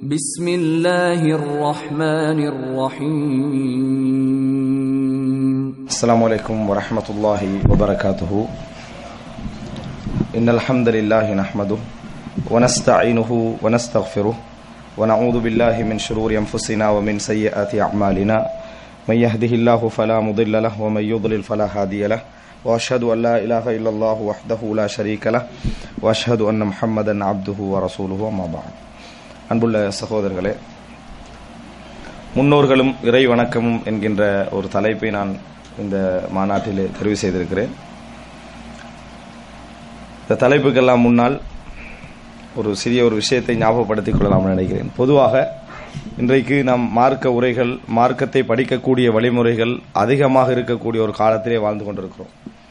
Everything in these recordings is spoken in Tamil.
بسم الله الرحمن الرحيم السلام عليكم ورحمة الله وبركاته إن الحمد لله نحمده ونستعينه ونستغفره ونعوذ بالله من شرور أنفسنا ومن سيئات أعمالنا من يهده الله فلا مضل له ومن يضلل فلا هادي له وأشهد أن لا إله إلا الله وحده لا شريك له وأشهد أن محمدا عبده ورسوله أما بعد அன்புள்ள சகோதரர்களே முன்னோர்களும் இறை வணக்கமும் என்கின்ற ஒரு தலைப்பை நான் இந்த மாநாட்டில் தெரிவு செய்திருக்கிறேன் இந்த தலைப்புக்கெல்லாம் முன்னால் ஒரு சிறிய ஒரு விஷயத்தை ஞாபகப்படுத்திக் கொள்ளலாம் நினைக்கிறேன் பொதுவாக இன்றைக்கு நாம் மார்க்க உரைகள் மார்க்கத்தை படிக்கக்கூடிய வழிமுறைகள் அதிகமாக இருக்கக்கூடிய ஒரு காலத்திலே வாழ்ந்து கொண்டிருக்கிறோம்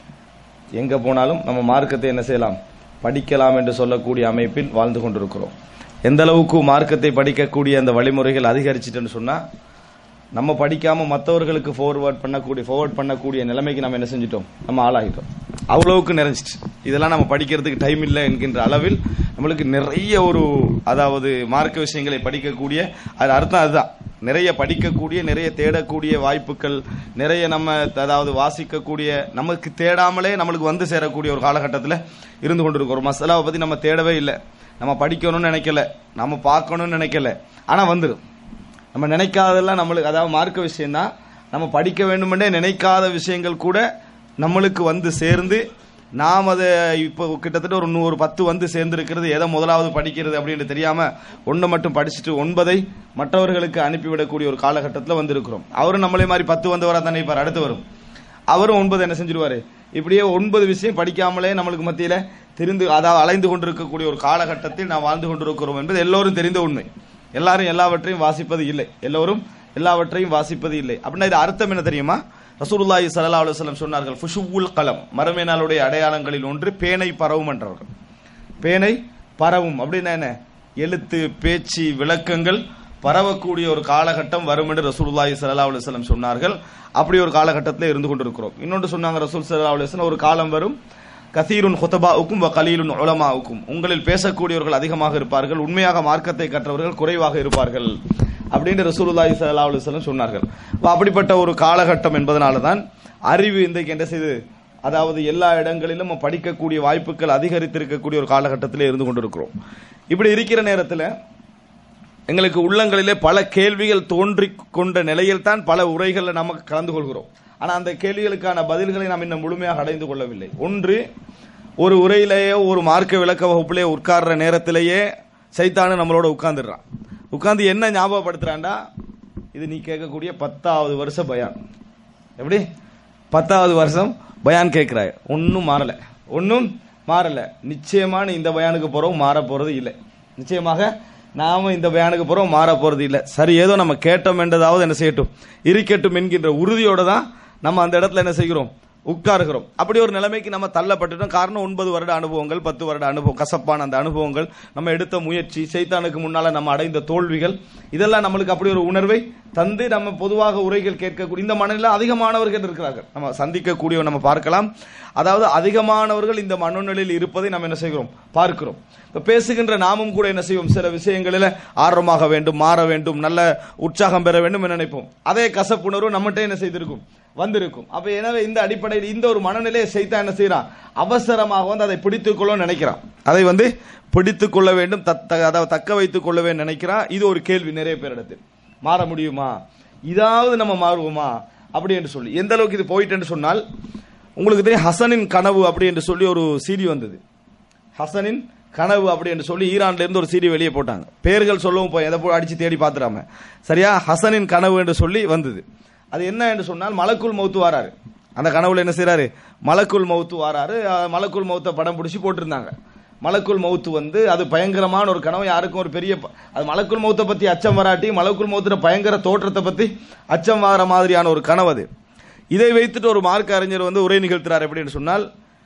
எங்க போனாலும் நம்ம மார்க்கத்தை என்ன செய்யலாம் படிக்கலாம் என்று சொல்லக்கூடிய அமைப்பில் வாழ்ந்து கொண்டிருக்கிறோம் எந்த அளவுக்கு மார்க்கத்தை படிக்கக்கூடிய அந்த வழிமுறைகள் அதிகரிச்சிட்டுன்னு சொன்னா நம்ம படிக்காம மற்றவர்களுக்கு ஃபார்வர்ட் பண்ணக்கூடிய ஃபார்வர்ட் பண்ணக்கூடிய நிலைமைக்கு நம்ம என்ன செஞ்சிட்டோம் நம்ம ஆளாகிட்டோம் அவ்வளவுக்கு நிறைஞ்சிச்சு இதெல்லாம் நம்ம படிக்கிறதுக்கு டைம் இல்லை என்கின்ற அளவில் நம்மளுக்கு நிறைய ஒரு அதாவது மார்க்க விஷயங்களை படிக்கக்கூடிய அது அர்த்தம் அதுதான் நிறைய படிக்கக்கூடிய நிறைய தேடக்கூடிய வாய்ப்புகள் நிறைய நம்ம அதாவது வாசிக்கக்கூடிய நமக்கு தேடாமலே நம்மளுக்கு வந்து சேரக்கூடிய ஒரு காலகட்டத்தில் இருந்து கொண்டிருக்கோம் ஒரு மசாலாவை பத்தி நம்ம தேடவே இல்லை நம்ம படிக்கணும்னு நினைக்கல நம்ம பார்க்கணும்னு நினைக்கல ஆனா வந்துடும் நம்ம நினைக்காதெல்லாம் நம்மளுக்கு அதாவது மார்க்க விஷயம்தான் நம்ம படிக்க வேண்டுமென்றே நினைக்காத விஷயங்கள் கூட நம்மளுக்கு வந்து சேர்ந்து நாம் அதை இப்போ கிட்டத்தட்ட ஒரு நூறு பத்து வந்து சேர்ந்திருக்கிறது எதை முதலாவது படிக்கிறது அப்படின்னு தெரியாம ஒன்று மட்டும் படிச்சுட்டு ஒன்பதை மற்றவர்களுக்கு அனுப்பிவிடக்கூடிய ஒரு காலகட்டத்தில் வந்திருக்கிறோம் அவரும் நம்மளே மாதிரி பத்து வந்தவரா தானே இப்போ அடுத்து வரும் அவரும் ஒன்பது என்ன செஞ்சிருவாரு இப்படியே ஒன்பது விஷயம் படிக்காமலே நம்மளுக்கு மத்தியில தெரிந்து அதாவது அலைந்து கொண்டிருக்கக்கூடிய ஒரு காலகட்டத்தில் நாம் வாழ்ந்து கொண்டிருக்கிறோம் என்பது எல்லோரும் தெரிந்த உண்மை எல்லாரும் எல்லாவற்றையும் வாசிப்பது இல்லை எல்லோரும் எல்லாவற்றையும் வாசிப்பது இல்லை அப்படின்னா இது அர்த்தம் என்ன தெரியுமா ரசூலுல்லாஹி ஸல்லல்லாஹு அலைஹி வஸல்லம் சொன்னார்கள் ஃபுஷுவுல் கலம் மறுமை நாளுடைய அடையாளங்களில் ஒன்று பேனை பரவும் என்றார்கள் பேனை பரவும் அப்படின்னா என்ன எழுத்து பேச்சு விளக்கங்கள் பரவக்கூடிய ஒரு காலகட்டம் வரும் என்று ரசூலுல்லாஹி ஸல்லல்லாஹு அலைஹி வஸல்லம் சொன்னார்கள் அப்படி ஒரு காலகட்டத்தில் இருந்து கொண்டிருக்கிறோம் இன்னொன்று சொன்னாங்க ரசூல் ஸல்லல்லாஹு அலைஹி வஸல்லம் ஒரு காலம் வரும் கசீருன் ஹுதபாவுக்கும் வ கலீலுன் உலமாவுக்கும் உங்களில் பேசக்கூடியவர்கள் அதிகமாக இருப்பார்கள் உண்மையாக மார்க்கத்தை கற்றவர்கள் குறைவாக இருப்பார்கள் அப்படின்னு ரசூலுல்லாஹி ஸல்லல்லாஹு அலைஹி வஸல்லம் சொன்னார்கள் அப்ப அப்படிப்பட்ட ஒரு காலகட்டம் என்பதனால தான் அறிவு இன்றைக்கு என்ன செய்து அதாவது எல்லா இடங்களிலும் படிக்கக்கூடிய வாய்ப்புகள் அதிகரித்திருக்கக்கூடிய ஒரு காலகட்டத்தில் இருந்து கொண்டிருக்கிறோம் இப்படி இருக்கிற நேரத்தில் எங்களுக்கு உள்ளங்களிலே பல கேள்விகள் தோன்றி கொண்ட நிலையில் தான் பல உரைகளில் நமக்கு கலந்து கொள்கிறோம் ஆனால் அந்த கேள்விகளுக்கான பதில்களை நாம் இன்னும் முழுமையாக அடைந்து கொள்ளவில்லை ஒன்று ஒரு உரையிலேயோ ஒரு மார்க்க விளக்க வகுப்பிலேயே உட்கார்ற நேரத்திலேயே சைத்தானு நம்மளோட உட்கார்ந்துடுறான் உட்கார்ந்து என்ன ஞாபகப்படுத்துறான்டா இது நீ கேட்கக்கூடிய பத்தாவது வருஷ பயான் எப்படி பத்தாவது வருஷம் பயான் கேட்கிறாய் ஒன்றும் மாறல ஒன்றும் மாறல நிச்சயமா நீ இந்த பயானுக்கு போறோம் மாற போறது இல்லை நிச்சயமாக நாம இந்த பயானுக்கு போறோம் மாற போறது இல்லை சரி ஏதோ நம்ம கேட்டோம் என்றதாவது என்ன செய்யட்டும் இருக்கட்டும் என்கின்ற உறுதியோட தான் நம்ம அந்த இடத்துல என்ன செய்கிறோம் உட்காருகிறோம் அப்படி ஒரு நிலைமைக்கு நம்ம தள்ளப்பட்டுட்டோம் காரணம் ஒன்பது வருட அனுபவங்கள் பத்து வருட அனுபவம் கசப்பான அந்த அனுபவங்கள் நம்ம எடுத்த முயற்சி சைத்தானுக்கு முன்னால நம்ம அடைந்த தோல்விகள் இதெல்லாம் நம்மளுக்கு அப்படி ஒரு உணர்வை தந்து நம்ம பொதுவாக உரைகள் கேட்கக்கூடிய இந்த மனநிலை அதிகமானவர்கள் இருக்கிறார்கள் நம்ம சந்திக்கக்கூடிய நம்ம பார்க்கலாம் அதாவது அதிகமானவர்கள் இந்த மனநிலையில் இருப்பதை நம்ம என்ன செய்கிறோம் பார்க்கிறோம் இப்ப பேசுகின்ற நாமும் கூட என்ன செய்வோம் சில விஷயங்களில் ஆர்வமாக வேண்டும் மாற வேண்டும் நல்ல உற்சாகம் பெற வேண்டும் என்று நினைப்போம் அதே கசப்புணர்வு நம்மகிட்ட என்ன செய்திருக்கும் வந்திருக்கும் அப்ப எனவே இந்த அடிப்படையில் இந்த ஒரு மனநிலையை செய்தா என்ன செய்யறான் அவசரமாக வந்து அதை பிடித்துக் கொள்ள நினைக்கிறான் அதை வந்து பிடித்துக் கொள்ள வேண்டும் அதாவது தக்க வைத்துக் கொள்ள வேண்டும் நினைக்கிறான் இது ஒரு கேள்வி நிறைய பேரிடத்தில் மாற முடியுமா இதாவது நம்ம மாறுவோமா அப்படி என்று சொல்லி எந்த அளவுக்கு இது போயிட்டு சொன்னால் உங்களுக்கு தெரியும் ஹசனின் கனவு அப்படி என்று சொல்லி ஒரு சீடி வந்தது ஹசனின் கனவு அப்படி என்று சொல்லி ஈரான்ல இருந்து ஒரு சீடி வெளியே போட்டாங்க பேர்கள் சொல்லவும் போய் எதை போய் அடிச்சு தேடி பார்த்துடாம சரியா ஹசனின் கனவு என்று சொல்லி வந்தது அது என்ன என்று சொன்னால் மலக்குள் மௌத்து வாராரு அந்த கனவுல என்ன செய்யறாரு மலக்குள் மௌத்து வாராரு மலக்குள் மௌத்த படம் பிடிச்சி போட்டிருந்தாங்க மலக்குள் மௌத்து வந்து அது பயங்கரமான ஒரு கனவு யாருக்கும் ஒரு பெரிய அது மலக்குள் மௌத்தை பத்தி அச்சம் வராட்டி மலக்குள் மௌத்துல பயங்கர தோற்றத்தை பத்தி அச்சம் வர மாதிரியான ஒரு கனவு அது இதை வைத்துட்டு ஒரு மார்க் அறிஞர் வந்து உரை நிகழ்த்துறார் எப்படின்னு சொன்னால்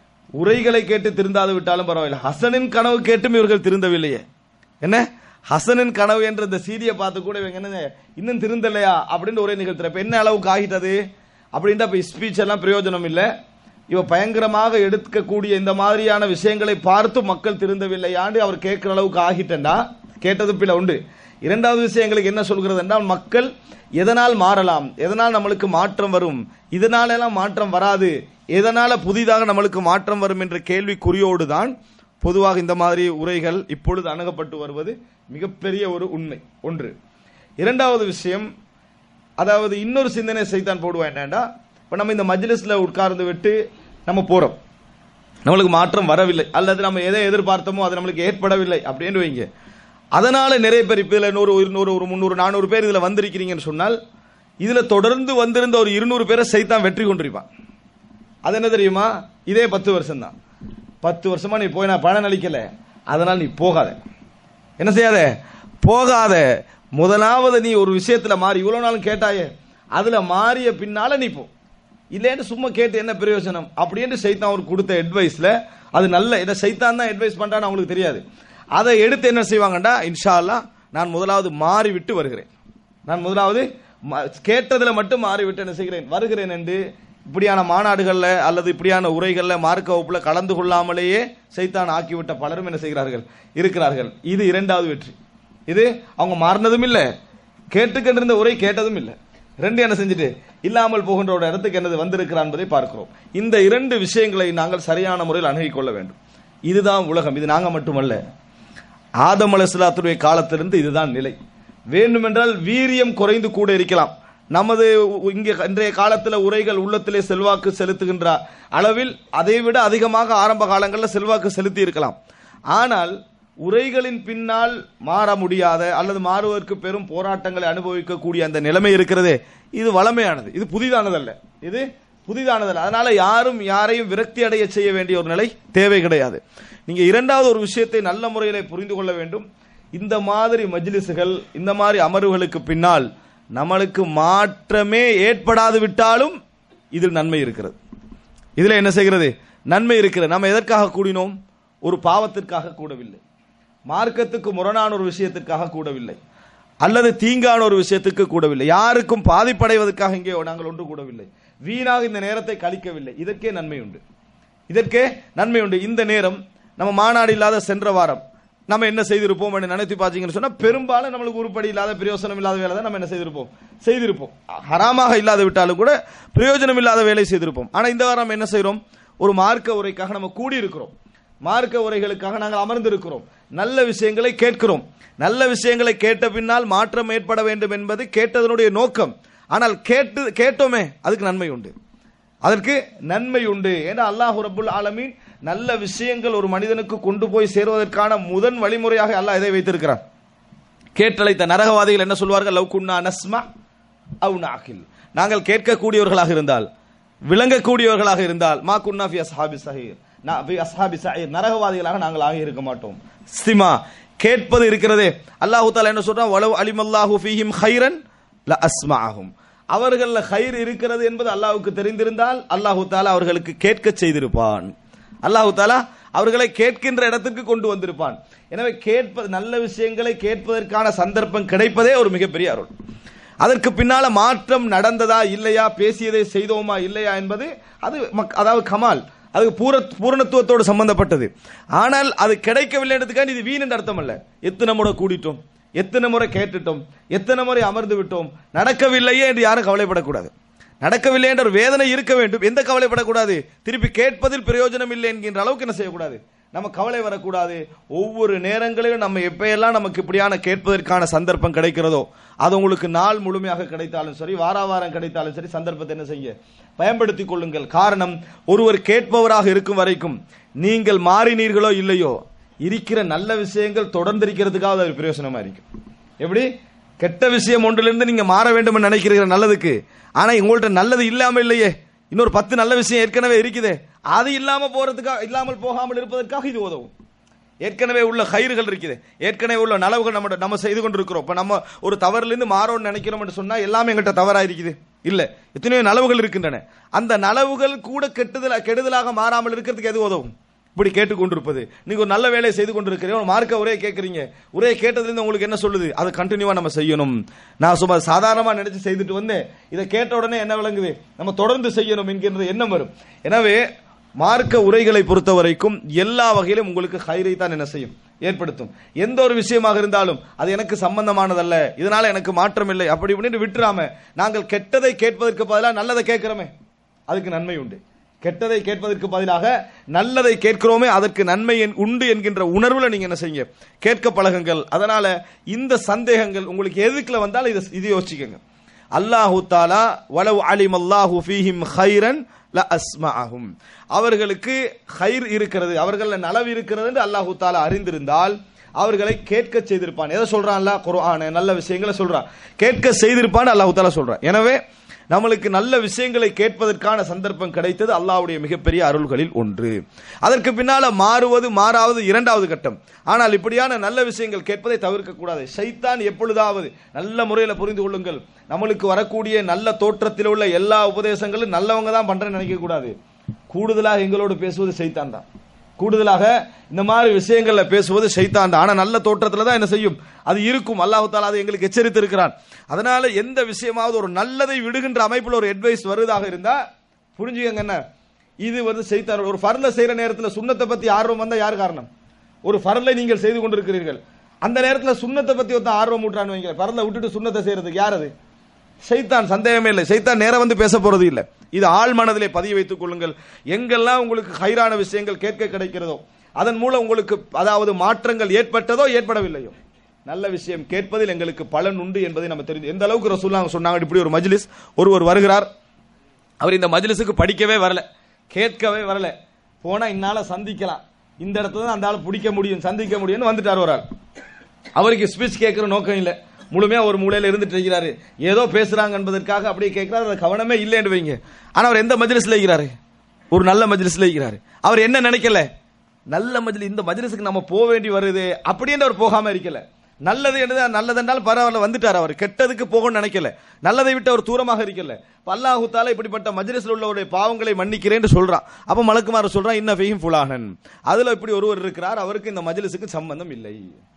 உரைகளை கேட்டு திருந்தாது விட்டாலும் பரவாயில்லை ஹசனின் கனவு கேட்டும் இவர்கள் திருந்தவில்லையே என்ன ஹசனின் கனவு என்ற இந்த சீடியை பார்த்து கூட இவங்க என்ன இன்னும் திருந்தலையா அப்படின்னு ஒரே நிகழ்த்துற இப்ப என்ன அளவுக்கு ஆகிட்டது அப்படின்ட்டு அப்ப ஸ்பீச் எல்லாம் பிரயோஜனம் இல்லை இவ பயங்கரமாக எடுக்கக்கூடிய இந்த மாதிரியான விஷயங்களை பார்த்து மக்கள் திருந்தவில்லையாண்டு அவர் கேட்கிற அளவுக்கு ஆகிட்டண்டா கேட்டது பிள்ளை உண்டு இரண்டாவது விஷயம் எங்களுக்கு என்ன சொல்கிறது என்றால் மக்கள் எதனால் மாறலாம் எதனால் நம்மளுக்கு மாற்றம் வரும் இதனால எல்லாம் மாற்றம் வராது எதனால புதிதாக நம்மளுக்கு மாற்றம் வரும் என்ற கேள்விக்குறியோடு தான் பொதுவாக இந்த மாதிரி உரைகள் இப்பொழுது அணுகப்பட்டு வருவது மிகப்பெரிய ஒரு உண்மை ஒன்று இரண்டாவது விஷயம் அதாவது இன்னொரு சிந்தனை செய்தான் போடுவேன் என்னடா இப்ப நம்ம இந்த மஜ்லிஸ்ல உட்கார்ந்து விட்டு நம்ம போறோம் நம்மளுக்கு மாற்றம் வரவில்லை அல்லது நம்ம எதை எதிர்பார்த்தோமோ அது நம்மளுக்கு ஏற்படவில்லை அப்படின்னு வைங்க அதனால நிறைய பேர் இப்ப இதுல நூறு இருநூறு ஒரு முந்நூறு நானூறு பேர் இதுல வந்திருக்கிறீங்கன்னு சொன்னால் இதுல தொடர்ந்து வந்திருந்த ஒரு இருநூறு பேரை சைத்தான் வெற்றி கொண்டிருப்பான் அது என்ன தெரியுமா இதே பத்து வருஷம் தான் பத்து வருஷமா நீ போய் நான் பணம் அளிக்கல அதனால நீ போகாத என்ன செய்யாத போகாத முதலாவது நீ ஒரு விஷயத்துல மாறி இவ்வளவு நாளும் கேட்டாயே அதுல மாறிய பின்னால நீ போ இல்லைன்னு சும்மா கேட்டு என்ன பிரயோஜனம் அப்படின்னு சைத்தான் அவர் கொடுத்த அட்வைஸ்ல அது நல்ல இதை சைத்தான் தான் அட்வைஸ் பண்றான்னு அவங்களுக்கு தெரியாது அதை எடுத்து என்ன செய்வாங்கடா இன்ஷா அல்லாஹ் நான் முதலாவது மாறி விட்டு வருகிறேன் நான் முதலாவது ம- கேட்டதுல மட்டும் மாறிவிட்டு என்ன செய்கிறேன் வருகிறேன் என்று இப்படியான மாநாடுகள்ல அல்லது இப்படியான உரைகள்ல மார்க்க வகுப்புல கலந்து கொள்ளாமலேயே சைத்தான் ஆக்கிவிட்ட பலரும் என்ன செய்கிறார்கள் இருக்கிறார்கள் இது இரண்டாவது வெற்றி இது அவங்க மாறினதும் இல்ல கேட்டுக்கொண்டிருந்த உரை கேட்டதும் இல்ல ரெண்டு என்ன செஞ்சுட்டு இல்லாமல் போகின்ற ஒரு இடத்துக்கு என்னது வந்திருக்கிறான் என்பதை பார்க்கிறோம் இந்த இரண்டு விஷயங்களை நாங்கள் சரியான முறையில் அணுகிக் கொள்ள வேண்டும் இதுதான் உலகம் இது நாங்க மட்டுமல்ல ஆதம் அலைஹிஸ்ஸலாத்துடைய காலத்திலிருந்து இதுதான் நிலை வேண்டுமென்றால் வீரியம் குறைந்து கூட இருக்கலாம் நமது இங்கே இன்றைய காலத்தில் உரைகள் உள்ளத்திலே செல்வாக்கு செலுத்துகின்ற அளவில் அதைவிட அதிகமாக ஆரம்ப காலங்களில் செல்வாக்கு செலுத்தி இருக்கலாம் ஆனால் உரைகளின் பின்னால் மாற முடியாத அல்லது மாறுவதற்கு பெரும் போராட்டங்களை அனுபவிக்கக்கூடிய அந்த நிலைமை இருக்கிறதே இது வளமையானது இது புதிதானதல்ல இது புதிதானதல்ல அதனால யாரும் யாரையும் விரக்தி அடைய செய்ய வேண்டிய ஒரு நிலை தேவை கிடையாது நீங்க இரண்டாவது ஒரு விஷயத்தை நல்ல முறையிலே புரிந்து கொள்ள வேண்டும் இந்த மாதிரி மஜ்லிஸுகள் இந்த மாதிரி அமர்வுகளுக்கு பின்னால் நம்மளுக்கு மாற்றமே ஏற்படாது விட்டாலும் இதில் நன்மை இருக்கிறது இதுல என்ன செய்கிறது நன்மை இருக்கிறது நம்ம எதற்காக கூடினோம் ஒரு பாவத்திற்காக கூடவில்லை மார்க்கத்துக்கு முரணான ஒரு விஷயத்திற்காக கூடவில்லை அல்லது தீங்கான ஒரு விஷயத்துக்கு கூடவில்லை யாருக்கும் பாதிப்படைவதற்காக இங்கே நாங்கள் ஒன்று கூடவில்லை வீணாக இந்த நேரத்தை கழிக்கவில்லை இதற்கே நன்மை உண்டு இதற்கே நன்மை உண்டு இந்த நேரம் நம்ம மாநாடு இல்லாத சென்ற வாரம் நம்ம என்ன செய்திருப்போம் என்று நினைத்து பார்த்தீங்கன்னு சொன்னா பெரும்பாலும் நம்மளுக்கு உருப்படி இல்லாத பிரயோசனம் இல்லாத வேலை தான் நம்ம என்ன செய்திருப்போம் செய்திருப்போம் ஹராமாக இல்லாத விட்டாலும் கூட பிரயோஜனம் இல்லாத வேலை செய்திருப்போம் ஆனா இந்த வாரம் நம்ம என்ன செய்றோம் ஒரு மார்க்க உரைக்காக நம்ம கூடி இருக்கிறோம் மார்க்க உரைகளுக்காக நாங்கள் அமர்ந்திருக்கிறோம் நல்ல விஷயங்களை கேட்கிறோம் நல்ல விஷயங்களை கேட்ட பின்னால் மாற்றம் ஏற்பட வேண்டும் என்பது கேட்டதனுடைய நோக்கம் ஆனால் கேட்டு கேட்டோமே அதுக்கு நன்மை உண்டு அதற்கு நன்மை உண்டு ஏன்னா அல்லாஹ் ரப்புல் ஆலமீன் நல்ல விஷயங்கள் ஒரு மனிதனுக்கு கொண்டு போய் சேருவதற்கான முதன் வழிமுறையாக அல்லாஹ் இதை வைத்திருக்கிறான் கேட்டழைத்த நரகவாதிகள் என்ன சொல்வார்கள் லவ் குன்னா நஸ்மா அவு நாகில் நாங்கள் கேட்கக்கூடியவர்களாக இருந்தால் விளங்கக்கூடியவர்களாக இருந்தால் மா குன்னா ஃபி அஸ்ஹாபி சஹீர் நா- ஃபி அஸ்ஹாபி சஹீர் நரகவாதிகளாக நாங்கள் ஆகி இருக்க மாட்டோம் ஸ்திமா கேட்பது இருக்கிறதே அல்லாஹு தாலா என்ன சொல்றான் வலவ் அலிமல்லாஹு ஃபீஹிம் ஹைரன் ல அஸ்மாஹும் அவர்கள ஹைர் இருக்கிறது என்பது அல்லாஹ்வுக்கு தெரிந்திருந்தால் அல்லாஹு தாலா அவர்களுக்கு கேட்க செய்திருப்பான் அல்லாஹு தாலா அவர்களை கேட்கின்ற இடத்திற்கு கொண்டு வந்திருப்பான் எனவே கேட்பது நல்ல விஷயங்களை கேட்பதற்கான சந்தர்ப்பம் கிடைப்பதே ஒரு மிகப்பெரிய அருள் அதற்கு பின்னால மாற்றம் நடந்ததா இல்லையா பேசியதை செய்தோமா இல்லையா என்பது அது மக்- அதாவது கமால் அது பூர பூரணத்துவத்தோடு சம்பந்தப்பட்டது ஆனால் அது கிடைக்கவில்லைன்றதுக்காக இது வீண் என்று அர்த்தம் அல்ல எத்தனை முறை கூடிட்டோம் எத்தனை முறை கேட்டுட்டோம் எத்தனை முறை அமர்ந்து விட்டோம் நடக்கவில்லையே என்று யாரும் கவலைப்படக்கூடாது நடக்கவில்லை என்ற ஒரு வேதனை இருக்க வேண்டும் எந்த கவலைப்படக்கூடாது திருப்பி கேட்பதில் பிரயோஜனம் இல்லை என்கின்ற அளவுக்கு என்ன செய்யக்கூடாது நம்ம கவலை வரக்கூடாது ஒவ்வொரு நேரங்களிலும் நம்ம எப்பயெல்லாம் நமக்கு இப்படியான கேட்பதற்கான சந்தர்ப்பம் கிடைக்கிறதோ அது உங்களுக்கு நாள் முழுமையாக கிடைத்தாலும் சரி வார வாரம் கிடைத்தாலும் சரி சந்தர்ப்பத்தை என்ன செய்ய பயன்படுத்திக் கொள்ளுங்கள் காரணம் ஒருவர் கேட்பவராக இருக்கும் வரைக்கும் நீங்கள் மாறினீர்களோ இல்லையோ இருக்கிற நல்ல விஷயங்கள் தொடர்ந்து இருக்கிறதுக்காக அது பிரயோசனமா இருக்கும் எப்படி கெட்ட விஷயம் ஒன்றிலிருந்து நீங்க மாற வேண்டும் என்று நினைக்கிறீங்க நல்லதுக்கு ஆனா உங்கள்ட்ட நல்லது இல்லாம இல்லையே இன்னொரு பத்து நல்ல விஷயம் ஏற்கனவே இருக்குதே அது இல்லாம போறதுக்காக இல்லாமல் போகாமல் இருப்பதற்காக இது உதவும் ஏற்கனவே உள்ள கயிறுகள் இருக்குது ஏற்கனவே உள்ள நலவுகள் நம்ம நம்ம செய்து கொண்டிருக்கிறோம் இப்ப நம்ம ஒரு தவறிலிருந்து மாறோம்னு நினைக்கிறோம் என்று சொன்னா எல்லாமே எங்கிட்ட தவறா இருக்குது இல்ல எத்தனையோ நலவுகள் இருக்கின்றன அந்த நலவுகள் கூட கெட்டுதல் கெடுதலாக மாறாமல் இருக்கிறதுக்கு எது உதவும் இப்படி கேட்டுக்கொண்டிருப்பது நீங்க ஒரு நல்ல வேலையை செய்து கொண்டிருக்கிறீங்க ஒரு மார்க்க உரையை கேட்கறீங்க உரையை கேட்டதுலேருந்து உங்களுக்கு என்ன சொல்லுது அதை கண்டினியூவா நம்ம செய்யணும் நான் சும்மா சாதாரணமா நினைச்சு செய்துட்டு வந்தேன் இதை கேட்ட உடனே என்ன விளங்குது நம்ம தொடர்ந்து செய்யணும் என்கின்ற எண்ணம் வரும் எனவே மார்க்க உரைகளை பொறுத்த வரைக்கும் எல்லா வகையிலும் உங்களுக்கு ஹைரை தான் என்ன செய்யும் ஏற்படுத்தும் எந்த ஒரு விஷயமாக இருந்தாலும் அது எனக்கு சம்பந்தமானதல்ல இதனால எனக்கு மாற்றம் இல்லை அப்படி இப்படின்னு விட்டுறாம நாங்கள் கெட்டதை கேட்பதற்கு பதிலாக நல்லதை கேட்கிறோமே அதுக்கு நன்மை உண்டு கெட்டதை கேட்பதற்கு பதிலாக நல்லதை கேட்கிறோமே அதற்கு நன்மை என்- உண்டு என்கின்ற உணர்வுல நீங்க என்ன செய்யுங்க கேட்க பழகுங்கள் அதனால இந்த சந்தேகங்கள் உங்களுக்கு எதுக்குல வந்தாலும் இதை இது யோசிச்சுக்கோங்க அல்லாஹு தாலா வலவ் அலிம் அல்லாஹு ஃபீஹிம் ஹைரன் ல அஸ்மஅஹும் அவர்களுக்கு ஹைர் இருக்கிறது அவர்கள நலவு இருக்கிறது என்று அல்லாஹு தாலா அறிந்திருந்தால் அவர்களை கேட்க செய்திருப்பான் எதை சொல்றான் அல்லாஹ் குர்ஆன நல்ல விஷயங்களை சொல்றான் கேட்க செய்திருப்பான் அல்லாஹு தாலா சொல்றான் எனவே நம்மளுக்கு நல்ல விஷயங்களை கேட்பதற்கான சந்தர்ப்பம் கிடைத்தது அல்லாஹ்வுடைய மிகப்பெரிய அருள்களில் ஒன்று அதற்கு பின்னால மாறுவது மாறாவது இரண்டாவது கட்டம் ஆனால் இப்படியான நல்ல விஷயங்கள் கேட்பதை தவிர்க்க கூடாது ஷைத்தான் எப்பொழுதாவது நல்ல முறையில் புரிந்து கொள்ளுங்கள் நம்மளுக்கு வரக்கூடிய நல்ல தோற்றத்தில் உள்ள எல்லா உபதேசங்களும் நல்லவங்க தான் பண்றேன்னு நினைக்க கூடாது கூடுதலாக எங்களோடு பேசுவது ஷைத்தான் தான் கூடுதலாக இந்த மாதிரி விஷயங்கள்ல பேசுவது ஷைத்தான் தான் ஆனா நல்ல தோற்றத்துல தான் என்ன செய்யும் அது இருக்கும் அல்லாஹ் தாலா அதை எங்களுக்கு எச்சரித்து இருக்கிறான் அதனால எந்த விஷயமாவது ஒரு நல்லதை விடுகின்ற அமைப்புல ஒரு அட்வைஸ் வருவதாக இருந்தா புரிஞ்சுக்கங்க என்ன இது வந்து செய்தார் ஒரு ஃபர்ல செய்யற நேரத்துல சுண்ணத்தை பத்தி ஆர்வம் வந்தா யார் காரணம் ஒரு ஃபர்லை நீங்கள் செய்து கொண்டிருக்கிறீர்கள் அந்த நேரத்துல சுண்ணத்தை பத்தி ஒருத்தன் ஆர்வம் ஊட்டுறான்னு வைங்க ஃபர்ல விட்டுட்டு சுண்ணத்தை செய்யறதுக்கு யார் அது சைத்தான் சந்தேகமே இல்லை சைத்தான் நேரம் வந்து பேச போறது இல்லை இது ஆள் மனதிலே பதிய வைத்துக் கொள்ளுங்கள் எங்கெல்லாம் உங்களுக்கு ஹைரான விஷயங்கள் கேட்க கிடைக்கிறதோ அதன் மூலம் உங்களுக்கு அதாவது மாற்றங்கள் ஏற்பட்டதோ ஏற்படவில்லையோ நல்ல விஷயம் கேட்பதில் எங்களுக்கு பலன் உண்டு என்பதை நம்ம தெரிஞ்சு எந்த அளவுக்கு ரசூல்லாங்க சொன்னாங்க இப்படி ஒரு மஜ்லிஸ் ஒருவர் வருகிறார் அவர் இந்த மஜ்லிஸுக்கு படிக்கவே வரல கேட்கவே வரல போனா இன்னால சந்திக்கலாம் இந்த இடத்துல தான் அந்த ஆளை பிடிக்க முடியும் சந்திக்க முடியும்னு வந்துட்டார் ஒரு ஆள் அவருக்கு ஸ்பீச் கேட்கிற நோக்கம் இல்லை முழுமையா ஒரு மூலையில இருந்துட்டு இருக்கிறாரு ஏதோ பேசுறாங்க என்பதற்காக அப்படியே கேட்கிறாரு அது கவனமே இல்லைன்னு வைங்க ஆனா அவர் எந்த மஜ்லிஸ்ல இருக்கிறாரு ஒரு நல்ல மஜ்லிஸ்ல இருக்கிறாரு அவர் என்ன நினைக்கல நல்ல மஜ்லிஸ் இந்த மஜ்லிஸுக்கு நம்ம போக வேண்டி வருது அப்படின்னு அவர் போகாம இருக்கல நல்லது என்னது நல்லது என்றால் பரவாயில்ல வந்துட்டார் அவர் கெட்டதுக்கு போகணும்னு நினைக்கல நல்லதை விட்டு அவர் தூரமாக இருக்கல இப்ப அல்லாஹு தாலா இப்படிப்பட்ட மஜ்லிஸ்ல உள்ளவருடைய பாவங்களை மன்னிக்கிறேன்னு சொல்றான் அப்ப மலக்குமார் சொல்றான் இன்ன ஃபீஹிம் ஃபுலானன் அதுல இப்படி ஒருவர் இருக்கிறார் அவருக்கு இந்த மஜ்லிஸுக்கு சம்பந்தம் இல்லை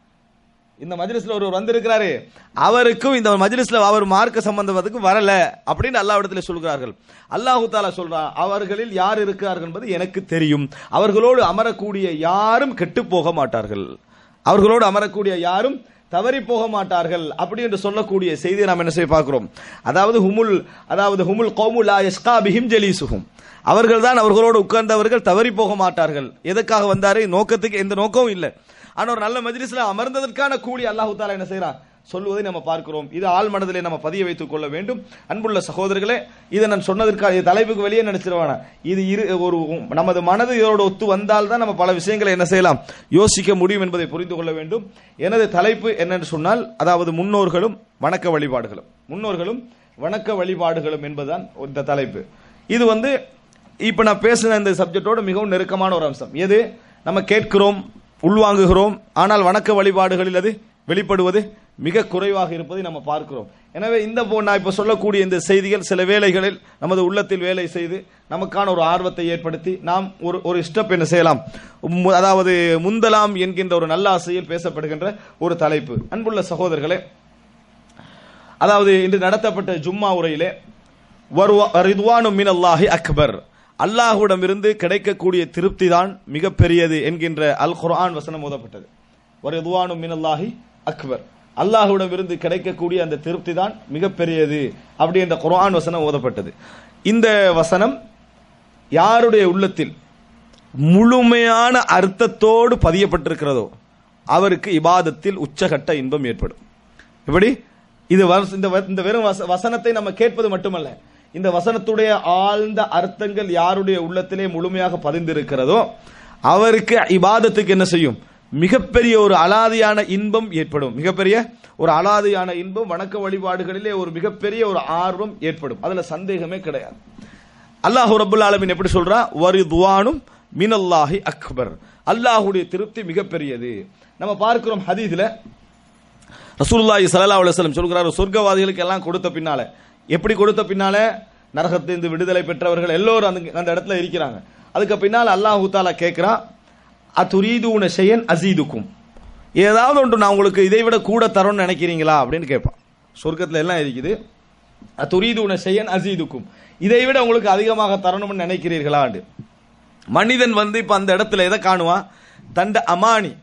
இந்த மஜ்லிஸ்ல ஒருவர் வந்திருக்கிறாரு அவருக்கும் இந்த மஜ்லிஸ்ல அவர் மார்க்க சம்பந்தத்துக்கு வரல அப்படின்னு அல்லாஹ்விடத்தில் சொல்கிறார்கள் அல்லாஹு தாலா சொல்றான் அவர்களில் யார் இருக்கிறார்கள் என்பது எனக்கு தெரியும் அவர்களோடு அமரக்கூடிய யாரும் கெட்டு போக மாட்டார்கள் அவர்களோடு அமரக்கூடிய யாரும் தவறி போக மாட்டார்கள் அப்படி என்று சொல்லக்கூடிய செய்தியை நாம் என்ன செய்ய பார்க்கிறோம் அதாவது ஹுமுல் அதாவது ஹுமுல் கௌமு லா யஸ்கா பிஹிம் ஜலீசுஹும் அவர்கள் தான் அவர்களோடு உட்கார்ந்தவர்கள் தவறி போக மாட்டார்கள் எதுக்காக வந்தாரு நோக்கத்துக்கு எந்த நோக்கமும் இல்லை ஆனா ஒரு நல்ல மஜ்லிஸ்ல அமர்ந்ததற்கான கூலி அல்லாஹு தாலா என்ன செய்யறான் சொல்வதை நம்ம பார்க்கிறோம் இது ஆள் மனதிலே நம்ம பதிய வைத்துக் கொள்ள வேண்டும் அன்புள்ள சகோதரர்களே இதை நான் சொன்னதற்காக இது தலைப்புக்கு வெளியே நினைச்சிருவானா இது இரு ஒரு நமது மனது இதோட ஒத்து வந்தால் தான் நம்ம பல விஷயங்களை என்ன செய்யலாம் யோசிக்க முடியும் என்பதை புரிந்து கொள்ள வேண்டும் எனது தலைப்பு என்னன்னு சொன்னால் அதாவது முன்னோர்களும் வணக்க வழிபாடுகளும் முன்னோர்களும் வணக்க வழிபாடுகளும் என்பதுதான் இந்த தலைப்பு இது வந்து இப்ப நான் பேசின இந்த சப்ஜெக்டோட மிகவும் நெருக்கமான ஒரு அம்சம் எது நம்ம கேட்கிறோம் உள்வாங்குகிறோம் ஆனால் வணக்க வழிபாடுகளில் அது வெளிப்படுவது மிக குறைவாக இருப்பதை நம்ம பார்க்கிறோம் எனவே இந்த போ நான் இப்ப சொல்லக்கூடிய இந்த செய்திகள் சில வேளைகளில் நமது உள்ளத்தில் வேலை செய்து நமக்கான ஒரு ஆர்வத்தை ஏற்படுத்தி நாம் ஒரு ஒரு ஸ்டெப் என்ன செய்யலாம் மு- அதாவது முந்தலாம் என்கின்ற ஒரு நல்ல ஆசையில் பேசப்படுகின்ற ஒரு தலைப்பு அன்புள்ள சகோதரர்களே அதாவது இன்று நடத்தப்பட்ட ஜும்மா உரையிலே ரிதுவானு மின் அல்லாஹி அக்பர் அல்லாஹுடமிருந்து கிடைக்கக்கூடிய திருப்தி தான் மிகப்பெரியது என்கின்ற அல் குர்ஆன் வசனம் ஓதப்பட்டது ரிதுவானு மின் அல்லாஹி அக்பர் அல்லாஹுடமிருந்து கிடைக்கக்கூடிய அந்த திருப்தி தான் மிகப்பெரியது அப்படி என்ற குர்ஆன் வசனம் ஓதப்பட்டது இந்த வசனம் யாருடைய உள்ளத்தில் முழுமையான அர்த்தத்தோடு பதியப்பட்டிருக்கிறதோ அவருக்கு இபாதத்தில் உச்சகட்ட இன்பம் ஏற்படும் எப்படி இது வச- இந்த வ- இந்த வெறும் வச- வசனத்தை நம்ம கேட்பது மட்டுமல்ல இந்த வசனத்துடைய ஆழ்ந்த அர்த்தங்கள் யாருடைய உள்ளத்திலே முழுமையாக பதிந்திருக்கிறதோ அவருக்கு இபாதத்துக்கு என்ன செய்யும் மிகப்பெரிய ஒரு அலாதியான இன்பம் ஏற்படும் மிகப்பெரிய ஒரு அலாதியான இன்பம் வணக்க வழிபாடுகளிலே ஒரு மிகப்பெரிய ஒரு ஆர்வம் ஏற்படும் அதுல சந்தேகமே கிடையாது அல்லாஹ் ரபுல் ஆலமீன் எப்படி சொல்றா வரிதுவானும் மினல்லாஹி அக்பர் அல்லாஹ்வுடைய திருப்தி மிகப்பெரியது நம்ம பார்க்கிறோம் ஹதீஸ்ல ரசூலுல்லாஹி ஸல்லல்லாஹு அலைஹி வஸல்லம் சொல்கிறார் சொர்க்கவாதிகளுக்கு எல்லாம் கொடுத்த பின்னால எப்படி கொடுத்த பின்னால நரகத்திலிருந்து விடுதலை பெற்றவர்கள் எல்லோரும் அந்த அந்த இடத்துல இருக்கிறாங்க அதுக்கு பின்னால் அல்லாஹு தாலா கேட்கிறான் அத்துரீதுன ஷையன் அசீதுக்கும் ஏதாவது ஒன்று நான் உங்களுக்கு இதை விட கூட தரோம்னு நினைக்கிறீங்களா அப்படின்னு கேட்பான் சொர்க்கத்துல எல்லாம் இருக்குது அத்துரீதுன ஷையன் அசீதுக்கும் இதை விட உங்களுக்கு அதிகமாக தரணும்னு நினைக்கிறீர்களாண்டு மனிதன் வந்து இப்ப அந்த இடத்துல எதை காணுவான் தண்ட அமானி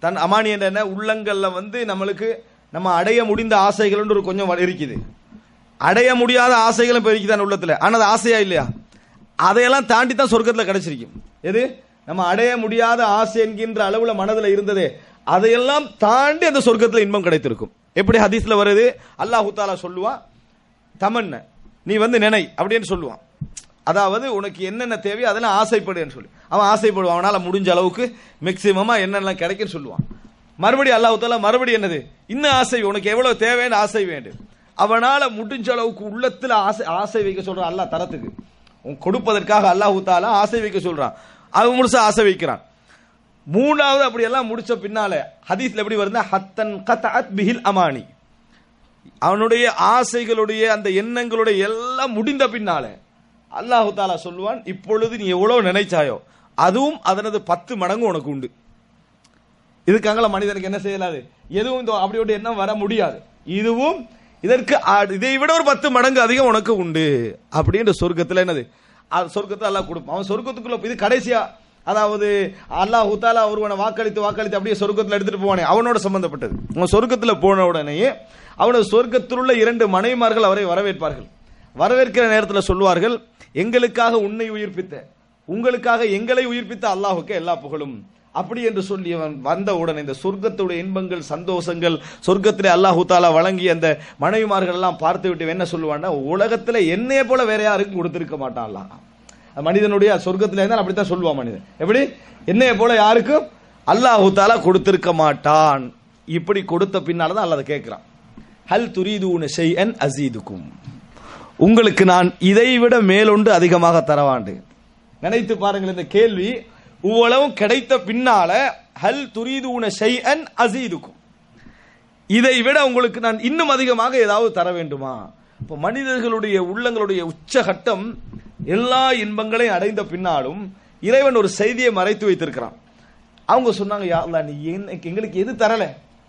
தன் அமானி என்ற என்ன உள்ளங்கள்ல வந்து நம்மளுக்கு நம்ம அடைய முடிந்த ஆசைகள் ஒரு கொஞ்சம் வ- இருக்குது அடைய முடியாத ஆசைகளும் இப்போ இருக்குதான் உள்ளத்துல ஆனா அது ஆசையா இல்லையா அதையெல்லாம் தாண்டி தான் சொர்க்கத்துல கிடைச்சிருக்கும் எது நம்ம அடைய முடியாத ஆசை என்கின்ற அளவுல மனதுல இருந்ததே அதையெல்லாம் தாண்டி அந்த சொர்க்கத்துல இன்பம் கிடைத்திருக்கும் எப்படி ஹதீஸ்ல வருது அல்லாஹு தாலா சொல்லுவான் தமன்ன நீ வந்து நினை அப்படின்னு சொல்லுவான் அதாவது உனக்கு என்னென்ன தேவையோ அதெல்லாம் ஆசைப்படுன்னு சொல்லி அவன் ஆசைப்படுவான் அவனால முடிஞ்ச அளவுக்கு மேக்சிமமா என்னெல்லாம் கிடைக்குன்னு சொல்லுவான் மறுபடியும் அல்லாஹ் தாலா மறுபடியும் என்னது இன்னும் ஆசை உனக்கு எவ்வளவு தேவைன்னு ஆசை வேண்டும் அவனால முடிஞ்ச அளவுக்கு உள்ளத்துல ஆசை ஆசை வைக்க சொல்றான் அல்லாஹ் தரத்துக்கு உன் கொடுப்பதற்காக அல்லாஹ் தாலா ஆசை வைக்க சொல்றான் அவன் முழுசா ஆசை வைக்கிறான் மூணாவது அப்படி எல்லாம் முடிச்ச பின்னால ஹதீஸ்ல எப்படி வருதுன்னா ஹத்தன் கத்அத் பிஹில் அமானி அவனுடைய ஆசைகளுடைய அந்த எண்ணங்களுடைய எல்லாம் முடிந்த பின்னால அல்லாஹு தாலா சொல்லுவான் இப்பொழுது நீ எவ்வளவு நினைச்சாயோ அதுவும் அதனது பத்து மடங்கு உனக்கு உண்டு இதுக்காக மனிதனுக்கு என்ன செய்யலாது எதுவும் இந்த அப்படி ஒரு எண்ணம் வர முடியாது இதுவும் இதற்கு ஆ- இதை விட ஒரு பத்து மடங்கு அதிகம் உனக்கு உண்டு அப்படின்ற சொர்க்கத்துல என்னது அது சொர்க்கத்தை அல்லாஹ் கொடுப்பான் அவன் சொர்க்கத்துக்குள்ள இது கடைசியா அதாவது அல்லாஹ் தாலா ஒருவனை வாக்களித்து வாக்களித்து அப்படியே சொர்க்கத்துல எடுத்துட்டு போவானே அவனோட சம்பந்தப்பட்டது அவன் சொர்க்கத்துல போன உடனேயே அவனது சொர்க்கத்தில் உள்ள இரண்டு மனைவிமார்கள் அவரை வரவேற்பார்கள் வரவேற்கிற நேரத்தில் சொல்லுவார்கள் எங்களுக்காக உன்னை உயிர்ப்பித்த உங்களுக்காக எங்களை உயிர்ப்பித்த அல்லாஹுக்கு எல்லா புகழும் அப்படி என்று சொல்லி அவன் வந்த உடனே இந்த சொர்க்கத்துடைய இன்பங்கள் சந்தோஷங்கள் சொர்க்கத்திலே அல்லாஹு தாலா வழங்கிய அந்த மனைவிமார்கள் எல்லாம் பார்த்து விட்டு என்ன சொல்லுவான்னா உலகத்துல என்னைய போல வேற யாருக்கும் கொடுத்திருக்க மாட்டான் அல்லாஹ் மனிதனுடைய சொர்க்கத்துல இருந்தால் அப்படித்தான் சொல்லுவான் மனிதன் எப்படி என்னைய போல யாருக்கும் அல்லாஹு தாலா கொடுத்திருக்க மாட்டான் இப்படி கொடுத்த பின்னால தான் அல்லாஹ் அதை கேட்கிறான் ஹல் துரீதூன ஷைஅன் அசீதுக்கும் உங்களுக்கு நான் இதைவிட மேலொண்டு அதிகமாக தரவாண்டு நினைத்து பாருங்கள் இந்த கேள்வி இவ்வளவும் கிடைத்த பின்னால ஹல் துரீதூன ஷைஅன் அசீதுக்கும் இதை விட உங்களுக்கு நான் இன்னும் அதிகமாக ஏதாவது தர வேண்டுமா இப்ப மனிதர்களுடைய உள்ளங்களுடைய உச்சகட்டம் எல்லா இன்பங்களையும் அடைந்த பின்னாலும் இறைவன் ஒரு செய்தியை மறைத்து வைத்திருக்கிறான் அவங்க சொன்னாங்க யா அல்லாஹ், நீ எனக்கு எங்களுக்கு எது தரல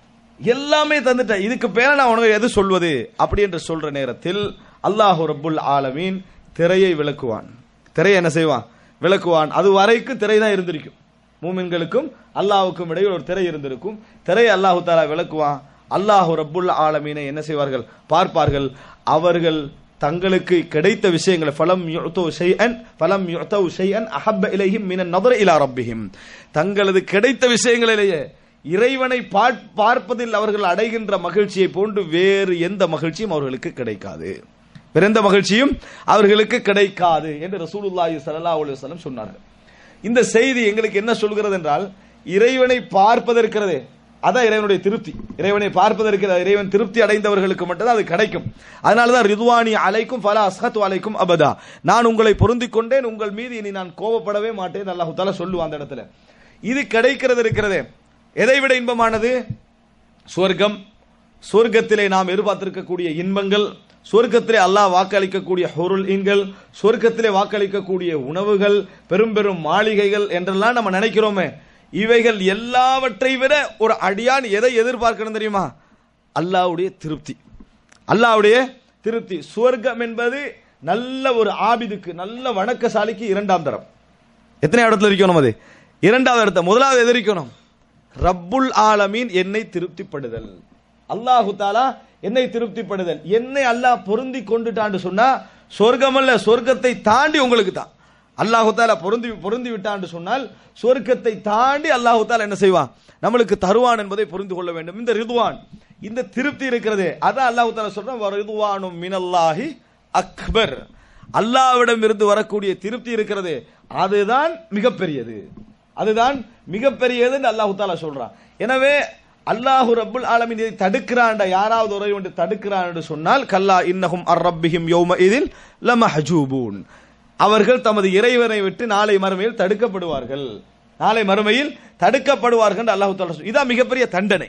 எல்லாமே தந்துட்ட இதுக்கு பேர நான் உனக்கு எது சொல்வது அப்படி என்று சொல்ற நேரத்தில் அல்லாஹு ரப்புல் ஆலமீன் திரையை விளக்குவான் திரையை என்ன செய்வான் விளக்குவான் அது வரைக்கும் திரை தான் இருந்திருக்கும் மூமின்களுக்கும் அல்லாஹ்வுக்கும் இடையில் ஒரு திரை இருந்திருக்கும் திரை அல்லாஹு தாலா விளக்குவான் அல்லாஹு ரப்புல் ஆலமீனை என்ன செய்வார்கள் பார்ப்பார்கள் அவர்கள் தங்களுக்கு கிடைத்த விஷயங்களை ஃபலம் யுத்தோ ஷைஅன் ஃபலம் யுத்தோ ஷைஅன் அஹப்ப இலைஹிம் மினன் நதர் இலா ரப்பிஹிம் தங்களது கிடைத்த விஷயங்களிலேயே இறைவனை பாட்- பார்ப்பதில் அவர்கள் அடைகின்ற மகிழ்ச்சியை போன்று வேறு எந்த மகிழ்ச்சியும் அவர்களுக்கு கிடைக்காது வேற எந்த மகிழ்ச்சியும் அவர்களுக்கு கிடைக்காது என்று ரசூலுல்லாஹி ஸல்லல்லாஹு அலைஹி வஸல்லம் சொன்னார்கள் இந்த செய்தி எங்களுக்கு என்ன சொல்கிறது என்றால் இறைவனை பார்ப்பதற்கிறதே அதான் இறைவனுடைய திருப்தி இறைவனை பார்ப்பதற்கு இறைவன் திருப்தி அடைந்தவர்களுக்கு மட்டும்தான் அது கிடைக்கும் அதனாலதான் ரிதுவானி அலைக்கும் ஃபலா அஸ்ஹத் அலைக்கும் அபதா நான் உங்களை பொருந்திக் கொண்டேன் உங்கள் மீது இனி நான் கோபப்படவே மாட்டேன் அல்லாஹு தாலா சொல்லுவான் அந்த இடத்துல இது கிடைக்கிறது இருக்கிறதே எதை விட இன்பமானது சொர்க்கம் சொர்க்கத்திலே நாம் எதிர்பார்த்திருக்கக்கூடிய இன்பங்கள் சொர்க்கத்திலே அல்லாஹ் வாக்களிக்கக்கூடிய ஹொருள் இன்கள் சொர்க்கத்திலே வாக்களிக்கக்கூடிய உணவுகள் பெரும் பெரும் மாளிகைகள் என்றெல்லாம் நம்ம நினைக்கிறோமே இவைகள் எல்லாவற்றை விட ஒரு அடியான் எதை எதிர்பார்க்கணும் தெரியுமா அல்லாஹ்வுடைய திருப்தி அல்லாஹ்வுடைய திருப்தி சுவர்க்கம் என்பது நல்ல ஒரு ஆபிதுக்கு நல்ல வணக்கசாலிக்கு இரண்டாம் தரம் எத்தனை இடத்துல இருக்கணும் அது இரண்டாவது இடத்த முதலாவது எது இருக்கணும் ரப்புல் ஆலமீன் என்னை திருப்திப்படுதல் அல்லாஹு தாலா என்னை திருப்திப்படுதல் என்னை அல்லாஹ் பொருந்தி கொண்டுட்டான்னு சொன்னா சொர்க்கமல்ல சொர்க்கத்தை தாண்டி உங்களுக்கு தான் அல்லாஹு தாலா பொருந்தி பொருந்தி விட்டான்னு சொன்னால் சொர்க்கத்தை தாண்டி அல்லாஹு தாலா என்ன செய்வான் நம்மளுக்கு தருவான் என்பதை புரிந்து கொள்ள வேண்டும் இந்த ரிதுவான் இந்த திருப்தி இருக்கிறதே அதான் அல்லாஹு தாலா சொல்றான் ரிதுவானும் மினல்லாஹி அக்பர் அல்லாவிடம் இருந்து வரக்கூடிய திருப்தி இருக்கிறது அதுதான் மிகப்பெரியது அதுதான் மிகப்பெரியதுன்னு அல்லாஹு தாலா சொல்றான் எனவே அல்லாஹு ரப்புல் ஆலமீன் இதை தடுக்கிறான்டா யாராவது ஒரு ஒன்று தடுக்கிறான் என்று சொன்னால் கல்லா இன்னஹும் அர் ரப்பிஹிம் யௌம இதில் லமஹஜூபூன் அவர்கள் தமது இறைவனை விட்டு நாளை மறுமையில் தடுக்கப்படுவார்கள் நாளை மறுமையில் தடுக்கப்படுவார்கள் என்று அல்லாஹு தாலா சொல்~ இதான் மிகப்பெரிய தண்டனை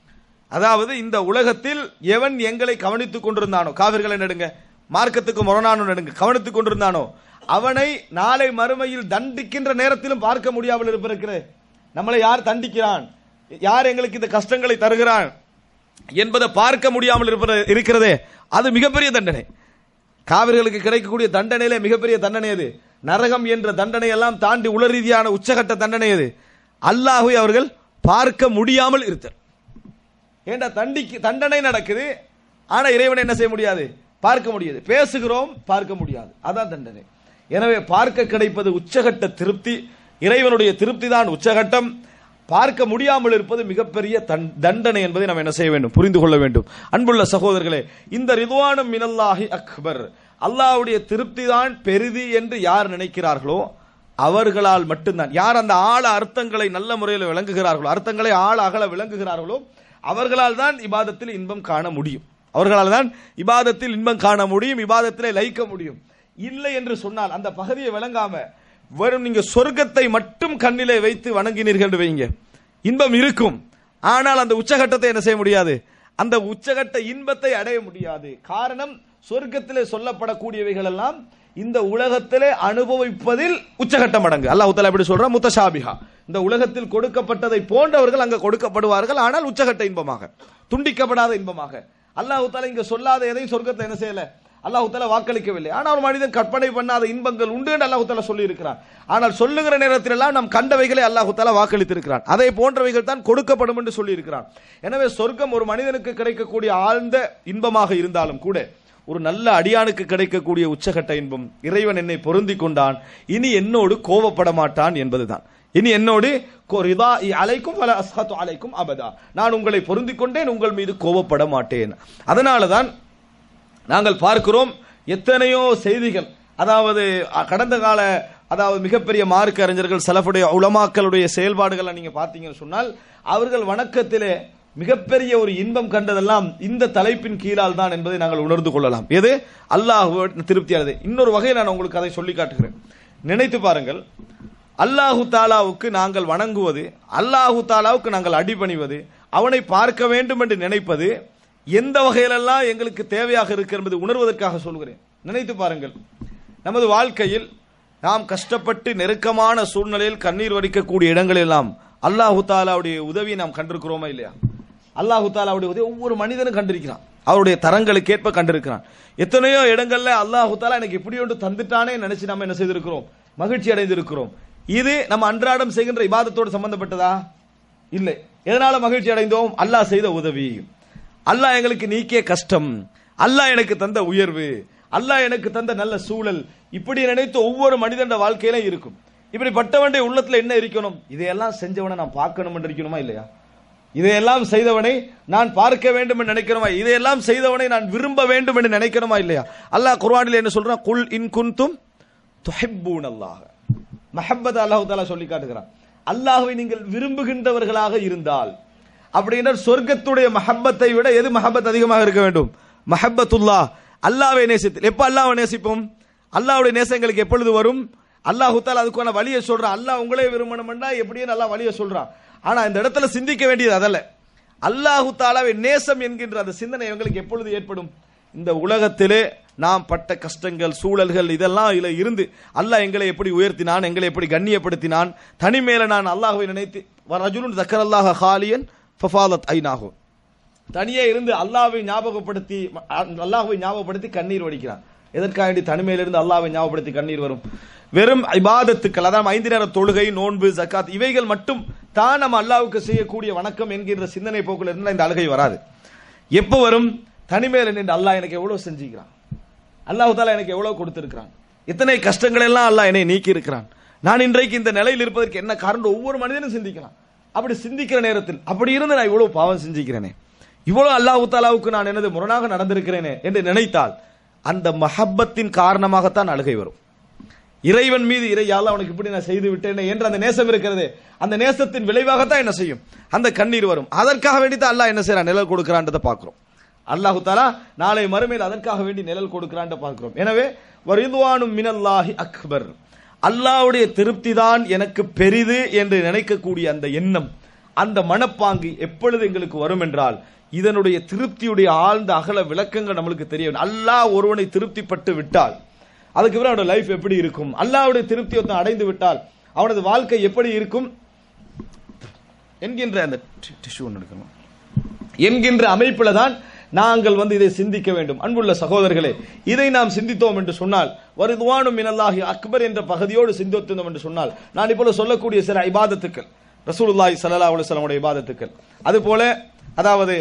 அதாவது இந்த உலகத்தில் எவன் எங்களை கவனித்துக் கொண்டிருந்தானோ காவிர்களை நடுங்க மார்க்கத்துக்கு முரணானோ நடுங்க கவனித்துக் கொண்டிருந்தானோ அவனை நாளை மறுமையில் தண்டிக்கின்ற நேரத்திலும் பார்க்க முடியாமல் இருப்பிருக்கிறது நம்மளை யார் தண்டிக்கிறான் யார் எங்களுக்கு இந்த கஷ்டங்களை தருகிறான் என்பதை பார்க்க முடியாமல் இருப்பது- இருக்கிறதே அது மிகப்பெரிய தண்டனை காவிர்களுக்கு கிடைக்கக்கூடிய தண்டனையிலே மிகப்பெரிய தண்டனை அது நரகம் என்ற தண்டனை எல்லாம் தாண்டி உள ரீதியான உச்சகட்ட தண்டனை அது அல்லாஹுவை அவர்கள் பார்க்க முடியாமல் இருத்தல் ஏண்டா தண்டிக்கு தண்டனை நடக்குது ஆனா இறைவனை என்ன செய்ய முடியாது பார்க்க முடியாது பேசுகிறோம் பார்க்க முடியாது அதான் தண்டனை எனவே பார்க்க கிடைப்பது உச்சகட்ட திருப்தி இறைவனுடைய திருப்தி தான் உச்சகட்டம் பார்க்க முடியாமல் இருப்பது மிகப்பெரிய தன்- தண்டனை என்பதை நாம் என்ன செய்ய வேண்டும் புரிந்து கொள்ள வேண்டும் அன்புள்ள சகோதரர்களே இந்த ரிதுவானும் மினல்லாஹி அக்பர் அல்லாஹ்வுடைய திருப்தி தான் பெரிது என்று யார் நினைக்கிறார்களோ அவர்களால் மட்டும்தான் யார் அந்த ஆழ அர்த்தங்களை நல்ல முறையில் விளங்குகிறார்களோ அர்த்தங்களை ஆழ அகல விளங்குகிறார்களோ அவர்களால் தான் இபாதத்தில் இன்பம் காண முடியும் அவர்களால் தான் இபாதத்தில் இன்பம் காண முடியும் இபாதத்திலே லயிக்க முடியும் இல்லை என்று சொன்னால் அந்த பகுதியை விளங்காம வெறும் நீங்க சொர்க்கத்தை மட்டும் கண்ணிலே வைத்து வணங்கினீர்கள் என்று வைங்க இன்பம் இருக்கும் ஆனால் அந்த உச்சகட்டத்தை என்ன செய்ய முடியாது அந்த உச்சகட்ட இன்பத்தை அடைய முடியாது காரணம் சொர்க்கத்திலே சொல்லப்படக்கூடியவைகள் எல்லாம் இந்த உலகத்திலே அனுபவிப்பதில் உச்சகட்டம் அடங்கு அல்லாஹ் தஆலா எப்படி சொல்றா முத்தஷாபிஹா இந்த உலகத்தில் கொடுக்கப்பட்டதை போன்றவர்கள் அங்க கொடுக்கப்படுவார்கள் ஆனால் உச்சகட்ட இன்பமாக துண்டிக்கப்படாத இன்பமாக அல்லாஹ் தஆலா இங்க சொல்லாத எதையும் சொர்க்கத்தை என்ன செய்யல அல்லாஹ் தஆலா வாக்களிக்கவில்லை ஆனால் ஒரு மனிதன் கற்பனை பண்ணாத இன்பங்கள் உண்டு என்று அல்லாஹ் தஆலா சொல்லி இருக்கிறான் ஆனால் சொல்லுகிற நேரத்திலெல்லாம் நாம் கண்டவைகளை அல்லாஹ் தஆலா வாக்களித்திருக்கிறான் அதே போன்றவைகள் தான் கொடுக்கப்படும் என்று சொல்லி இருக்கிறான் எனவே சொர்க்கம் ஒரு மனிதனுக்கு கிடைக்கக்கூடிய ஆழ்ந்த இன்பமாக இருந்தாலும் கூட ஒரு நல்ல அடியானுக்கு கிடைக்கக்கூடிய உச்சகட்ட இன்பம் இறைவன் என்னை பொருந்தி கொண்டான் இனி என்னோடு கோவப்பட மாட்டான் என்பதுதான் இனி என்னோடு கோ- ரிதா இ அலைக்கும் வல அஸ்ஹத்து அலைக்கும் அபதா நான் உங்களை பொருந்திக் கொண்டேன் உங்கள் மீது கோவப்பட மாட்டேன் அதனால தான் நாங்கள் பார்க்கிறோம் எத்தனையோ செய்திகள் அதாவது அ, கடந்த கால அதாவது மிகப்பெரிய மார்க்க அறிஞர்கள் சலஃபுடைய உலமாக்களுடைய செயல்பாடுகளை நீங்க பார்த்தீங்கன்னு சொன்னால் அவர்கள் வணக்கத்திலே மிகப்பெரிய ஒரு இன்பம் கண்டதெல்லாம் இந்த தலைப்பின் கீழால் தான் என்பதை நாங்கள் உணர்ந்து கொள்ளலாம் எது அல்லாஹ் திருப்தியானது இன்னொரு வகையில் நான் உங்களுக்கு அதை சொல்லி காட்டுகிறேன் நினைத்து பாருங்கள் அல்லாஹு தாலாவுக்கு நாங்கள் வணங்குவது அல்லாஹு தாலாவுக்கு நாங்கள் அடிபணிவது அவனை பார்க்க வேண்டும் என்று நினைப்பது எந்த வகையிலெல்லாம் எங்களுக்கு தேவையாக இருக்கு என்பதை உணர்வதற்காக சொல்கிறேன் நினைத்து பாருங்கள் நமது வாழ்க்கையில் நாம் கஷ்டப்பட்டு நெருக்கமான சூழ்நிலையில் கண்ணீர் வடிக்கக்கூடிய இடங்களெல்லாம் அல்லாஹு தாலாவுடைய உதவியை நாம் கண்டிருக்கிறோமா இல்லையா அல்லாஹு தாலாவுடைய உதவி ஒவ்வொரு மனிதனும் கண்டிருக்கிறான் அவருடைய தரங்களுக்கு ஏற்ப கண்டிருக்கிறான் எத்தனையோ இடங்கள்ல அல்லாஹு தாலா எனக்கு இப்படி ஒன்று தந்துட்டானே நினைச்சு நம்ம என்ன செய்திருக்கிறோம் மகிழ்ச்சி அடைந்திருக்கிறோம் இது நம்ம அன்றாடம் செய்கின்ற இபாதத்தோடு சம்பந்தப்பட்டதா இல்லை எதனால மகிழ்ச்சி அடைந்தோம் அல்லாஹ் செய்த உதவி அல்லாஹ் எங்களுக்கு நீக்கிய கஷ்டம் அல்லாஹ் எனக்கு தந்த உயர்வு அல்லாஹ் எனக்கு தந்த நல்ல சூழல் இப்படி நினைத்து ஒவ்வொரு மனிதன் வாழ்க்கையில இருக்கும் இப்படிப்பட்டவனுடைய உள்ளத்துல என்ன இருக்கணும் இதையெல்லாம் செஞ்சவனை நான் பார்க்கணும் என்று இருக்கணுமா இல்லையா இதையெல்லாம் செய்தவனை நான் பார்க்க வேண்டும் என்று நினைக்கிறோமா இதையெல்லாம் செய்தவனை நான் விரும்ப வேண்டும் என்று நினைக்கிறோமா இல்லையா அல்லாஹ் குர்ஆனில் என்ன சொல்றான் குல் இன் குன்தும் துஹிப்பூன் அல்லாஹ் மஹப்பத் அல்லாஹ் தாலா சொல்லி காட்டுகிறான் அல்லாஹ்வை நீங்கள் விரும்புகின்றவர்களாக இருந்தால் அப்படின்னா சொர்க்கத்துடைய மஹப்பத்தை விட எது மஹப்பத் அதிகமாக இருக்க வேண்டும் மஹப்பத்துல்லா அல்லாஹ்வை நேசித்து எப்ப அல்லாஹ்வை நேசிப்போம் அல்லாஹ்வுடைய நேசம் எங்களுக்கு எப்பொழுது வரும் அல்லாஹ் தாலா அதுக்கான வழியை சொல்றான் அல்லாஹ் உங்களே விரும்பணும்னா எப்படியே நல்லா வழியை சொல்றான் ஆனா இந்த இடத்துல சிந்திக்க வேண்டியது அதல்ல அல்லாஹு தாலாவை நேசம் என்கின்ற அந்த சிந்தனை எங்களுக்கு எப்பொழுது ஏற்படும் இந்த உலகத்திலே நாம் பட்ட கஷ்டங்கள் சூழல்கள் இதெல்லாம் இதுல இருந்து அல்லாஹ் எங்களை எப்படி உயர்த்தினான் எங்களை எப்படி கண்ணியப்படுத்தினான் தனிமேல நான் அல்லாஹ்வை நினைத்து ரஜுலுன் தக்கர் அல்லாஹ் ஹாலியன் ஃபஃபாலத் ஐநாகும் தனியே இருந்து அல்லாஹ்வை ஞாபகப்படுத்தி அல்லாஹ்வை ஞாபகப்படுத்தி கண்ணீர் வடிக்கிறான் எதற்காக வேண்டி தனிமையிலிருந்து அல்லாஹ்வை ஞாபகப்படுத்தி கண்ணீர் வரும் வெறும் இபாதத்துக்கள் அதாவது ஐந்து நேர தொழுகை நோன்பு ஜக்காத் இவைகள் மட்டும் தான் நம்ம அல்லாஹ்வுக்கு செய்யக்கூடிய வணக்கம் என்கின்ற சிந்தனை போக்குல இருந்தால் இந்த அழுகை வராது எப்போ வரும் தனிமையில் நின்று அல்லாஹ் எனக்கு எவ்வளவு செஞ்சுக்கிறான் அல்லாஹ் தாலா எனக்கு எவ்வளவு கொடுத்திருக்கிறான் எத்தனை கஷ்டங்கள் எல்லாம் அல்லாஹ் என்னை நீக்கி இருக்கிறான் நான் இன்றைக்கு இந்த நிலையில் இருப்பதற்கு என்ன காரணம் ஒவ்வொரு மனிதனும் சிந்திக்கலாம் அப்படி சிந்திக்கிற நேரத்தில் அப்படி இருந்து நான் இவ்வளவு பாவம் செஞ்சுக்கிறேனே இவ்வளவு அல்லாஹ் தாலாவுக்கு நான் எனது முரணாக நடந்திருக்கிறேனே என்று நினைத்தால் அந்த மஹப்பத்தின் காரணமாகத்தான் அழுகை வரும் இறைவன் மீது இறையால் அவனுக்கு இப்படி நான் செய்து விட்டேனே என்று அந்த நேசம் இருக்கிறது அந்த நேசத்தின் விளைவாகத்தான் என்ன செய்யும் அந்த கண்ணீர் வரும் அதற்காக வேண்டி தான் அல்லாஹ் என்ன செய்யறான் நிழல் கொடுக்கிறான்றதை பார்க்கிறோம் அல்லாஹு தாலா நாளை மறுமையில் அதற்காக வேண்டி நிழல் கொடுக்கிறான் பார்க்கிறோம் எனவே வரிதுவானும் மினல்லாஹி அக்பர் அல்லாஹ்வுடைய திருப்தி தான் எனக்கு பெரிது என்று நினைக்கக்கூடிய அந்த எண்ணம் அந்த மனப்பாங்கு எப்பொழுது எங்களுக்கு வரும் என்றால் இதனுடைய திருப்தியுடைய ஆழ்ந்த அகல விளக்கங்கள் நம்மளுக்கு தெரிய வேண்டும் அல்லாஹ் ஒருவனை திருப்திப்பட்டு விட்டால் அதுக்கு பிறகு அவனோட லைஃப் எப்படி இருக்கும் அல்லாஹ்வுடைய திருப்தி ஒருத்தன் அடைந்து விட்டால் அவனது வாழ்க்கை எப்படி இருக்கும் என்கின்ற அந்த டிஷ்யூ ஒன்று எடுக்கணும் என்கின்ற அமைப்புல தான் நாங்கள் வந்து இதை சிந்திக்க வேண்டும் அன்புள்ள சகோதரர்களே இதை நாம் சிந்தித்தோம் என்று சொன்னால் வருதுவானும் மினல்லாஹி அக்பர் என்ற பகுதியோடு சிந்தித்தோம் என்று சொன்னால் நான் இப்பொழுது சொல்லக்கூடிய சில இபாதத்துக்கள் ரசூலுல்லாஹி ஸல்லல்லாஹு அலைஹி வஸல்லமுடைய இபாதத்துக்கள் அதுபோல அதாவது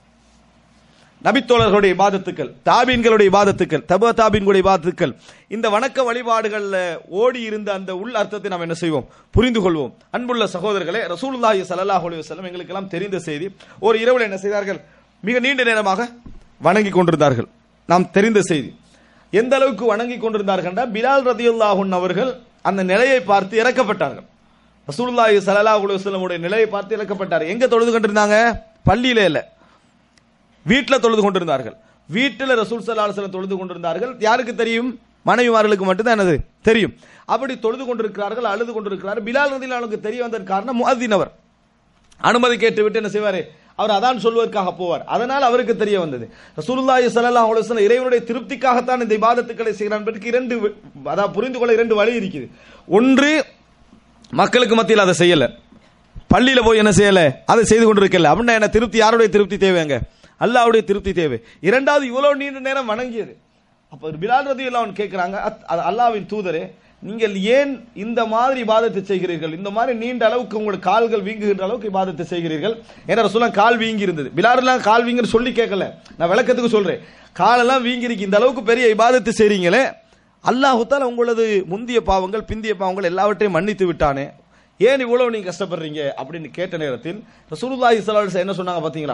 நபித்தோழர்களுடைய இபாதத்துக்கள் தாபீன்களுடைய இபாதத்துக்கள் தப தாபீன்களுடைய இபாதத்துக்கள் இந்த வணக்க வழிபாடுகள்ல ஓடி இருந்த அந்த உள் அர்த்தத்தை நாம் என்ன செய்வோம் புரிந்து கொள்வோம் அன்புள்ள சகோதரர்களே ரசூலுல்லாஹி ஸல்லல்லாஹு அலைஹி வஸல்லம் எங்களுக்கு எல்லாம் தெரிந்த செய்தி ஒரு இரவுல என்ன செய்தார்கள் மிக நீண்ட நேரமாக வணங்கி கொண்டிருந்தார்கள் நாம் தெரிந்த செய்தி எந்த அளவுக்கு வணங்கி கொண்டிருந்தார்கள் என்றால் பிலால் ரதியுல்லாஹுன் அவர்கள் அந்த நிலையை பார்த்து இறக்கப்பட்டார்கள் ரசூலுல்லாஹி ஸல்லல்லாஹு அலைஹி வஸல்லமுடைய நிலையை பார்த்து இறக்கப்பட்டார் எங்க தொழுது கொண்டிருந்தாங்க பள்ளியில இல்ல வீட்டில் தொழுது கொண்டிருந்தார்கள் வீட்டில் ரசூல் சல்லா அலுவலம் தொழுது கொண்டிருந்தார்கள் யாருக்கு தெரியும் மனைவிமார்களுக்கு மட்டும்தான் என்னது தெரியும் அப்படி தொழுது கொண்டிருக்கிறார்கள் அழுது கொண்டிருக்கிறார் பிலால் ரதிலானுக்கு தெரிய வந்ததன் காரணம் முஅத்தின் அவர் அனுமதி கேட்டு விட்டு என்ன செய்வாரு அவர் அதான் சொல்வதற்காக போவார் அதனால் அவருக்கு தெரிய வந்தது ரசூலுல்லாஹி ஸல்லல்லாஹு அலைஹி வஸல்லம் இறைவனுடைய திருப்திக்காகத்தான் இந்த இபாதத்துக்களை செய்கிறான் என்பதற்கு இரண்டு வி- அதாவது புரிந்து கொள்ள இரண்டு வழி இருக்குது ஒன்று மக்களுக்கு மத்தியில் அதை செய்யல பள்ளியில போய் என்ன செய்யல அதை செய்து கொண்டிருக்கல அப்படின்னா என்ன திருப்தி யாருடைய திருப்தி தேவைங்க அல்லாஹ்வுடைய திருப்தி தேவை இரண்டாவது இவ்வளவு நீண்ட நேரம் வணங்கியது அப்ப பிலால் ரதி அவன் கேட்கிறாங்க அத்- அது அல்லாஹ்வின் தூதரே நீங்கள் ஏன் இந்த மாதிரி இபாதத்தை செய்கிறீர்கள் இந்த மாதிரி நீண்ட அளவுக்கு உங்களுக்கு கால்கள் வீங்குகின்ற அளவுக்கு இபாதத்தை செய்கிறீர்கள் என்ற சொல்ல கால் வீங்கி இருந்தது பிலாரெல்லாம் கால் வீங்குன்னு சொல்லி கேட்கல நான் விளக்கத்துக்கு சொல்றேன் காலெல்லாம் வீங்கி இருக்கு இந்த அளவுக்கு பெரிய இபாதத்தை செய்றீங்களே அல்லாஹு தாலா உங்களது முந்திய பாவங்கள் பிந்திய பாவங்கள் எல்லாவற்றையும் மன்னித்து விட்டானே ஏன் இவ்வளவு நீங்க கஷ்டப்படுறீங்க அப்படின்னு கேட்ட நேரத்தில் ரசூலுல்லாஹி ஸல்லல்லாஹு அலைஹி வஸல்லம் என்ன சொன்னாங்க பாத்தீங்களா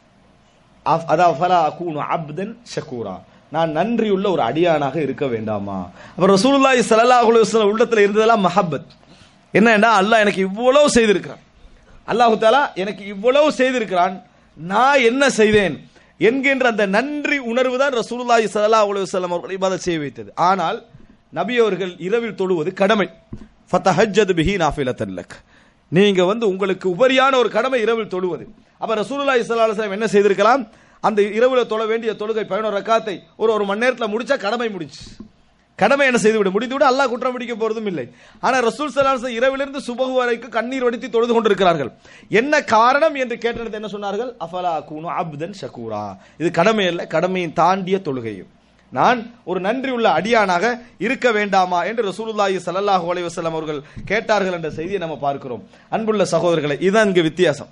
அஃப்- அதாவது ஃபலா அகூனு அப்தன் ஷக்கூரா நான் நன்றியுள்ள ஒரு அடியானாக இருக்க வேண்டாமா அப்ப ரசூலுல்லாஹி ஸல்லல்லாஹு அலைஹி வஸல்லம் உள்ளத்துல இருந்ததெல்லாம் மஹப்பத் என்னன்னா அல்லாஹ் எனக்கு இவ்வளவு செய்திருக்கிறான் அல்லாஹு தாலா எனக்கு இவ்வளவு செய்திருக்கிறான் நான் என்ன செய்தேன் என்கின்ற அந்த நன்றி உணர்வு தான் ரசூலுல்லாஹி ஸல்லல்லாஹு அலைஹி வஸல்லம் அவர்களை இபாதத் செய்ய வைத்தது ஆனால் நபி அவர்கள் இரவில் தொழுவது கடமை ஃபதஹஜ்ஜத் பிஹி நாஃபிலத்தன் லக் நீங்க வந்து உங்களுக்கு உபரியான ஒரு கடமை இரவில் தொழுவது அப்ப ரசூலுல்லாஹி ஸல்லல்லாஹு அலைஹி வஸல்லம் என்ன செய்திருக்கலாம் அந்த இரவுல தொழ வேண்டிய தொழுகை பதினோரு ரக்காத்தை ஒரு ஒரு மணி நேரத்துல முடிச்சா கடமை முடிச்சு கடமை என்ன செய்து விட முடிந்து விட அல்லாஹ் குற்றம் பிடிக்க போறதும் இல்லை ஆனா ரசூல் ஸல்லல்லாஹு அலைஹி வஸல்லம் இரவிலிருந்து சுபகு வரைக்கும் கண்ணீர் வடித்து தொழுது கொண்டிருக்கிறார்கள் என்ன காரணம் என்று கேட்டது என்ன சொன்னார்கள் அஃபலா கூனு அப்தன் ஷக்கூரா இது கடமை அல்ல கடமையின் தாண்டிய தொழுகையும் நான் ஒரு நன்றி உள்ள அடியானாக இருக்க வேண்டாமா என்று ரசூலுல்லாஹி ஸல்லல்லாஹு அலைஹி வஸல்லம் அவர்கள் கேட்டார்கள் என்ற செய்தியை நம்ம பார்க்கிறோம் அன்புள்ள சகோதரர்களே இதுதான் இங்கு வித்தியாசம்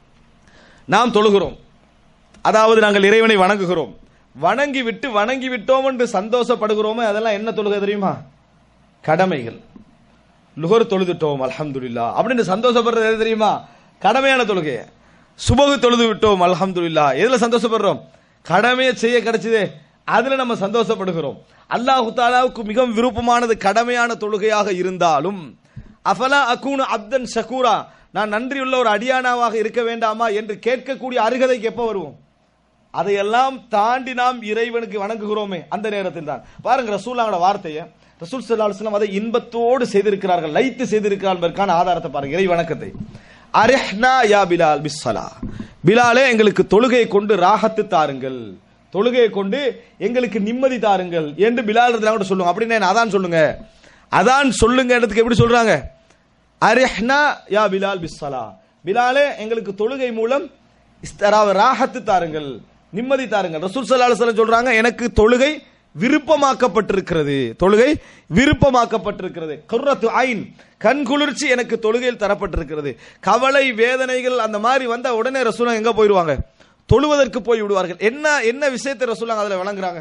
நாம் தொழுகிறோம் அதாவது நாங்கள் இறைவனை வணங்குகிறோம் வணங்கி விட்டு வணங்கி விட்டோம் என்று சந்தோஷப்படுகிறோமே அதெல்லாம் என்ன தொழுகை தெரியுமா கடமைகள் லுகர் தொழுதுட்டோம் அல்ஹம்துலில்லா அப்படின்னு சந்தோஷப்படுறது எது தெரியுமா கடமையான தொழுகை சுபகு தொழுது விட்டோம் அல்ஹம்துலில்லா எதுல சந்தோஷப்படுறோம் கடமையை செய்ய கிடைச்சதே அதுல நம்ம சந்தோஷப்படுகிறோம் அல்லாஹு தாலாவுக்கு மிகவும் விருப்பமானது கடமையான தொழுகையாக இருந்தாலும் அஃபலா அகூனு அப்தன் ஷக்கூரா நான் நன்றியுள்ள ஒரு அடியானாவாக இருக்க வேண்டாமா என்று கேட்கக்கூடிய அருகதைக்கு எப்ப வருவோம் அதையெல்லாம் தாண்டி நாம் இறைவனுக்கு வணங்குகிறோமே அந்த நேரத்தில் தான் பாருங்க ரசூலாங்களோட வார்த்தையை ரசூல் ஸல்லல்லாஹு அலைஹி வஸல்லம் அதை இன்பத்தோடு செய்திருக்கிறார்கள் லைத்து செய்திருக்கிறார்கள் என்பதற்கான ஆதாரத்தை பாருங்க இறை வணக்கத்தை அரிஹ்னா யா பிலால் பிஸ்ஸலா பிலாலே எங்களுக்கு தொழுகையை கொண்டு ராகத்து தாருங்கள் தொழுகையை கொண்டு எங்களுக்கு நிம்மதி தாருங்கள் என்று பிலால் ரதியல்லாஹு அன்ஹு சொல்லுங்க அப்படின்னு என்ன அதான் சொல்லுங்க அதான் சொல்லுங்க இடத்துக்கு எப்படி சொல்றாங்க அரிஹ்னா யா பிலால் பிஸ்ஸலா பிலாலே எங்களுக்கு தொழுகை மூலம் இஸ்தராவ ராஹத்து தாருங்கள் நிம்மதி தாருங்கள் ரசூல் ஸல்லல்லாஹு அலைஹி வஸல்லம் சொல்றாங்க எனக்கு தொழுகை விருப்பமாக்கப்பட்டிருக்கிறது தொழுகை விருப்பமாக்கப்பட்டிருக்கிறது குர்ரத்து ஐன் கண் குளிர்ச்சி எனக்கு தொழுகையில் தரப்பட்டிருக்கிறது கவலை வேதனைகள் அந்த மாதிரி வந்தா உடனே ரசூலா எங்க போயிடுவாங்க தொழுவதற்கு போய் விடுவார்கள் என்ன என்ன விஷயத்தை ரசூலாங்க அதுல வழங்குறாங்க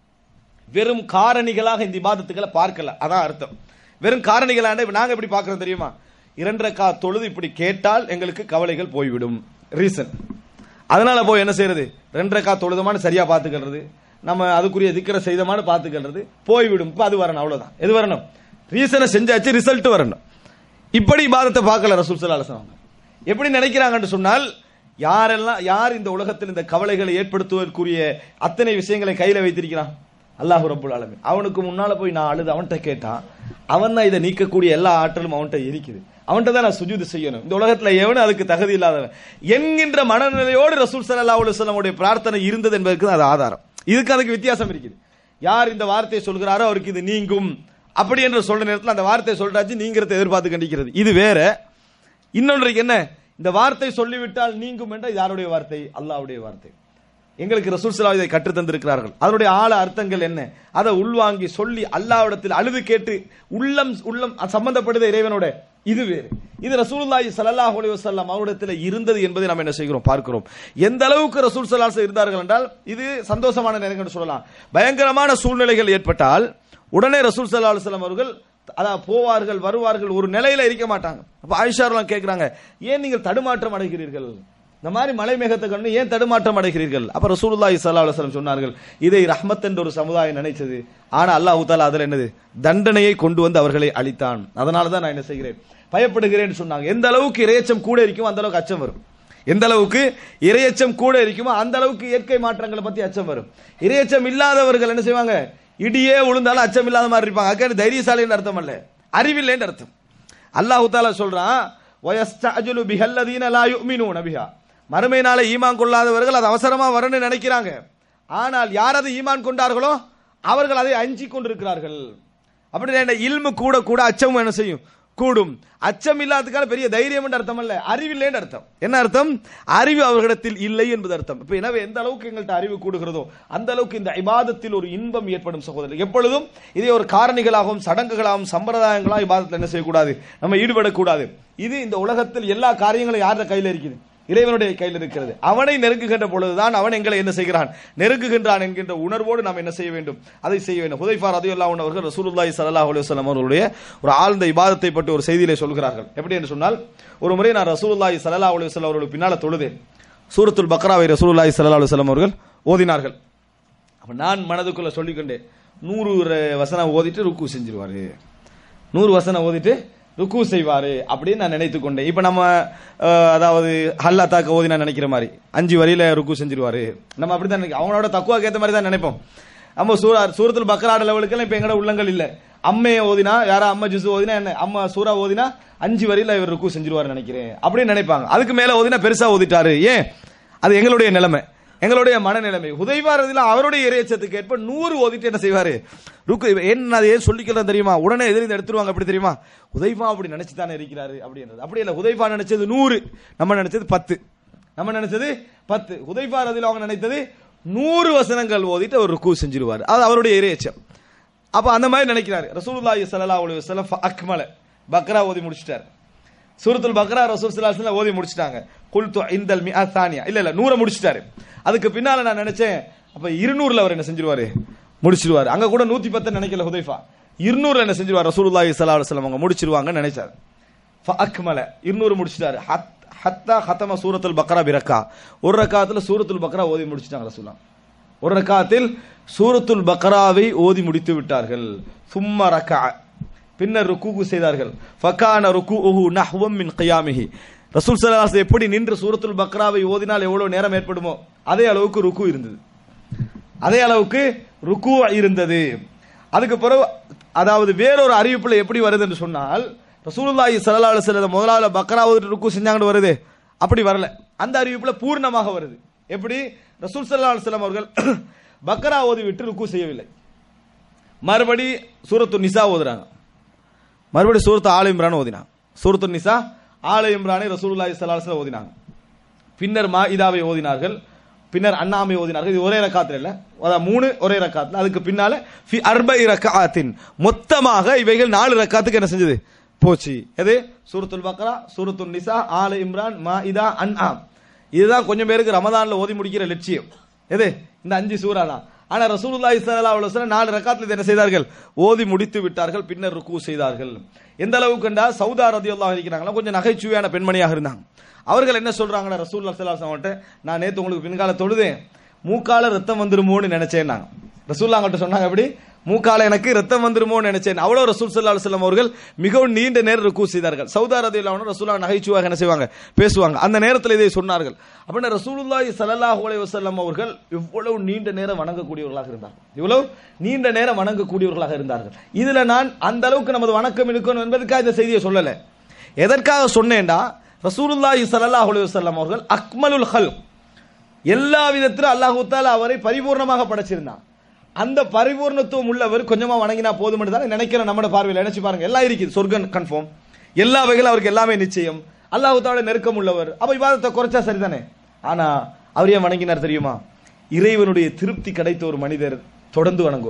வெறும் காரணிகளாக இந்த இபாதத்துக்களை பார்க்கல அதான் அர்த்தம் வெறும் காரணிகளான இப்ப நாங்க எப்படி பார்க்கறோம் தெரியுமா இரண்டரை கா தொழுது இப்படி கேட்டால் எங்களுக்கு கவலைகள் போய்விடும் ரீசன் அதனால போய் என்ன செய்யறது ரெண்டரை கா தொழுதமானு சரியா பார்த்துக்கிறது நம்ம அதுக்குரிய திக்கரை செய்தமானு பார்த்துக்கிறது போய்விடும் இப்ப அது வரணும் அவ்வளவுதான் எது வரணும் ரீசனை செஞ்சாச்சு ரிசல்ட் வரணும் இப்படி இபாதத்தை பார்க்கல ரசூல் ஸல்லல்லாஹு அலைஹி வஸல்லம் எப்படி நினைக்கிறாங்கன்னு சொன்னால் யாரெல்லாம் யார் இந்த உலகத்தில் இந்த கவலைகளை ஏற்படுத்துவதற்குரிய அத்தனை விஷயங்களை கையில வைத்திருக்கிறான் அல்லாஹ் ரப்புல் ஆலமீன் அவனுக்கு முன்னால போய் நான் அழுது அவன்கிட்ட கேட்டான் அவன் தான் இதை நீக்கக்கூடிய எல்லா ஆற்றலும் அவன்கிட்ட இருக்குது அவன்கிட்ட தான் நான் சுஜூது செய்யணும் இந்த உலகத்துல எவனும் அதுக்கு தகுதி இல்லாதவன் என்கின்ற மனநிலையோடு ரசூல் ஸல்லல்லாஹு அலைஹி வஸல்லமுடைய பிரார்த்தனை இருந்தது என்பதற்கு தான் அது ஆதாரம் இதுக்கு அதுக்கு வித்தியாசம் இருக்குது யார் இந்த வார்த்தையை சொல்கிறாரோ அவருக்கு இது நீங்கும் அப்படி என்று சொல்ற நேரத்தில் அந்த வார்த்தையை சொல்றாச்சு நீங்கிறத எதிர்பார்த்து கண்டிக்கிறது இது வேற இன்னொன்றைக்கு என்ன இந்த வார்த்தை சொல்லிவிட்டால் நீங்கும் என்ற இது யாருடைய வார்த்தை அல்லாஹ்வுடைய வார்த்தை எங்களுக்கு ரசூல் ஸல்லல்லாஹு இதை கற்றுத் தந்திருக்கிறார்கள் அதனுடைய ஆழ அர்த்தங்கள் என்ன அதை உள்வாங்கி சொல்லி அல்லாஹ்விடத்தில் அழுது கேட்டு உள்ளம் உள்ளம் சம்பந்தப்படுத இறைவனோட இது வேறு இது ரசூலுல்லாஹி ஸல்லல்லாஹு அலைஹி வஸல்லம் அவரிடத்தில் இருந்தது என்பதை நாம் என்ன செய்கிறோம் பார்க்கிறோம் எந்த அளவுக்கு ரசூல் ஸல்லல்லாஹு அலைஹி வஸல்லம் இருந்தார்கள் என்றால் இது சந்தோஷமான நேரங்கள் என்று சொல்லலாம் பயங்கரமான சூழ்நிலைகள் ஏற்பட்டால் உடனே ரசூல் ஸல்லல்லாஹு அலைஹி வஸல்லம் அவர்கள் அதான் போவார்கள் வருவார்கள் ஒரு நிலையில இருக்க மாட்டாங்க அப்ப ஆயிஷாரெல்லாம் கேட்கிறாங்க ஏன் நீங்கள் தடுமாற்றம் அடைகிறீர்கள் இந்த மாதிரி மலை மேகத்தை கண்டு ஏன் தடுமாற்றம் அடைகிறீர்கள் அப்ப ரசூலுல்லாஹி ஸல்லல்லாஹு அலைஹி வஸல்லம் சொன்னார்கள் இதை ரஹ்மத் என்ற ஒரு சமுதாயம் நினைச்சது ஆனா அல்லாஹ் தஆலா அதுல என்னது தண்டனையை கொண்டு வந்து அவர்களை அழித்தான் அதனால தான் நான் என்ன செய்கிறேன் பயப்படுகிறேன்னு சொன்னாங்க எந்த அளவுக்கு இரையச்சம் கூட இருக்குமோ அந்த அளவுக்கு அச்சம் வரும் எந்த அளவுக்கு இரையச்சம் கூட இருக்குமோ அந்த அளவுக்கு இயற்கை மாற்றங்களை பத்தி அச்சம் வரும் இரையச்சம் இல்லாதவர்கள் என்ன செய்வாங்க இடியே விழுந்தாலும் அச்சம் இல்லாத மாதிரி இருப்பாங்க அதுக்கு தைரியசாலின்னு அர்த்தம் அல்ல அறிவில்லைன்னு அர்த்தம் அல்லாஹு தாலா சொல்றான் வயஸ்தஅஜுலு பிஹல்லதீன லா யுமினூன பிஹா மறுமை நாளை ஈமான் கொள்ளாதவர்கள் அது அவசரமா வரணும்னு நினைக்கிறாங்க ஆனால் யார் அது ஈமான் கொண்டார்களோ அவர்கள் அதை அஞ்சி கொண்டிருக்கிறார்கள் அப்படி என்ன இல்மு கூட கூட அச்சமும் என்ன செய்யும் கூடும் அச்சம் இல்லாததுக்கான பெரிய தைரியம் என்று அர்த்தம் அல்ல அறிவில்லைன்னு அர்த்தம் என்ன அர்த்தம் அறிவு அவர்களிடத்தில் இல்லை என்பது அர்த்தம் இப்ப எனவே எந்த அளவுக்கு எங்கள்கிட்ட அறிவு கூடுகிறதோ அந்த அளவுக்கு இந்த இபாதத்தில் ஒரு இன்பம் ஏற்படும் சகோதரர் எப்பொழுதும் இதை ஒரு காரணிகளாகவும் சடங்குகளாகவும் சம்பிரதாயங்களாகவும் இபாதத்தில் என்ன செய்யக்கூடாது நம்ம ஈடுபடக்கூடாது இது இந்த உலகத்தில் எல்லா காரியங்களும் யார கையில் இருக்குது இறைவனுடைய கையில் இருக்கிறது அவனை நெருங்குகின்ற பொழுதுதான் அவன் எங்களை என்ன செய்கிறான் நெருங்குகின்றான் என்கின்ற உணர்வோடு நாம் என்ன செய்ய வேண்டும் அதை செய்ய வேண்டும் ஹுதைஃபா ரதியுல்லாஹு அன்ஹு அவர்கள் ரசூலுல்லாஹி ஸல்லல்லாஹு அலைஹி வஸல்லம் அவர்களுடைய ஒரு ஆழ்ந்த இபாதத்தை பற்றி ஒரு செய்தியிலே சொல்கிறார்கள் எப்படி என்று சொன்னால் ஒரு முறை நான் ரசூலுல்லாஹி ஸல்லல்லாஹு அலைஹி வஸல்லம் அவர்களுக்கு பின்னால தொழுதேன் சூரத்துல் பக்ராவை ரசூலுல்லாஹி ஸல்லல்லாஹு அலைஹி வஸல்லம் அவர்கள் ஓதினார்கள் அப்ப நான் மனதுக்குள்ள சொல்லிக்கொண்டேன் நூறு ர- வசனம் ஓதிட்டு ருக்கு செஞ்சிருவாரு நூறு வசனம் ஓதிட்டு ருக்கு செய்வாரு அப்படின்னு நான் நினைத்து கொண்டேன் இப்ப நம்ம அஹ், அதாவது ஹல்லா தாக்க ஓதி நான் நினைக்கிற மாதிரி அஞ்சு வரியில ருக்கு செஞ்சிருவாரு நம்ம அப்படித்தான் நினைக்க அவனோட தக்குவாக்கு ஏத்த மாதிரி தான் நினைப்போம் நம்ம சூரா சூரத்தில் பக்கராட லெவலுக்கு இப்ப எங்கட உள்ளங்கள் இல்ல அம்மையை ஓதினா யாரா அம்மா ஜுசு ஓதினா என்ன அம்மா சூரா ஓதினா அஞ்சு வரியில இவர் ருக்கு செஞ்சிருவாரு நினைக்கிறேன் அப்படின்னு நினைப்பாங்க அதுக்கு மேல ஓதினா பெருசா ஓதிட்டாரு ஏன் அது எங்களுடைய நிலைமை எங்களுடைய மனநிலைமை உதய்வாரதில் அவருடைய இறையச்சத்துக்கு ஏற்ப நூறு ஓதிட்டு என்ன செய்வாரு ருக்கு என்ன அது ஏன் சொல்லிக்கலாம் தெரியுமா உடனே எதிர்ந்து எடுத்துருவாங்க அப்படி தெரியுமா உதைஃபா அப்படி நினைச்சு தானே இருக்கிறாரு அப்படின்றது அப்படி இல்ல உதைஃபா நினைச்சது நூறு நம்ம நினைச்சது பத்து நம்ம நினைச்சது பத்து உதைஃபா ரதில் அவங்க நினைத்தது நூறு வசனங்கள் ஓதிட்டு அவர் ருக்கு செஞ்சிருவார் அது அவருடைய இறையச்சம் அப்ப அந்த மாதிரி நினைக்கிறாரு ரசூலுல்லாஹி ஸல்லல்லாஹு அலைஹி வஸல்லம் அக்மல பக்ரா ஓதி முடிச்சிட்டார் சூரத்துல் பக்ரா ரசூல் ஸல்லல்லாஹு அலைஹி வஸல்லம் ஓதி முடிச்சிட்டாங்க குல்து இந்தல் மிஆ தானியா இல்ல இல்ல நூற முடிச்சிட்டாரு அதுக்கு பின்னால நான் நினைச்சேன் அப்ப இருநூறுல அவர் என்ன செஞ்சிருவாரு முடிச்சிருவாரு அங்க கூட நூத்தி பத்து நினைக்கல ஹுதைஃபா இருநூறுல என்ன செஞ்சிருவார் ரசூலுல்லாஹி ஸல்லல்லாஹு அலைஹி வஸல்லம் அவங்க முடிச்சிருவாங்கன்னு நினைச்சாரு அக்மல இருநூறு முடிச்சிட்டாரு ஹத் ஹத்தா ஹத்தம சூரத்துல் பக்ரா பிரக்கா ஒரு ரக்காத்துல சூரத்துல் பக்ரா ஓதி முடிச்சிட்டாங்க ரசூலா ஒரு ரக்காத்தில் சூரத்துல் பக்ராவை ஓதி முடித்து விட்டார்கள் சும்மா ரக்கா பின்னர் ருக்கு செய்தார்கள் ஃபகான ருக்குஹு நஹ்வம் மின் கியாமிஹி ரசூல் ஸல்லல்லாஹு அலைஹி வஸல்லம் எப்படி நின்று சூரத்துல் பக்ராவை ஓதினால் எவ்வளவு நேரம் ஏற்படுமோ அதே அளவுக்கு ருக்கு இருந்தது அதே அளவுக்கு ருக்கு இருந்தது அதுக்கு பிறகு அதாவது வேறொரு அறிவிப்புல எப்படி வருது என்று சொன்னால் ரசூலுல்லாஹி ஸல்லல்லாஹு அலைஹி வஸல்லம் முதலாவது பக்ரா ஓதிட்டு ருக்கு செஞ்சாங்கன்னு வருது அப்படி வரல அந்த அறிவிப்புல பூர்ணமாக வருது எப்படி ரசூல் ஸல்லல்லாஹு அலைஹி வஸல்லம் அவர்கள் பக்ரா ஓதி விட்டு ருக்கு செய்யவில்லை மறுபடி சூரத்து நிசா ஓதுறாங்க மறுபடி சூரத்து ஆல இம்ரான் ஓதினாங்க சூரத்து நிசா ஆல இம்ரானை ரசூலுல்லாஹி ஸல்லல்லாஹு அலைஹி வஸல்லம் ஓதினாங்க பின்னர் மாஇதாவை ஓதினார்கள் பின்னர் அண்ணாமை ஓதினார்கள் இது ஒரே ரக்காத்துல இல்ல அதாவது மூணு ஒரே ரக்காத்துல அதுக்கு பின்னால ஃபி அர்பை ரக்காத்தின் மொத்தமாக இவைகள் நாலு ரக்காத்துக்கு என்ன செஞ்சது போச்சு எது சூரத்துல் பக்ரா சூரத்துல் நிசா ஆல இம்ரான் மாஇதா அன்ஆம் இதுதான் கொஞ்சம் பேருக்கு ரமதான்ல ஓதி முடிக்கிற லட்சியம் எது இந்த அஞ்சு சூரா தான் ஆனா ரசூலுல்லாஹி ஸல்லல்லாஹு அலைஹி வஸல்லம் நாலு ரக்காத்துல இதை என்ன செய்தார்கள் ஓதி முடித்து விட்டார்கள் பின்னர் ருக்கு செய்தார்கள் எந்த அளவுக்கு கண்டா சௌதா ரதியல்லாஹு இருக்கிறாங்களா கொஞ்சம் நகைச்சுவையான பெண்மணியாக இருந்தாங்க அவர்கள் என்ன சொல்றாங்கன்னா ரசூலுல்லாஹி ஸல்லல்லாஹு அலைஹி வஸல்லம் நான் நேத்து உங்களுக்கு பின்கால தொழுதேன் மூக்கால ரத்தம் வந்துருமோன்னு நினைச்சேன் நான் ரசூல்லா கிட்ட சொன்னாங்க அப்படி மூக்கால எனக்கு ரத்தம் வந்துருமோன்னு நினைச்சேன் அவ்வளவு ரசூல் ஸல்லல்லாஹு அலைஹி வஸல்லம் அவர்கள் மிகவும் நீண்ட நேரம் ருக்கு செய்தார்கள் சௌதா ரதியல்லாஹு அன்ஹு ரசூலா நகைச்சுவாக என்ன செய்வாங்க பேசுவாங்க அந்த நேரத்தில் இதை சொன்னார்கள் அப்படின்னா ரசூலுல்லாஹி ஸல்லல்லாஹு அலைஹி வஸல்லம் அவர்கள் இவ்வளவு நீண்ட நேரம் வணங்கக்கூடியவர்களாக இருந்தார்கள் இவ்வளவு நீண்ட நேரம் வணங்கக்கூடியவர்களாக இருந்தார்கள் இதுல நான் அந்த அளவுக்கு நமது வணக்கம் இருக்கணும் என்பதற்காக இந்த செய்தியை சொல்லல எதற்காக சொன்னேன்டா ரசூலுல்லாஹி ஸல்லல்லாஹு அலைஹி வஸல்லம் அவர்கள் அக்மலுல் ஹல்க் எல்லா விதத்திலும் அல்லாஹு தாலா அவரை பரிபூர்ணமாக படைச்சிருந்தான் அந்த பரிபூர்ணத்துவம் உள்ளவர் கொஞ்சமா வணங்கினா போதும் தான் நினைக்கிறேன் நம்ம பார்வையில் நினைச்சு பாருங்க எல்லாம் இருக்குது சொர்க்கம் கன்ஃபார்ம் எல்லா வகையிலும் அவருக்கு எல்லாமே நிச்சயம் அல்லாஹு தாலா நெருக்கம் உள்ளவர் அப்ப விவாதத்தை குறைச்சா சரிதானே ஆனா அவர் ஏன் வணங்கினார் தெரியுமா இறைவனுடைய திருப்தி கிடைத்த ஒரு மனிதர் தொடர்ந்து வணங்குவார்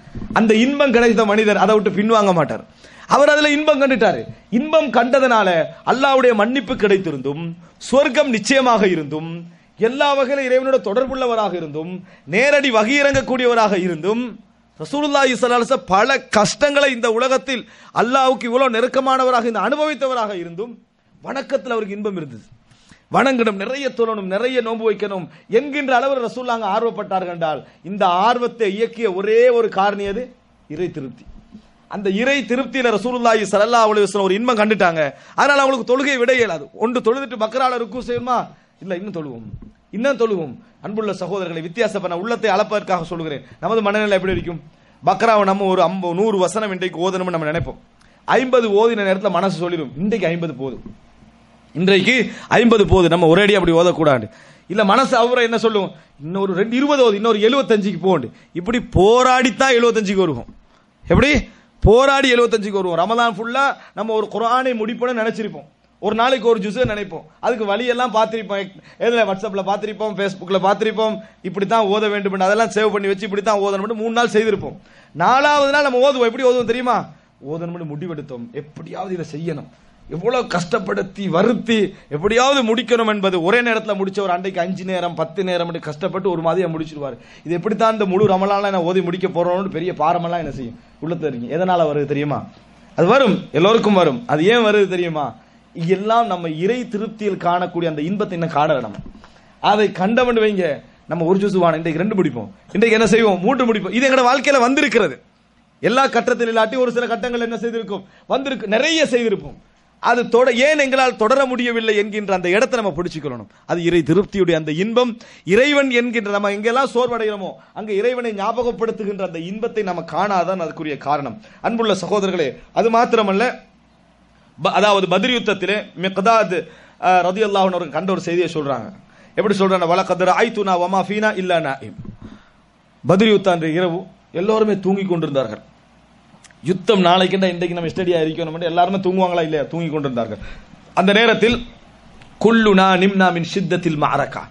அந்த இன்பம் கிடைத்த மனிதர் அதை விட்டு பின்வாங்க மாட்டார் அவர் அதுல இன்பம் கண்டுட்டாரு இன்பம் கண்டதனால அல்லாஹ்வுடைய மன்னிப்பு கிடைத்திருந்தும் சொர்க்கம் நிச்சயமாக இருந்தும் எல்லா வகையிலும் இறைவனோட தொடர்புள்ளவராக இருந்தும் நேரடி வகையிறங்கக்கூடியவராக இருந்தும் ரசூலுல்லாஹி ஸல்லல்லாஹு அலைஹி வஸல்லம் பல கஷ்டங்களை இந்த உலகத்தில் அல்லாஹ்வுக்கு இவ்வளவு நெருக்கமானவராக இந்த அனுபவித்தவராக இருந்தும் வணக்கத்தில் அவருக்கு இன்பம் இருந்தது வணங்கணும் நிறைய தொழணும் நிறைய நோன்பு வைக்கணும் என்கின்ற அளவில் ரசூல்லாங்க ஆர்வப்பட்டார்கள் என்றால் இந்த ஆர்வத்தை இயக்கிய ஒரே ஒரு காரணி அது இறை திருப்தி அந்த இறை திருப்தியில ரசூலுல்லாஹி ஸல்லல்லாஹு அலைஹி வஸல்லம் ஒரு இன்பம் கண்டுட்டாங்க அதனால அவங்களுக்கு தொழுகை விட இயலாது ஒன்று தொழுதுட்டு பக்கரால ருக்கு செய்யுமா இல்ல இன்னும் தொழுவோம் இன்னும் தொழுவோம் அன்புள்ள சகோதரர்களை வித்தியாசப்பட உள்ளத்தை அளப்பதற்காக சொல்கிறேன் நமது மனநிலை எப்படி இருக்கும் பக்ராவை நம்ம ஒரு ஐம்பது நூறு வசனம் இன்றைக்கு ஓதணும்னு நம்ம நினைப்போம் ஐம்பது ஓதின நேரத்தில் மனசு சொல்லிடும் இன்றைக்கு ஐம்பது போதும் இன்றைக்கு ஐம்பது போது நம்ம ஒரேடி அப்படி ஓதக்கூடாது இல்ல மனசு அவரை என்ன சொல்லும் இன்னொரு ரெண்டு இருபது ஓது இன்னொரு எழுபத்தஞ்சுக்கு போண்டு இப்படி போராடித்தான் எழுபத்தஞ்சுக்கு வருவோம் எப்படி போராடி எழுபத்தஞ்சுக்கு வருவோம் ரமதான் ஃபுல்லா நம்ம ஒரு குரானை முடிப்போம்னு நினைச்சிருப்போம் ஒரு நாளைக்கு ஒரு ஜுஸ் நினைப்போம் அதுக்கு வழியெல்லாம் பார்த்திருப்போம் எதுல வாட்ஸ்அப்ல பார்த்திருப்போம் ஃபேஸ்புக்ல பார்த்திருப்போம் இப்படி தான் ஓத வேண்டும் அதெல்லாம் சேவ் பண்ணி வச்சு இப்படி தான் ஓதணும் மூணு நாள் செய்திருப்போம் நாலாவது நாள் நம்ம ஓதுவோம் எப்படி ஓதுவோம் தெரியுமா ஓதணும்னு முடிவெடுத்தோம் எப்படியாவது இதை செய்யணும் எவ்வளவு கஷ்டப்படுத்தி வருத்தி எப்படியாவது முடிக்கணும் என்பது ஒரே நேரத்தில் முடிச்ச ஒரு அன்றைக்கு அஞ்சு நேரம் பத்து நேரம் அப்படி கஷ்டப்பட்டு ஒரு மாதிரியா முடிச்சிருவாரு இது எப்படித்தான் இந்த முழு ரமலான நான் ஓதி முடிக்க போறோம்னு பெரிய பாரமெல்லாம் என்ன செய்யும் உள்ளத்துல இருக்கீங்க எதனால வருது தெரியுமா அது வரும் எல்லோருக்கும் வரும் அது ஏன் வருது தெரியுமா எல்லாம் நம்ம இறை திருப்தியில் காணக்கூடிய அந்த இன்பத்தை இன்னும் காணல நம்ம அதை கண்டவன் வைங்க நம்ம ஒரு ஜூஸ் வாங்க இன்றைக்கு ரெண்டு முடிப்போம் இன்றைக்கு என்ன செய்வோம் மூன்று முடிப்போம் இது எங்களோட வாழ்க்கையில வந்திருக்கிறது எல்லா கட்டத்தில் இல்லாட்டி ஒரு சில கட்டங்கள் என்ன செய்திருக்கும் வந்திருக்கு நிறைய செய்திருப்போம் அது தொட ஏன் எங்களால் தொடர முடியவில்லை என்கின்ற அந்த இடத்தை நம்ம பிடிச்சுக்கொள்ளணும் அது இறை திருப்தியுடைய அந்த இன்பம் இறைவன் என்கின்ற நம்ம எங்கெல்லாம் சோர்வடைகிறோமோ அங்க இறைவனை ஞாபகப்படுத்துகின்ற அந்த இன்பத்தை நம்ம காணாதான் அதுக்குரிய காரணம் அன்புள்ள சகோதரர்களே அது மாத்திரமல்ல ப- அதாவது பத்ர் யுத்தத்திலே மிக்தாத் ரதி அல்லாஹ் கண்ட ஒரு செய்தியை சொல்றாங்க எப்படி சொல்றாங்க வலக்கதர் ஐத்துனா வமா ஃபீனா இல்லா நாயிம் பத்ர் யுத்தம் அன்று இரவு எல்லோருமே தூங்கி கொண்டிருந்தார்கள் யுத்தம் நாளைக்குண்டா இன்றைக்கு நம்ம ஸ்டடியா இருக்கணும் எல்லாருமே தூங்குவாங்களா இல்லையா தூங்கி கொண்டிருந்தார்கள் அந்த நேரத்தில் குல்லுனா நிம்னா மின் சித்தத்தில் மாரக்கா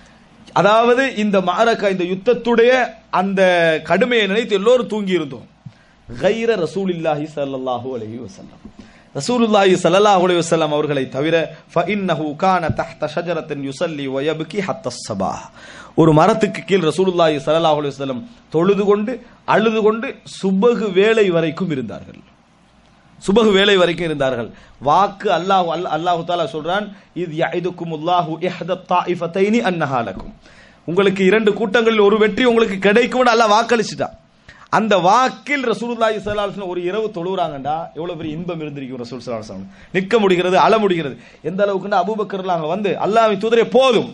அதாவது இந்த மாரக்கா இந்த யுத்தத்துடைய அந்த கடுமையை நினைத்து எல்லோரும் தூங்கி இருந்தோம் கைர ரசூலில்லாஹி ஸல்லல்லாஹு அலைஹி வஸல்லம் ரசூலுல்லாஹி ஸல்லல்லாஹு அலைஹி வஸல்லம் அவர்களை தவிர ஃபஇன்னஹு கான தஹ்த ஷஜரத்தின் யுஸல்லி வ யப்கி ஹத்த ஸபாஹ் ஒரு மரத்துக்கு கீழ் ரசூலுல்லாஹி ஸல்லல்லாஹு அலைஹி வஸல்லம் தொழுது கொண்டு அழுது கொண்டு சுபகு வேளை வரைக்கும் இருந்தார்கள் சுபகு வேலை வரைக்கும் இருந்தார்கள் வாக்கு அல்லாஹ் அல்லாஹ் அல்லாஹு தாலா சொல்றான் இது யஇதுக்கும் அல்லாஹு இஹ்த தாயிஃபத்தைனி அன்னஹாலக்கும் உங்களுக்கு இரண்டு கூட்டங்களில் ஒரு வெற்றி உங்களுக்கு கிடைக்கும்னு அல்லாஹ் வாக்களிச்சுட்டான் அந்த வாக்கில் ரசூலுல்லாஹி ஸல்லல்லாஹு அலைஹி வஸல்லம் ஒரு இரவு தொழுறாங்கடா எவ்வளவு பெரிய இன்பம் இருந்திருக்கும் ரசூல் ஸல்லல்லாஹு அலைஹி வஸல்லம் நிற்க முடிகிறது அழ முடிகிறது எந்த அளவுக்குன்னா அபூபக்கர்லாம் அங்க வந்து அல்லாஹ்வின் தூதரே போதும்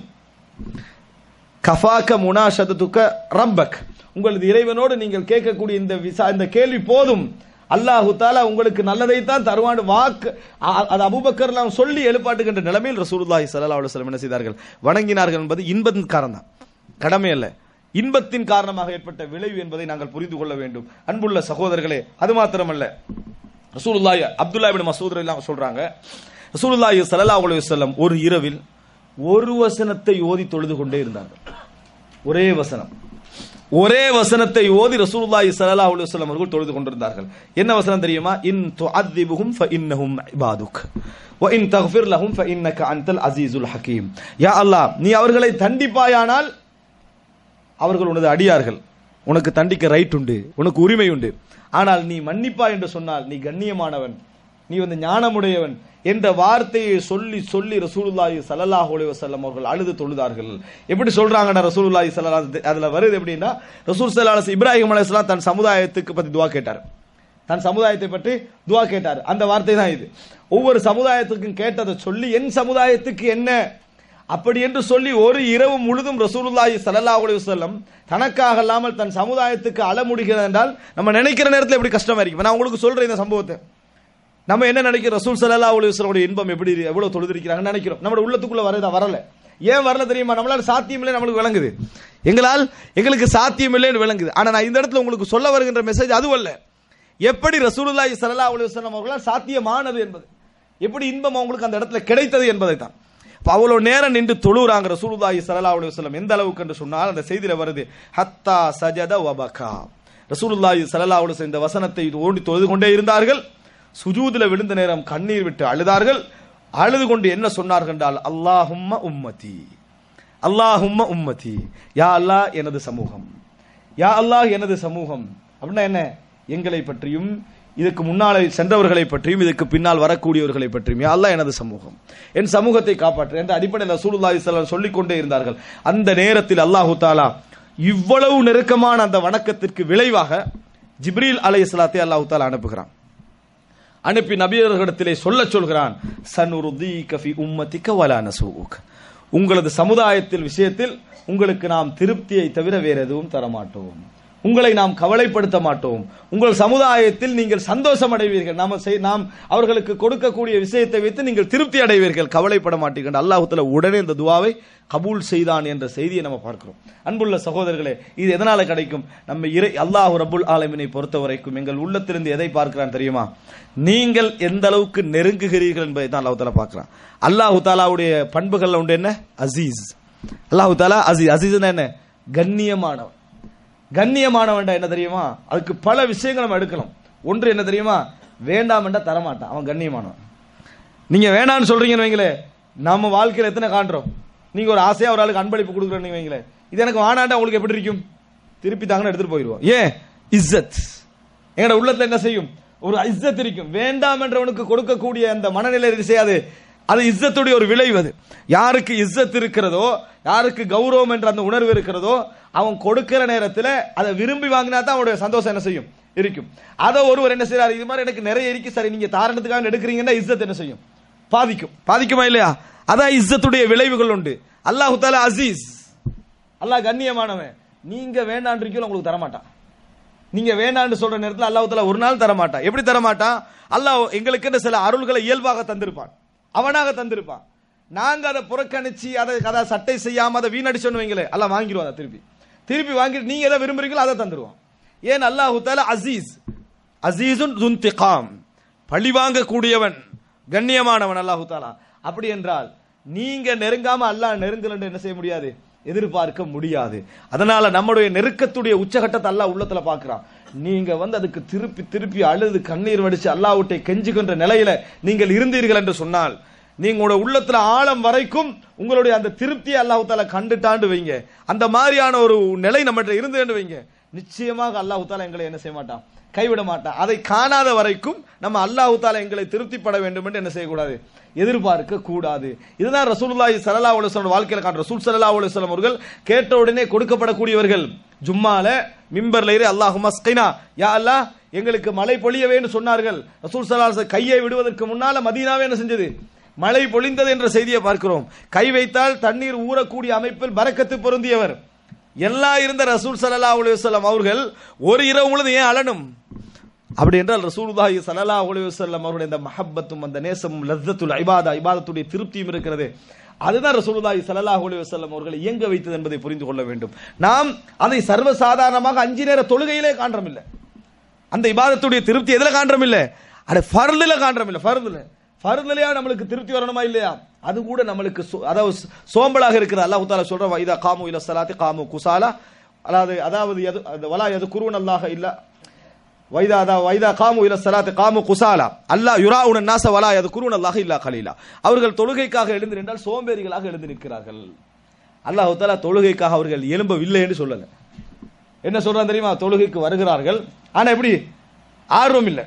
கஃபாக்க முனாஷதுக்க ரப்பக் உங்களது இறைவனோடு நீங்கள் கேட்கக்கூடிய இந்த விசா இந்த கேள்வி போதும் அல்லாஹு தாலா உங்களுக்கு நல்லதைத்தான் தருவான் வாக்கு அ- அது அபூபக்கர்லாம் சொல்லி எழுப்பாட்டுகின்ற நிலைமையில் ரசூலுல்லாஹி ஸல்லல்லாஹு அலைஹி வஸல்லம் என்ன செய்தார்கள் வணங்கினார்கள் என்பது இன்பத்தின் காரணம் தான் கடமை அல்ல இன்பத்தின் காரணமாக ஏற்பட்ட விளைவு என்பதை நாங்கள் புரிந்து கொள்ள வேண்டும் அன்புள்ள சகோதரர்களே அது மாத்திரமல்ல ரசூலுல்லாஹி அப்துல்லா இப்னு மசூத் எல்லாம் சொல்றாங்க ரசூலுல்லாஹி ஸல்லல்லாஹு அலைஹி வஸல்லம் ஒரு இரவில் ஒரு வசனத்தை ஓதி தொழுது கொண்டே இருந்தார்கள் ஒரே வசனம் ஒரே வசனத்தை ஓதி ரசூலுல்லாஹி ஸல்லல்லாஹு அலைஹி வஸல்லம் அவர்கள் தொழுது கொண்டிருந்தார்கள் என்ன வசனம் தெரியுமா இன் துஅذிபுஹும் ஃபஇன்னஹும் இபாதுக் வ இன் தக்ஃபிர் லஹும் ஃபஇன்னக அன்தல் அஸீஸுல் ஹகீம் யா அல்லாஹ் நீ அவர்களை தண்டிப்பாயானால் அவர்கள் உனது அடியார்கள் உனக்கு தண்டிக்க ரைட் உண்டு உனக்கு உரிமை உண்டு ஆனால் நீ மன்னிப்பா என்று சொன்னால் நீ கண்ணியமானவன் நீ வந்து ஞானமுடையவன் என்ற வார்த்தையை சொல்லி சொல்லி ரசூலுல்லாஹி ஸல்லல்லாஹு அலைஹி வஸல்லம் அவர்கள் அழுது தொழுதார்கள் எப்படி சொல்றாங்கன்னா ரசூலுல்லாஹி ஸல்லல்லாஹு அலைஹி அதுல வருது எப்படின்னா ரசூல் ஸல்லல்லாஹு அலைஹி இப்ராஹிம் அலைஹிஸ்ஸலாம் தன் சமுதாயத்துக்கு பத்தி துவா கேட்டார் தன் சமுதாயத்தை பற்றி துவா கேட்டார் அந்த வார்த்தை தான் இது ஒவ்வொரு சமுதாயத்துக்கும் கேட்டதை சொல்லி என் சமுதாயத்துக்கு என்ன அப்படி என்று சொல்லி ஒரு இரவு முழுதும் ரசூலுல்லாஹி ஸல்லல்லாஹு அலைஹி வஸல்லம் தனக்காக அல்லாமல் தன் சமுதாயத்துக்கு அழ முடிகிறது என்றால் நம்ம நினைக்கிற நேரத்தில் எப்படி கஷ்டமா இருக்கு நான் உங்களுக்கு சொல்றேன் இந்த சம்பவத்தை நம்ம என்ன நினைக்கிறோம் ரசூல் ஸல்லல்லாஹு அலைஹி வஸல்லம் இன்பம் எப்படி எவ்வளவு தொழுதிருக்கிறாங்கன்னு நினைக்கிறோம் நம்ம உள்ளத்துக்குள்ள வரதா வரல ஏன் வரல தெரியுமா நம்மளால சாத்தியம் இல்லை நம்மளுக்கு விளங்குது எங்களால் எங்களுக்கு சாத்தியம் இல்லைன்னு விளங்குது ஆனா நான் இந்த இடத்துல உங்களுக்கு சொல்ல வருகின்ற மெசேஜ் அதுவல்ல எப்படி ரசூலுல்லாஹி ஸல்லல்லாஹு அலைஹி வஸல்லம் அவர்களால் சாத்தியமானது என்பது எப்படி இன்பம் அவங்களுக்கு அந்த இடத்துல கிடைத்தது என்பதை தான் இப்ப அவ்வளவு நேரம் நின்று தொழுறாங்க ரசூலுல்லாஹி ஸல்லல்லாஹு அலைஹி வஸல்லம் எந்த அளவுக்கு என்று சொன்னால் அந்த செய்தியில வருது ஹத்தா சஜத வபகா ரசூலுல்லாஹி ஸல்லல்லாஹு அலைஹி வஸல்லம் இந்த வசனத்தை ஓடி தொழுது கொண்டே இருந்தார்கள் சுஜூதுல விழுந்த நேரம் கண்ணீர் விட்டு அழுதார்கள் அழுது கொண்டு என்ன சொன்னார்கள் என்றால் அல்லாஹும்ம உம்மதி அல்லாஹும்ம உம்மதி யா அல்லாஹ் எனது சமூகம் யா அல்லாஹ் எனது சமூகம் அப்படின்னா என்ன எங்களை பற்றியும் இதுக்கு முன்னாலே சென்றவர்களை பற்றியும் இதுக்கு பின்னால் வரக்கூடியவர்களை பற்றியும் யா அல்லாஹ் எனது சமூகம் என் சமூகத்தை காப்பாற்று என்ற அடிப்படையில் ரசூலுல்லாஹி ஸல்லல்லாஹு சொல்லிக் கொண்டே இருந்தார்கள் அந்த நேரத்தில் அல்லாஹு தாலா இவ்வளவு நெருக்கமான அந்த வணக்கத்திற்கு விளைவாக ஜிப்ரீல் அலைஹிஸ்ஸலாத்தை அல்லாஹு தாலா அனுப்புகிறான் அனுப்பி நபியர்களிடத்திலே சொல்ல சொல்கிறான் சனுருதீக ஃபி உம்மதிக வலா நசூக் உங்களது சமுதாயத்தில் விஷயத்தில் உங்களுக்கு நாம் திருப்தியை தவிர வேற எதுவும் தர மாட்டோம் உங்களை நாம் கவலைப்படுத்த மாட்டோம் உங்கள் சமுதாயத்தில் நீங்கள் சந்தோஷம் அடைவீர்கள் நாம செய்- நாம் அவர்களுக்கு கொடுக்கக்கூடிய விஷயத்தை வைத்து நீங்கள் திருப்தி அடைவீர்கள் கவலைப்பட மாட்டீர்கள் அல்லாஹுத்துல உடனே இந்த துவாவை கபூல் செய்தான் என்ற செய்தியை நம்ம பார்க்கிறோம் அன்புள்ள சகோதரர்களே இது எதனால கிடைக்கும் நம்ம இறை அல்லாஹ் ரபுல் ஆலமினை பொறுத்த வரைக்கும் எங்கள் உள்ளத்திலிருந்து எதை பார்க்கிறான் தெரியுமா நீங்கள் எந்த அளவுக்கு நெருங்குகிறீர்கள் என்பதை தான் அல்லாஹ் தாலா பார்க்கிறான் அல்லாஹு தாலாவுடைய பண்புகள்ல உண்டு என்ன அசீஸ் அல்லாஹு தாலா அசீஸ் அசீஸ் என்ன கண்ணியமானவன் கண்ணியமானவன்டா என்ன தெரியுமா அதுக்கு பல விஷயங்கள் நம்ம எடுக்கலாம் ஒன்று என்ன தெரியுமா வேண்டாம் என்றா தரமாட்டான் அவன் கண்ணியமானவன் நீங்க வேணாம்னு சொல்றீங்கன்னு வைங்களே நம்ம வாழ்க்கையில எத்தனை காண்றோம் நீங்க ஒரு ஆசையா ஒரு ஆளுக்கு அன்பளிப்பு கொடுக்குறேன்னு வைங்களே இது எனக்கு வானாண்டா உங்களுக்கு எப்படி இருக்கும் திருப்பி தாங்கன்னு எடுத்துட்டு போயிடுவோம் ஏன் இஸ்ஸத் எங்கட உள்ளத்துல என்ன செய்யும் ஒரு இஸ்ஸத் இருக்கும் வேண்டாம் என்றவனுக்கு கொடுக்கக்கூடிய அந்த மனநிலை இது செய்யாது அது இஸ்ஸத்துடைய ஒரு விளைவு அது யாருக்கு இஸ்ஸத் இருக்கிறதோ யாருக்கு கௌரவம் என்ற அந்த உணர்வு இருக்கிறதோ அவன் கொடுக்கிற நேரத்தில் அதை விரும்பி வாங்கினா தான் அவனுடைய சந்தோஷம் என்ன செய்யும் இருக்கும் அதை ஒருவர் என்ன செய்யறாரு இது மாதிரி எனக்கு நிறைய இருக்கு சரி நீங்க தாரணத்துக்காக எடுக்கிறீங்கன்னா இஸ்ஸத் என்ன செய்யும் பாதிக்கும் பாதிக்குமா இல்லையா அதான் இஸ்ஸத்துடைய விளைவுகள் உண்டு அல்லாஹு தாலா அசீஸ் அல்லாஹ் கண்ணியமானவன் நீங்க வேண்டான்றீங்களோ உங்களுக்கு தரமாட்டான் நீங்க வேண்டான்னு சொல்ற நேரத்தில் அல்லாஹ் தாலா ஒரு நாள் தரமாட்டான் எப்படி தரமாட்டான் அல்லாஹ் எங்களுக்கு சில அருள்களை இயல்பாக தந்திருப்பான் அவனாக தந்திருப்பான் நாங்க அதை புறக்கணிச்சு அதை அதை சட்டை செய்யாம அதை வீணடிச்சோன்னு வைங்களே அல்லாஹ் வாங்கிடுவான் அதை திருப்பி திருப்பி வாங்கிட்டு நீங்க எதை விரும்புறீங்களோ அதை தந்துருவான் ஏன் அல்லாஹு தாலா அசீஸ் அசீசுன் துன்திகாம் பழி வாங்கக்கூடியவன் கண்ணியமானவன் அல்லாஹு தாலா அப்படி என்றால் நீங்க நெருங்காம அல்லாஹ் நெருங்கலன்னு என்ன செய்ய முடியாது எதிர்பார்க்க முடியாது அதனால நம்முடைய நெருக்கத்துடைய உச்சகட்டத்தை அல்லாஹ் உள்ளத்துல பார்க்கிறான் நீங்க வந்து அதுக்கு திருப்பி திருப்பி அழுது கண்ணீர் வடிச்சு அல்லாஹ்விட்டை கெஞ்சுகின்ற நிலையில நீங்கள் இருந்தீர்கள் என்று சொன்னால் நீங்களோட உள்ளத்துல ஆழம் வரைக்கும் உங்களுடைய அந்த திருப்தியை அல்லாஹு தாலா கண்டுட்டாண்டு வைங்க அந்த மாதிரியான ஒரு நிலை நம்மகிட்ட இருந்துன்னு வைங்க நிச்சயமாக அல்லாஹு தாலா எங்களை என்ன செய்ய மாட்டான் கைவிட மாட்டான் அதை காணாத வரைக்கும் நம்ம அல்லாஹு தாலா எங்களை திருப்திப்பட வேண்டும் என்று என்ன செய்யக்கூடாது எதிர்பார்க்க கூடாது இதுதான் ரசூலுல்லாஹி ஸல்லல்லாஹு அலைஹி வஸல்லம் வாழ்க்கையில காட்டுற ரசூல் ஸல்லல்லாஹு அலைஹி வஸல்லம் அவர்கள் கேட்ட உடனே கொடுக்கப்படக்கூடியவர்கள் ஜும்மால மிம்பர்ல ஏறி அல்லாஹும்ம ஸ்கைனா யா அல்லாஹ் எங்களுக்கு மழை பொழியவேன்னு சொன்னார்கள் ரசூல் ஸல்லல்லாஹு அலைஹி வஸல்லம் கையை விடுவதற்கு முன்னால மதீனாவே என்ன செஞ்சது மழை பொழிந்தது என்ற செய்தியை பார்க்கிறோம் கை வைத்தால் தண்ணீர் ஊறக்கூடிய அமைப்பில் பரக்கத்து பொருந்தியவர் எல்லாம் இருந்த ரசூல் ஸல்லல்லாஹு அலைஹி வஸல்லம் அவர்கள் ஒரு இரவு முழுதும் ஏன் அழணும் அப்படி என்றால் ரசூலுல்லாஹி ஸல்லல்லாஹு அலைஹி வஸல்லம் அவருடைய இந்த மஹப்பத்தும் அந்த நேசமும் லzzatuல் இபாதா இபாதத்துடைய திருப்தியும் இருக்கிறது அதுதான் ரசூலுல்லாஹி ஸல்லல்லாஹு அலைஹி வஸல்லம் அவர்களை இயங்க வைத்தது என்பதை புரிந்து கொள்ள வேண்டும் நாம் அதை சர்வசாதாரணமாக அஞ்சு நேர தொழுகையிலே காண்றோம் இல்லை அந்த இபாதத்துடைய திருப்தி எதுல காண்றோம் இல்ல அட ஃபர்துல காண்றோம் இல்ல ஃபர்துல ஃபர்துலயா நம்மளுக்கு திருப்தி வரணுமா இல்லையா அது கூட நம்மளுக்கு சோ- அதாவது சோ- சோம்பலாக இருக்குது அல்லாஹ் தாலா சொல்ற வைதா காமு இல சலாத்தி காமு குசாலா அதாவது அதாவது எது அந்த வலா எது குருவன் அல்லாஹ இல்ல வைதா அதா வைதா காமு இல சலாத்தி காமு குசாலா அல்லாஹ் யுராவுன நாச வலா எது குருவன் அல்லாஹ இல்லா கலீலா அவர்கள் தொழுகைக்காக எழுந்து நின்றால் சோம்பேறிகளாக எழுந்து நிற்கிறார்கள் அல்லாஹ் தாலா தொழுகைக்காக அவர்கள் எழும்பவில்லை என்று சொல்லல என்ன சொல்றான் தெரியுமா தொழுகைக்கு வருகிறார்கள் ஆனா எப்படி ஆர்வம் இல்லை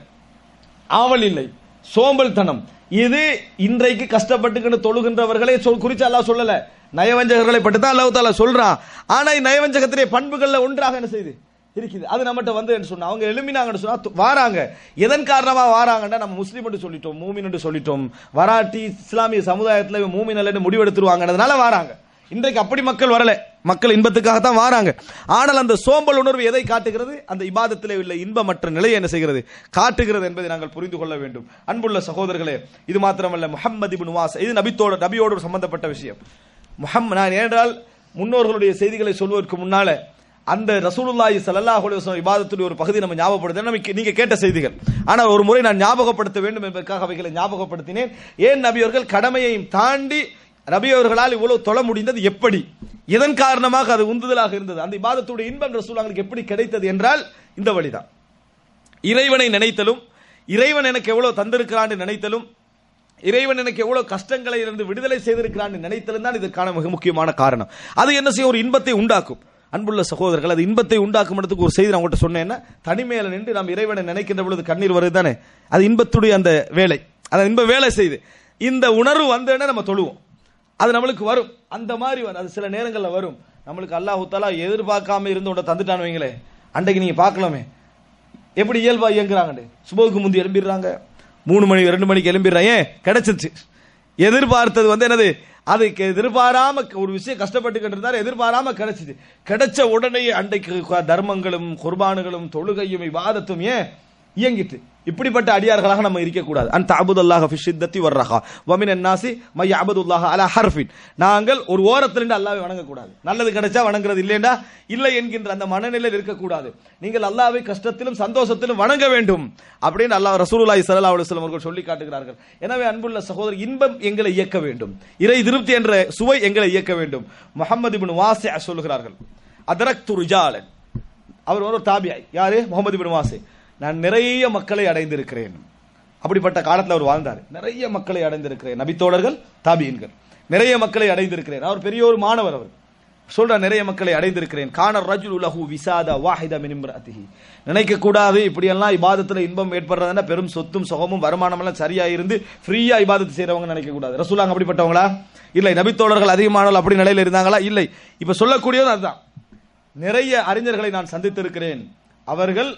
ஆவல் இல்லை சோம்பல்தனம் இது இன்றைக்கு கஷ்டப்பட்டுக்கிட்டு தொழுகின்றவர்களை சொல் குறிச்சு அல்லாஹ் சொல்லல நயவஞ்சகர்களை பற்றி தான் அல்லாஹ் தாலா சொல்றான் ஆனா நயவஞ்சகத்திலே பண்புகள்ல ஒன்றாக என்ன செய்யுது இருக்குது அது நம்மகிட்ட வந்து என்ன சொன்னா அவங்க எழுமினாங்கன்னு சொன்னா து- வாராங்க எதன் காரணமா வாராங்கன்னா நம்ம முஸ்லீம் என்று சொல்லிட்டோம் மூமின் என்று சொல்லிட்டோம் வராட்டி இஸ்லாமிய சமுதாயத்துல இவன் மூமின் அல்லன்னு முடிவெடுத்துருவாங்கன்றதுனால வாராங்க இன்றைக்கு அப்படி மக்கள் வரல மக்கள் இன்பத்துக்காக தான் வாராங்க ஆனால் அந்த சோம்பல் உணர்வு எதை காட்டுகிறது அந்த இபாதத்திலே உள்ள இன்பமற்ற நிலையை என்ன செய்கிறது காட்டுகிறது என்பதை நாங்கள் புரிந்து கொள்ள வேண்டும் அன்புள்ள சகோதரர்களே இது மாத்திரமல்ல முஹம்மது இப்னு வாஸ் இது நபித்தோட நபியோடு சம்பந்தப்பட்ட விஷயம் முஹம் நான் ஏனென்றால் முன்னோர்களுடைய செய்திகளை சொல்வதற்கு முன்னால அந்த ரசூலுல்லாஹி ஸல்லல்லாஹு அலைஹி வஸல்லம் இபாதத்துடைய ஒரு பகுதி நம்ம ஞாபகப்படுத்த நமக்கு நீங்க கேட்ட செய்திகள் ஆனால் ஒரு முறை நான் ஞாபகப்படுத்த வேண்டும் என்பதற்காக அவைகளை ஞாபகப்படுத்தினேன் ஏன் நபி அவர்கள் கடமையையும் தாண்டி நபி அவர்களால் இவ்வளவு தொழ முடிந்தது எப்படி இதன் காரணமாக அது உந்துதலாக இருந்தது அந்த இபாதத்துடைய இன்பம் ரசூலாங்களுக்கு எப்படி கிடைத்தது என்றால் இந்த வழிதான் இறைவனை நினைத்தலும் இறைவன் எனக்கு எவ்வளவு தந்திருக்கிறான் நினைத்தலும் இறைவன் எனக்கு எவ்வளவு கஷ்டங்களை இருந்து விடுதலை செய்திருக்கிறான் நினைத்தலும் தான் இதற்கான மிக முக்கியமான காரணம் அது என்ன செய்யும் ஒரு இன்பத்தை உண்டாக்கும் அன்புள்ள சகோதரர்கள் அது இன்பத்தை உண்டாக்கும் இடத்துக்கு ஒரு செய்தி நான் உங்கள்கிட்ட சொன்னேன்னா தனிமையில நின்று நாம் இறைவனை நினைக்கின்ற பொழுது கண்ணீர் வருது தானே அது இன்பத்துடைய அந்த வேலை அந்த இன்ப வேலை செய்து இந்த உணர்வு வந்தேன்னா நம்ம தொழுவோம் அது நம்மளுக்கு வரும் அந்த மாதிரி வரும். அது சில நேரங்களில் வரும் நம்மளுக்கு அல்லாஹ் தாலா எதிர்பார்க்காம இருந்து உன்னை தந்துட்டான்னு வைங்களே அன்றைக்கு நீங்க பார்க்கலாமே எப்படி இயல்பா இயங்குறாங்க சுபோக்கு முந்தி எழும்பிடுறாங்க மூணு மணி ரெண்டு மணிக்கு எழும்பிடுறாங்க ஏன் கிடைச்சிருச்சு எதிர்பார்த்தது வந்து என்னது அதுக்கு எதிர்பாராம ஒரு விஷயம் கஷ்டப்பட்டுக்கிட்டு இருந்தாரு எதிர்பாராம கிடைச்சிது கிடைச்ச உடனே அன்றைக்கு தர்மங்களும் குர்பானுகளும் தொழுகையும் இவாதத்தும் ஏன் இயங்கிட்டு இப்படிப்பட்ட அடியார்களாக நம்ம இருக்கக்கூடாது அந்த அபுதுல்லாஹ் ஃபி ஷித்தத்தி வர்ரஹா வமின் நாசி மை அபுதுல்லாஹ் அலா ஹர்ஃபின் நாங்கள் ஒரு ஓரத்தில் இருந்து அல்லாஹ்வை வணங்கக்கூடாது நல்லது கிடைச்சா வணங்குறது இல்லைண்டா இல்லை என்கின்ற அந்த மனநிலையில் இருக்கக்கூடாது நீங்கள் அல்லாஹ்வை கஷ்டத்திலும் சந்தோஷத்திலும் வணங்க வேண்டும் அப்படின்னு அல்லாஹ் ரசூலுல்லாஹி ஸல்லல்லாஹு அலைஹி வஸல்லம் அவர்கள் சொல்லி காட்டுகிறார்கள் எனவே அன்புள்ள சகோதரர் இன்பம் எங்களை இயக்க வேண்டும் இறை திருப்தி என்ற சுவை எங்களை இயக்க வேண்டும் முஹம்மது இப்னு வாசி சொல்கிறார்கள் அதரக்து ரிஜாலன் அவர் ஒரு தாபியாய் யாரு முகமது பின் வாசி நான் நிறைய மக்களை அடைந்திருக்கிறேன் அப்படிப்பட்ட காலத்தில் அவர் வாழ்ந்தார் நிறைய மக்களை அடைந்திருக்கிறேன் நபித்தோழர்கள் தாபியன்கள் நிறைய மக்களை அடைந்திருக்கிறேன் அவர் பெரிய ஒரு மாணவர் அவர் சொல்ற நிறைய மக்களை அடைந்திருக்கிறேன் காணர் ரஜுல் உலகு விசாத வாஹித மினிம்ரதிஹி நினைக்க கூடாது இப்படியெல்லாம் இபாதத்துல இன்பம் ஏற்படுறதுன்னா பெரும் சொத்தும் சுகமும் வருமானம் எல்லாம் சரியா இருந்து ஃப்ரீயா இபாதத்து செய்றவங்க நினைக்க கூடாது ரசூலாங்க அப்படிப்பட்டவங்களா இல்லை நபித்தோழர்கள் அதிகமானவர்கள் அப்படி நிலையில இருந்தாங்களா இல்லை இப்ப சொல்லக்கூடியது அதுதான் நிறைய அறிஞர்களை நான் சந்தித்திருக்கிறேன் அவர்கள்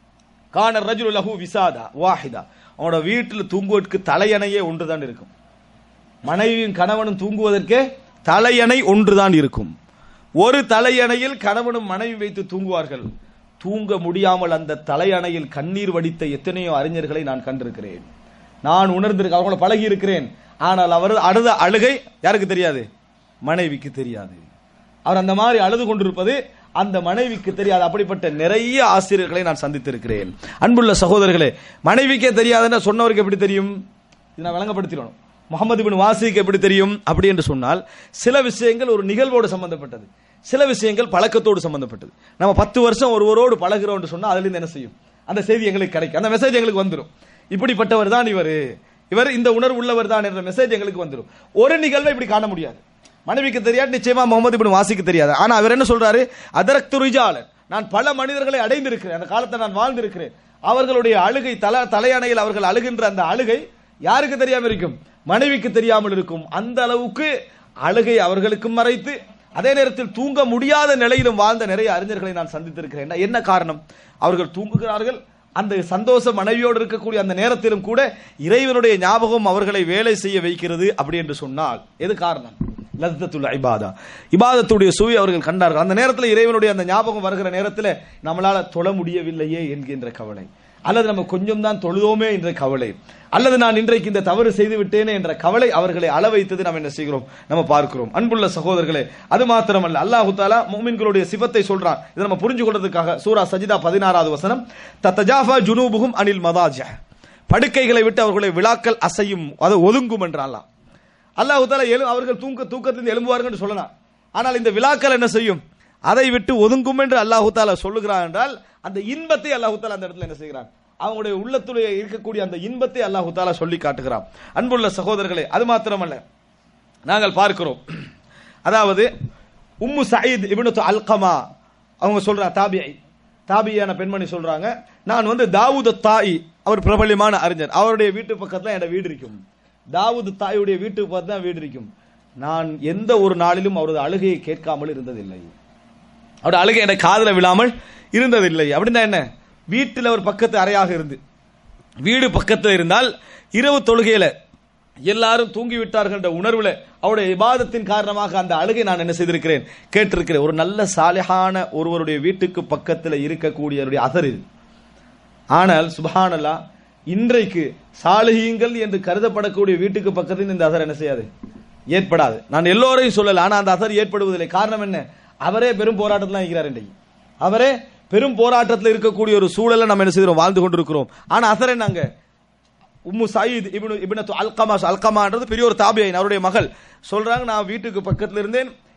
காண ரஜுல் லஹு விசாதா வாஹிதா அவனோட வீட்டில் தூங்குவதற்கு தலையணையே ஒன்றுதான் இருக்கும் மனைவியும் கணவனும் தூங்குவதற்கே தலையணை ஒன்றுதான் இருக்கும் ஒரு தலையணையில் கணவனும் மனைவி வைத்து தூங்குவார்கள் தூங்க முடியாமல் அந்த தலையணையில் கண்ணீர் வடித்த எத்தனையோ அறிஞர்களை நான் கண்டிருக்கிறேன் நான் உணர்ந்திருக்க அவங்கள பழகி இருக்கிறேன் ஆனால் அவர் அழுத அழுகை யாருக்கு தெரியாது மனைவிக்கு தெரியாது அவர் அந்த மாதிரி அழுது கொண்டிருப்பது அந்த மனைவிக்கு தெரியாது அப்படிப்பட்ட நிறைய ஆசிரியர்களை நான் சந்தித்திருக்கிறேன் அன்புள்ள சகோதரர்களே மனைவிக்கே தெரியாதுன்னு சொன்னவருக்கு எப்படி தெரியும் இதை நான் விளங்கப்படுத்திடணும் முகமது பின் வாசிக்கு எப்படி தெரியும் அப்படி என்று சொன்னால் சில விஷயங்கள் ஒரு நிகழ்வோடு சம்பந்தப்பட்டது சில விஷயங்கள் பழக்கத்தோடு சம்பந்தப்பட்டது நம்ம பத்து வருஷம் ஒருவரோடு பழகிறோம் சொன்னா அதுல இருந்து என்ன செய்யும் அந்த செய்தி எங்களுக்கு கிடைக்கும் அந்த மெசேஜ் எங்களுக்கு வந்துடும் இப்படிப்பட்டவர் தான் இவர் இவர் இந்த உணர்வு உள்ளவர் தான் என்ற மெசேஜ் எங்களுக்கு வந்துடும் ஒரு நிகழ்வை இப்படி காண முடியாது மனைவிக்கு தெரியாது நிச்சயமா முகமது இப்னு வாசிக்கு தெரியாது ஆனா அவர் என்ன சொல்றாரு அதரக் துரிஜாலன் நான் பல மனிதர்களை அடைந்திருக்கிறேன் அந்த காலத்தை நான் வாழ்ந்திருக்கிறேன் அவர்களுடைய அழுகை தல தலையணையில் அவர்கள் அழுகின்ற அந்த அழுகை யாருக்கு தெரியாம இருக்கும் மனைவிக்கு தெரியாமல் இருக்கும் அந்த அளவுக்கு அழுகை அவர்களுக்கும் மறைத்து அதே நேரத்தில் தூங்க முடியாத நிலையிலும் வாழ்ந்த நிறைய அறிஞர்களை நான் சந்தித்திருக்கிறேன் என்ன காரணம் அவர்கள் தூங்குகிறார்கள் அந்த சந்தோஷ மனைவியோடு இருக்கக்கூடிய அந்த நேரத்திலும் கூட இறைவனுடைய ஞாபகம் அவர்களை வேலை செய்ய வைக்கிறது அப்படி என்று சொன்னால் எது காரணம் லத்தத்துல் இபாதா இபாதத்துடைய சுவை அவர்கள் கண்டார்கள் அந்த நேரத்தில் இறைவனுடைய அந்த ஞாபகம் வருகிற நேரத்தில் நம்மளால தொழ முடியவில்லையே என்கின்ற கவலை அல்லது நம்ம கொஞ்சம் தான் தொழுதோமே என்ற கவலை அல்லது நான் இன்றைக்கு இந்த தவறு செய்து விட்டேனே என்ற கவலை அவர்களை அள வைத்தது நாம் என்ன செய்கிறோம் நம்ம பார்க்கிறோம் அன்புள்ள சகோதரர்களே அது மாத்திரமல்ல அல்லாஹு தாலா முமின்களுடைய சிவத்தை சொல்றான் இதை நம்ம புரிஞ்சு கொள்றதுக்காக சூரா சஜிதா பதினாறாவது வசனம் தத்தஜாஃபா ஜுனூபுகும் அனில் மதாஜ படுக்கைகளை விட்டு அவர்களை விழாக்கள் அசையும் அது ஒதுங்கும் என்றாலாம் அல்லாஹு தாலா எழு அவர்கள் தூங்க தூக்கத்திலிருந்து எழும்புவார்கள் சொல்லலாம் ஆனால் இந்த விழாக்கள் என்ன செய்யும் அதை விட்டு ஒதுங்கும் என்று அல்லாஹு தாலா சொல்லுகிறான் என்றால் அந்த இன்பத்தை அல்லாஹு தாலா அந்த இடத்துல என்ன செய்கிறான் அவங்களுடைய உள்ளத்துடைய இருக்கக்கூடிய அந்த இன்பத்தை அல்லாஹு தாலா சொல்லி காட்டுகிறான் அன்புள்ள சகோதரர்களே அது மாத்திரமல்ல நாங்கள் பார்க்கிறோம் அதாவது உம்மு சயீத் இப்னு அல்கமா அவங்க சொல்றாங்க தாபியை தாபியான பெண்மணி சொல்றாங்க நான் வந்து தாவூத் தாய் அவர் பிரபல்யமான அறிஞர் அவருடைய வீட்டு பக்கத்துல என்னோட வீடு இருக்கும் தாவூத் தாயுடைய வீட்டுக்கு பார்த்து தான் வீடு இருக்கும் நான் எந்த ஒரு நாளிலும் அவரது அழுகையை கேட்காமல் இருந்ததில்லை அவருடைய அழுகை என காதல விழாமல் இருந்ததில்லை அப்படின்னா என்ன வீட்டில் ஒரு பக்கத்து அறையாக இருந்து வீடு பக்கத்தில் இருந்தால் இரவு தொழுகையில எல்லாரும் தூங்கி விட்டார்கள் என்ற உணர்வுல அவருடைய இபாதத்தின் காரணமாக அந்த அழுகை நான் என்ன செய்திருக்கிறேன் கேட்டிருக்கிறேன் ஒரு நல்ல சாலிஹான ஒருவருடைய வீட்டுக்கு பக்கத்தில் இருக்கக்கூடியவருடைய அசர் இது ஆனால் சுபஹானல்லா இன்றைக்கு சாலிஹீங்கள் என்று கருதப்படக்கூடிய வீட்டுக்கு பக்கத்தில் இந்த அசர் என்ன செய்யாது ஏற்படாது நான் எல்லோரையும் சொல்லல ஆனா அந்த அசர் ஏற்படுவதில்லை காரணம் என்ன அவரே பெரும் போராட்டத்தில் இருக்கிறார் இன்றைக்கு அவரே பெரும் போராட்டத்தில் இருக்கக்கூடிய ஒரு சூழலை நம்ம என்ன செய்கிறோம் வாழ்ந்து கொண்டிருக்கிறோம் ஆனா அசர் என்னங்க உம்மு சயீத் இப்னு இப்னத்து அல்கமா அல்கமான்றது பெரிய ஒரு தாபியின் அவருடைய மகள் சொல்றாங்க நான் வீட்டுக்கு பக்கத்துல இருந்தேன்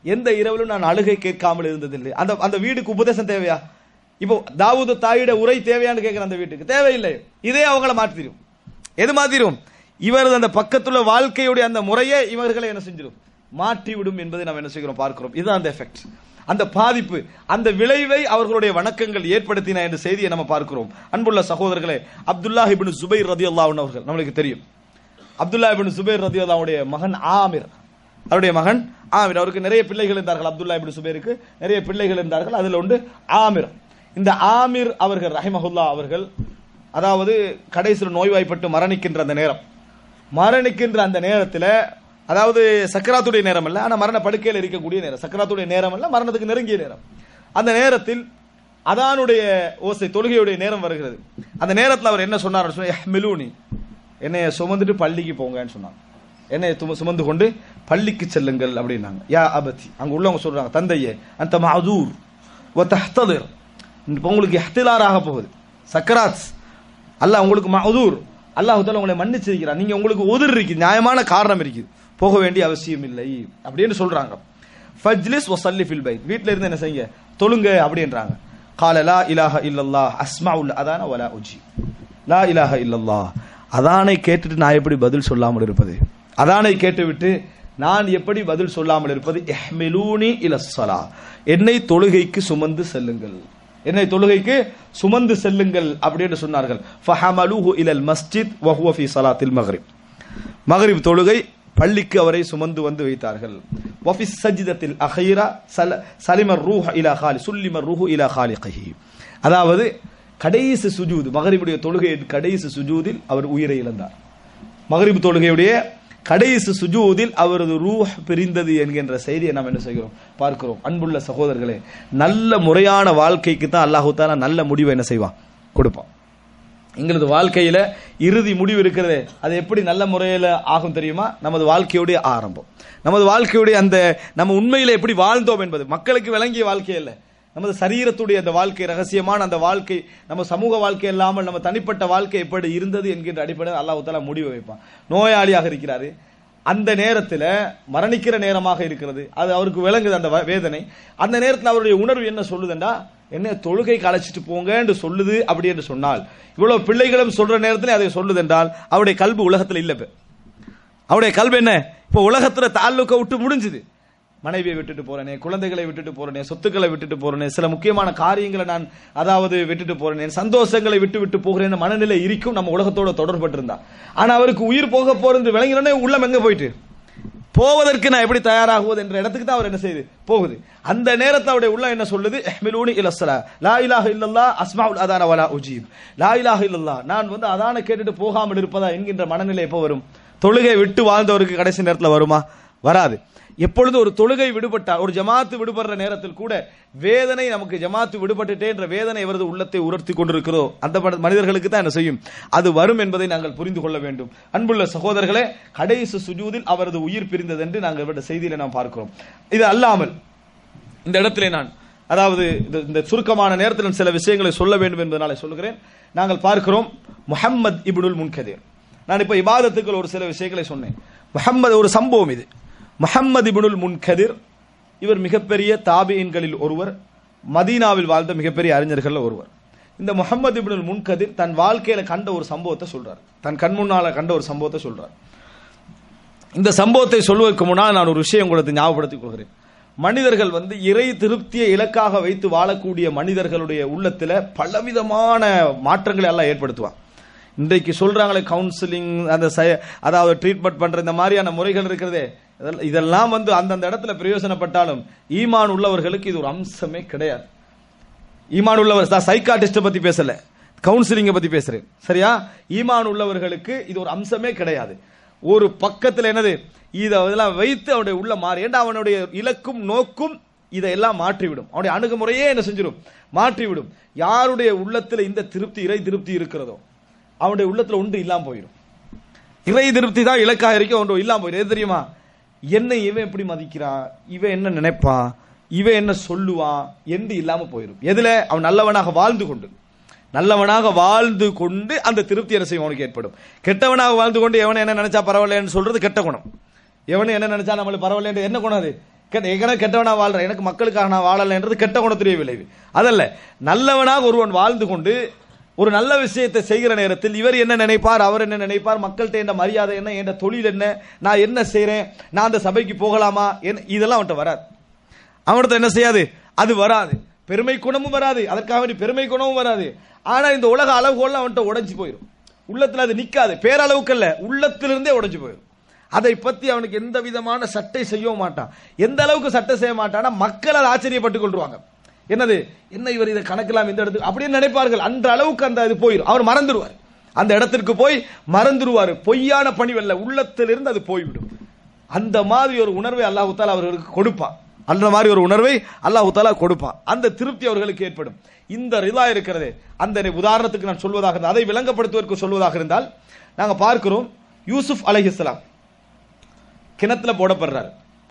எந்த இரவிலும் நான் அழுகை கேட்காமல் இருந்ததில்லை அந்த அந்த வீடுக்கு உபதேசம் தேவையா இப்போ தாவூது தாயிட உரை தேவையான்னு கேட்கிற அந்த வீட்டுக்கு தேவையில்லை இதே அவங்கள மாற்றிடும் எது மாத்திரும் இவரது அந்த பக்கத்துள்ள வாழ்க்கையுடைய அந்த முறையே இவர்களை என்ன செஞ்சிடும் மாற்றி விடும் என்பதை நாம் என்ன செய்கிறோம் பார்க்கிறோம் இதுதான் அந்த எஃபெக்ட் அந்த பாதிப்பு அந்த விளைவை அவர்களுடைய வணக்கங்கள் ஏற்படுத்தின என்ற செய்தியை நம்ம பார்க்கிறோம் அன்புள்ள சகோதரர்களே அப்துல்லா இப்னு சுபைர் ரதியுல்லாஹு அன்ஹு அவர்கள் நம்மளுக்கு தெரியும் அப்துல்லா இப்னு சுபைர் ரதியுல்லாவுடைய மகன் ஆமிர் அவருடைய மகன் ஆமிர் அவருக்கு நிறைய பிள்ளைகள் இருந்தார்கள் அப்துல்லா இப்னு சுபைருக்கு நிறைய பிள்ளைகள் இருந்தார்கள் அதில் ஒன்று ஆமிர் இந்த ஆமிர் அவர்கள் ரஹிமஹுல்லா அவர்கள் அதாவது கடைசியில் நோய்வாய்ப்பட்டு மரணிக்கின்ற அந்த நேரம் மரணிக்கின்ற அந்த நேரத்தில் அதாவது சக்கராத்துடைய நேரம் அல்ல ஆனால் மரண படுக்கையில் இருக்கக்கூடிய நேரம் சக்கராத்துடைய நேரம் அல்ல மரணத்துக்கு நெருங்கிய நேரம் அந்த நேரத்தில் அதானுடைய ஓசை தொழுகையுடைய நேரம் வருகிறது அந்த நேரத்தில் அவர் என்ன சொன்னார் மிலூனி என்னைய சுமந்துட்டு பள்ளிக்கு போங்கன்னு சொன்னாங்க என்னைய தும- சுமந்து கொண்டு பள்ளிக்கு செல்லுங்கள் அப்படின்னாங்க யா அபதி அங்க உள்ளவங்க சொல்றாங்க தந்தையே அந்த மதூர் வ தஹ்ததிர் இப்போ உங்களுக்கு இஹ்திலாராக போகுது சக்கராத் அல்லாஹ் உங்களுக்கு மதூர் அல்லாஹ் தால உங்களை மன்னிச்சிருக்கிறார் நீங்க உங்களுக்கு உதிர் இருக்கு நியாயமான காரணம் இருக்குது போக வேண்டிய அவசியம் இல்லை அப்படின்னு சொல்றாங்க ஃபஜ்லிஸ் வசல்லி ஃபில் பைத் வீட்ல இருந்து என்ன செய்யுங்க தொழுங்க அப்படின்றாங்க கால லா இலாஹ இல்லல்லாஹ் அஸ்மாஉல் அதான வலா உஜி லா இலாஹ இல்லல்லாஹ் அதானை கேட்டுட்டு நான் எப்படி பதில் சொல்லாமல் இருப்பது அதானை கேட்டுவிட்டு நான் எப்படி பதில் சொல்லாமல் இருப்பது இஹ்மிலூனி இலஸ்ஸலா என்னை தொழுகைக்கு சுமந்து செல்லுங்கள் என்னை தொழுகைக்கு சுமந்து செல்லுங்கள் அப்படின்னு சொன்னார்கள் ஃபஹமலுஹு இலல் மஸ்ஜித் வஹுவ ஃபீ ஸலாத்தில் மக்ரிப் மகரிப் தொழுகை பள்ளிக்கு அவரை சுமந்து வந்து வைத்தார்கள் வஃபி சஜிதத்தில் அஹீரா சல சலிமர் ரூஹ் இலா காலி சுல்லிமர் ரூஹு இலா காலிகஹி அதாவது கடைசி சுஜூது மகரிபுடைய தொழுகையின் கடைசி சுஜூதில் அவர் உயிரை இழந்தார் மகரிப் தொழுகையுடைய கடைசி சுஜூதில் அவரது ரூஹ் பிரிந்தது என்கின்ற செய்தியை நாம் என்ன செய்கிறோம் பார்க்கிறோம் அன்புள்ள சகோதரர்களே நல்ல முறையான வாழ்க்கைக்கு தான் அல்லாஹு தாலா நல்ல முடிவை என்ன செய்வான் கொடுப்பான் எங்களது வாழ்க்கையில இறுதி முடிவு இருக்கிறதே அது எப்படி நல்ல முறையில் ஆகும் தெரியுமா நமது வாழ்க்கையுடைய ஆரம்பம் நமது வாழ்க்கையுடைய அந்த நம்ம உண்மையில எப்படி வாழ்ந்தோம் என்பது மக்களுக்கு விளங்கிய வாழ்க்கை இல்லை நமது சரீரத்துடைய அந்த வாழ்க்கை ரகசியமான அந்த வாழ்க்கை நம்ம சமூக வாழ்க்கை இல்லாமல் நம்ம தனிப்பட்ட வாழ்க்கை எப்படி இருந்தது என்கின்ற அடிப்படையில் அல்லாஹ் தாலா முடிவு வைப்பான் நோயாளியாக இருக்கிறாரு அந்த நேரத்தில் மரணிக்கிற நேரமாக இருக்கிறது அது அவருக்கு விளங்குது அந்த வ- வேதனை அந்த நேரத்தில் அவருடைய உணர்வு என்ன சொல்லுதுண்டா என்ன தொழுகை கலைச்சிட்டு போங்கன்னு சொல்லுது அப்படி என்று சொன்னால் இவ்வளவு பிள்ளைகளும் சொல்ற நேரத்தில் அதை சொல்லுது என்றால் அவருடைய கல்வி உலகத்தில் இல்ல இப்ப அவருடைய கல்வி என்ன இப்போ உலகத்துல தாலுக்க விட்டு முடிஞ்சுது மனைவியை விட்டுட்டு போறேனே குழந்தைகளை விட்டுட்டு போறேனே சொத்துக்களை விட்டுட்டு போறேனே சில முக்கியமான காரியங்களை நான் அதாவது விட்டுட்டு போறேனே சந்தோஷங்களை விட்டு விட்டு போகிறேன் மனநிலை இருக்கும் நம்ம உலகத்தோட தொடர்பட்டு ஆனா அவருக்கு உயிர் போக போறது விளங்கினோடனே உள்ளம் எங்க போயிட்டு போவதற்கு நான் எப்படி தயாராகுவது என்ற இடத்துக்கு தான் அவர் என்ன செய்யுது போகுது அந்த நேரத்தில் அவருடைய உள்ள என்ன சொல்லுது இஹ்மிலூனி இலஸ்ஸலா லா இலாஹ இல்லல்லா அஸ்மாஉல் அதான வலா உஜீப் லா இலாஹ இல்லல்லா நான் வந்து அதான கேட்டுட்டு போகாமல் இருப்பதா என்கின்ற மனநிலை எப்போ வரும் தொழுகை விட்டு வாழ்ந்தவருக்கு கடைசி நேரத்தில் வருமா வராது எப்பொழுது ஒரு தொழுகை விடுபட்டால் ஒரு ஜமாத்து விடுபடுற நேரத்தில் கூட வேதனை நமக்கு ஜமாத்து விடுபட்டுட்டே என்ற வேதனை இவரது உள்ளத்தை உணர்த்தி கொண்டிருக்கிறோ அந்த மன- மனிதர்களுக்கு தான் என்ன செய்யும் அது வரும் என்பதை நாங்கள் புரிந்து கொள்ள வேண்டும் அன்புள்ள சகோதரர்களே கடைசி சுஜூதில் அவரது உயிர் பிரிந்தது என்று நாங்கள் இவருடைய செய்தியில நாம் பார்க்கிறோம் இது அல்லாமல் இந்த இடத்திலே நான் அதாவது இந்த- இந்த சுருக்கமான நேரத்தில் நான் சில விஷயங்களை சொல்ல வேண்டும் என்பதனால சொல்லுகிறேன் நாங்கள் பார்க்கிறோம் முஹம்மத் இப்னுல் முன்கதீர் நான் இப்ப இபாதத்துக்கள் ஒரு சில விஷயங்களை சொன்னேன் முஹம்மது ஒரு சம்பவம் இது முஹம்மது இப்னுல் முன்கதிர் இவர் மிகப்பெரிய தாபியின்களில் ஒருவர் மதீனாவில் வாழ்ந்த மிகப்பெரிய அறிஞர்கள் ஒருவர் இந்த முஹம்மது இப்னுல் முன்கதிர் தன் வாழ்க்கையில கண்ட ஒரு சம்பவத்தை சொல்றார் தன் கண் முன்னால கண்ட ஒரு சம்பவத்தை சொல்றார் இந்த சம்பவத்தை சொல்வதற்கு முன்னால் நான் ஒரு விஷயம் உங்களுக்கு ஞாபகப்படுத்திக் கொள்கிறேன் மனிதர்கள் வந்து இறை திருப்தியை இலக்காக வைத்து வாழக்கூடிய மனிதர்களுடைய உள்ளத்துல பலவிதமான மாற்றங்களை எல்லாம் ஏற்படுத்துவான் இன்றைக்கு சொல்றாங்களே கவுன்சிலிங் அந்த சய- அதாவது ட்ரீட்மெண்ட் பண்ற இந்த மாதிரியான முறைகள் இருக்கிறதே இதெல்லாம்- இதெல்லாம் வந்து அந்தந்த இடத்துல பிரயோஜனப்பட்டாலும் ஈமான் உள்ளவர்களுக்கு இது ஒரு அம்சமே கிடையாது ஈமான் உள்ளவர் சைக்காட்டிஸ்ட பத்தி பேசல கவுன்சிலிங்க பத்தி பேசுறேன் சரியா ஈமான் உள்ளவர்களுக்கு இது ஒரு அம்சமே கிடையாது ஒரு பக்கத்துல என்னது இதை இதெல்லாம் வைத்து அவனுடைய உள்ள மாறி ஏண்டா அவனுடைய இலக்கும் நோக்கும் இதையெல்லாம் மாற்றிவிடும் அவனுடைய அணுகுமுறையே என்ன செஞ்சிடும் மாற்றிவிடும் யாருடைய உள்ளத்துல இந்த திருப்தி இறை திருப்தி இருக்கிறதோ அவனுடைய உள்ளத்துல ஒன்று இல்லாம போயிடும் இறை திருப்தி தான் இலக்காக இருக்க ஒன்று இல்லாம போயிடும் எது தெரியுமா என்னை இவன் எப்படி மதிக்கிறான் இவன் என்ன நினைப்பான் இவன் என்ன சொல்லுவான் என்று இல்லாம போயிடும் எதுல அவன் நல்லவனாக வாழ்ந்து கொண்டு நல்லவனாக வாழ்ந்து கொண்டு அந்த திருப்தி என்ன செய்யும் அவனுக்கு ஏற்படும் கெட்டவனாக வாழ்ந்து கொண்டு எவனை என்ன நினைச்சா பரவாயில்லன்னு சொல்றது கெட்ட குணம் எவனை என்ன நினைச்சா நம்மளுக்கு பரவாயில்ல என்ன குணம் அது கெட்ட- ஏற்கனவே கெட்டவனா வாழ்றேன் எனக்கு மக்களுக்காக நான் வாழலைன்றது கெட்ட குணத்துடைய விளைவு அதல்ல நல்லவனாக ஒருவன் வாழ்ந்து கொண்டு ஒரு நல்ல விஷயத்தை செய்கிற நேரத்தில் இவர் என்ன நினைப்பார் அவர் என்ன நினைப்பார் மக்கள்கிட்ட என்ன மரியாதை என்ன என் தொழில் என்ன நான் என்ன செய்றேன் நான் அந்த சபைக்கு போகலாமா என்ன இதெல்லாம் அவன்கிட்ட வராது அவன்கிட்ட என்ன செய்யாது அது வராது பெருமை குணமும் வராது அதற்காக வேண்டி பெருமை குணமும் வராது ஆனா இந்த உலக அளவுகோல் அவன்கிட்ட உடைஞ்சு போயிடும் உள்ளத்துல அது நிக்காது பேரளவுக்கு அல்ல உள்ளத்திலிருந்தே உடைஞ்சு போயிடும் அதை பத்தி அவனுக்கு எந்த விதமான சட்டை செய்யவும் மாட்டான் எந்த அளவுக்கு சட்டை செய்ய மாட்டான்னா மக்கள் அதை ஆச்சரியப்பட்டுக் கொள்வாங்க என்னது என்ன இவர் இதை கணக்கலாம் இந்த இடத்துக்கு அப்படின்னு நினைப்பார்கள் அந்த அளவுக்கு அந்த இது போயிடும் அவர் மறந்துடுவார் அந்த இடத்திற்கு போய் மறந்துடுவார் பொய்யான பணிவல்ல உள்ளத்திலிருந்து அது போய்விடும் அந்த மாதிரி ஒரு உணர்வை அல்லாஹு தாலா அவர்களுக்கு கொடுப்பான் அந்த மாதிரி ஒரு உணர்வை அல்லாஹு தாலா கொடுப்பான் அந்த திருப்தி அவர்களுக்கு ஏற்படும் இந்த ரிலா இருக்கிறதே அந்த உதாரணத்துக்கு நான் சொல்வதாக இருந்தால் அதை விளங்கப்படுத்துவதற்கு சொல்வதாக இருந்தால் நாங்க பார்க்கிறோம் யூசுப் அலைஹிஸ்ஸலாம் கிணத்துல போடப்படுறாரு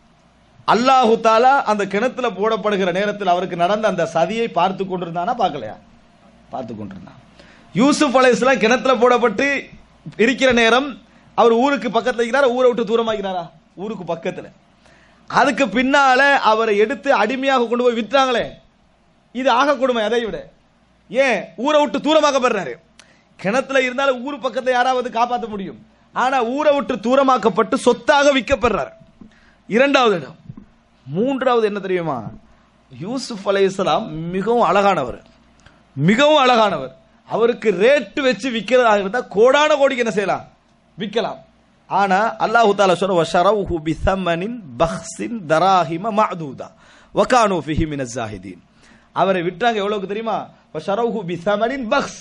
அல்லாஹு தாலா அந்த கிணத்துல போடப்படுகிற நேரத்தில் அவருக்கு நடந்த அந்த சதியை பார்த்து கொண்டிருந்தானா பார்க்கலையா பார்த்து கொண்டிருந்தான் யூசுப் அலைஹிஸ்ஸலாம் கிணத்துல போடப்பட்டு இருக்கிற நேரம் அவர் ஊருக்கு பக்கத்துல இருக்கிறாரா ஊரை விட்டு தூரமாகிறாரா ஊருக்கு பக்கத்துல அதுக்கு பின்னால அவரை எடுத்து அடிமையாக கொண்டு போய் விற்றாங்களே இது ஆக கொடுமை அதை விட ஏன் ஊரை விட்டு தூரமாக்கப்படுறாரு கிணத்துல இருந்தாலும் ஊர் பக்கத்துல யாராவது காப்பாற்ற முடியும் ஆனா ஊரை விட்டு தூரமாக்கப்பட்டு சொத்தாக விற்கப்படுறாரு இரண்டாவது இடம் மூன்றாவது என்ன தெரியுமா யூசுப் அலைஹிஸ்ஸலாம் மிகவும் அழகானவர் மிகவும் அழகானவர் அவருக்கு ரேட்டு வச்சு விற்கிறதாக இருந்தா கோடான கோடிக்கு என்ன செய்யலாம் விற்கலாம் ஆனா அல்லாஹு தாலா சொல்ற வஷரவுஹு பிசமனின் பஹ்சின் தராஹிம மஅதூதா வகானு ஃபிஹி மினஸ் ஜாஹிதீன் அவரை விட்டாங்க எவ்வளவுக்கு தெரியுமா வஷரவுஹு பிசமனின் பஹ்ஸ்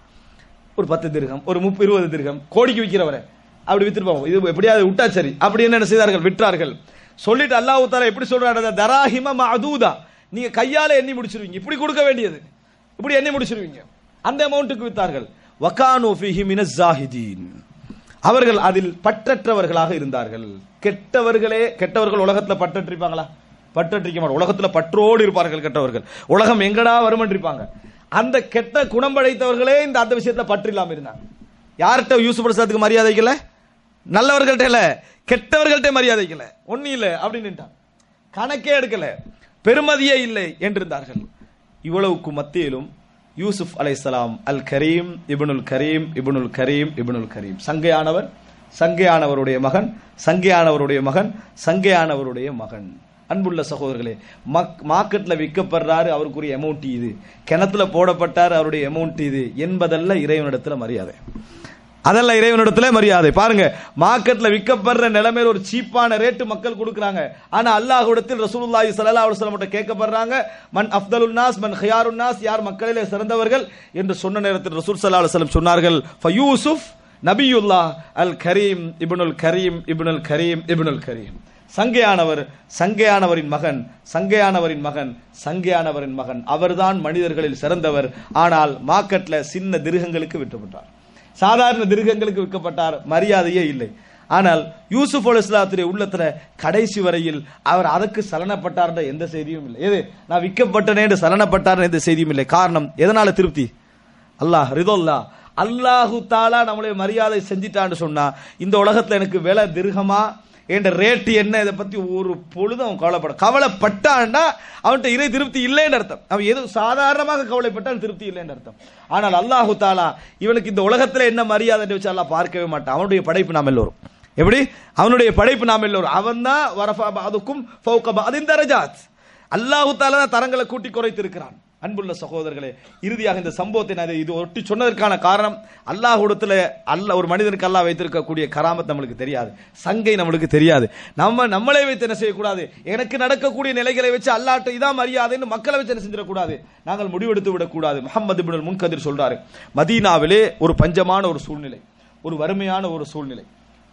ஒரு பத்து திருகம் ஒரு முப்பது இருபது திருகம் கோடிக்கு விற்கிறவரை அப்படி வித்துருப்பாங்க இது எப்படியாவது விட்டா சரி அப்படி என்ன செய்தார்கள் விற்றார்கள் சொல்லிட்டு அல்லாஹ் தாலா எப்படி சொல்றாரு தராஹிம மஅதூதா நீங்க கையால எண்ணி முடிச்சிருவீங்க இப்படி கொடுக்க வேண்டியது இப்படி எண்ணி முடிச்சிருவீங்க அந்த அமௌண்ட்டுக்கு வித்தார்கள் வகானு ஃபிஹி மினஸ் ஜாஹிதீன் அவர்கள் அதில் பற்றற்றவர்களாக இருந்தார்கள் கெட்டவர்களே கெட்டவர்கள் உலகத்துல பற்றற்றிருப்பாங்களா பற்றற்றிக்க மாட்டாங்க உலகத்துல பற்றோடு இருப்பார்கள் கெட்டவர்கள் உலகம் எங்கடா வருமன்றிருப்பாங்க அந்த கெட்ட குணம் படைத்தவர்களே இந்த அந்த விஷயத்துல பற்று இல்லாம இருந்தாங்க யார்கிட்ட யூசுப் பிரசாத்துக்கு மரியாதை இல்ல நல்லவர்கள்ட்ட இல்ல கெட்டவர்கள்ட்ட மரியாதை இல்ல ஒண்ணு இல்ல அப்படின்னுட்டான் கணக்கே எடுக்கல பெருமதியே இல்லை என்றிருந்தார்கள் இவ்வளவுக்கு மத்தியிலும் யூசுப் அலைஹிஸ்ஸலாம் அல் கரீம் இப்னுல் கரீம் இப்னுல் கரீம் இப்னுல் கரீம் சங்கையானவர் சங்கையானவருடைய மகன் சங்கையானவருடைய மகன் சங்கையானவருடைய மகன் அன்புள்ள சகோதரர்களே மக் மார்க்கெட்ல விற்கப்படுறாரு அவருக்குரிய அமௌண்ட் இது கிணத்துல போடப்பட்டார் அவருடைய அமௌண்ட் இது என்பதல்ல இறைவனிடத்துல மரியாதை அதல்ல இறைவனிடத்துல மரியாதை பாருங்க மார்க்கெட்ல விற்கப்படுற நிலைமையில ஒரு சீப்பான ரேட்டு மக்கள் கொடுக்கறாங்க ஆனா அல்லாஹ்விடத்தில் ரசூலுல்லாஹி ஸல்லல்லாஹு அலைஹி வஸல்லம் கிட்ட கேட்கப்படுறாங்க மன் அஃதலுன் நாஸ் மன் ஹியாருன் நாஸ் யார் மக்களிலே சிறந்தவர்கள் என்று சொன்ன நேரத்தில் ரசூல் ஸல்லல்லாஹு அலைஹி வஸல்லம் சொன்னார்கள் ஃபயூசுப் நபியுல்லாஹ் அல் கரீம் இப்னுல் கரீம் இப்னுல் கரீம் இப்னுல் கரீம் சங்கையானவர் சங்கையானவரின் மகன் சங்கையானவரின் மகன் சங்கையானவரின் மகன் அவர்தான் மனிதர்களில் சிறந்தவர் ஆனால் மார்க்கெட்ல சின்ன திருகங்களுக்கு விட்டுவிட்டார் சாதாரண திருகங்களுக்கு விற்கப்பட்டார் மரியாதையே இல்லை ஆனால் யூசுப் அல் இஸ்லாத்துடைய உள்ளத்துல கடைசி வரையில் அவர் அதற்கு சலனப்பட்டார்ன்ற எந்த செய்தியும் இல்லை எது நான் விற்கப்பட்டனே என்று சலனப்பட்டார் எந்த செய்தியும் இல்லை காரணம் எதனால திருப்தி அல்லாஹ் ரிதோல்லா அல்லாஹு தாலா நம்மளை மரியாதை செஞ்சிட்டான்னு சொன்னா இந்த உலகத்துல எனக்கு விலை திருகமா என்ற ரேட்டு என்ன இதை பத்தி ஒரு பொழுதும் அவன் கவலைப்பட கவலைப்பட்டான்னா அவன்கிட்ட இறை திருப்தி இல்லைன்னு அர்த்தம் அவன் எது சாதாரணமாக கவலைப்பட்டால் திருப்தி இல்லைன்னு அர்த்தம் ஆனால் அல்லாஹு தாலா இவனுக்கு இந்த உலகத்துல என்ன மரியாதை வச்சு அல்லாஹ் பார்க்கவே மாட்டான் அவனுடைய படைப்பு நாம் எல்லோரும் எப்படி அவனுடைய படைப்பு நாம் எல்லோரும் அவன் தான் வரஃபா பாதுக்கும் ஃபௌக பாதின் தரஜாத் அல்லாஹு தாலா தான் தரங்களை கூட்டி குறைத்து இருக்கிறான் அன்புள்ள சகோதரர்களே இறுதியாக இந்த சம்பவத்தை நான் இது ஒட்டி சொன்னதற்கான காரணம் அல்லாஹ்விடத்துல அல்ல ஒரு மனிதனுக்கு அல்லாஹ் வைத்திருக்கக்கூடிய கராமத் நம்மளுக்கு தெரியாது சங்கை நம்மளுக்கு தெரியாது நம்ம நம்மளே வைத்து என்ன செய்யக்கூடாது எனக்கு நடக்கக்கூடிய நிலைகளை வச்சு அல்லாட்ட இதான் மரியாதைன்னு மக்களை வச்சு என்ன செஞ்சிடக்கூடாது நாங்கள் முடிவெடுத்து விடக்கூடாது முகமது பின் முன்கதிர் சொல்றாரு மதீனாவிலே ஒரு பஞ்சமான ஒரு சூழ்நிலை ஒரு வறுமையான ஒரு சூழ்நிலை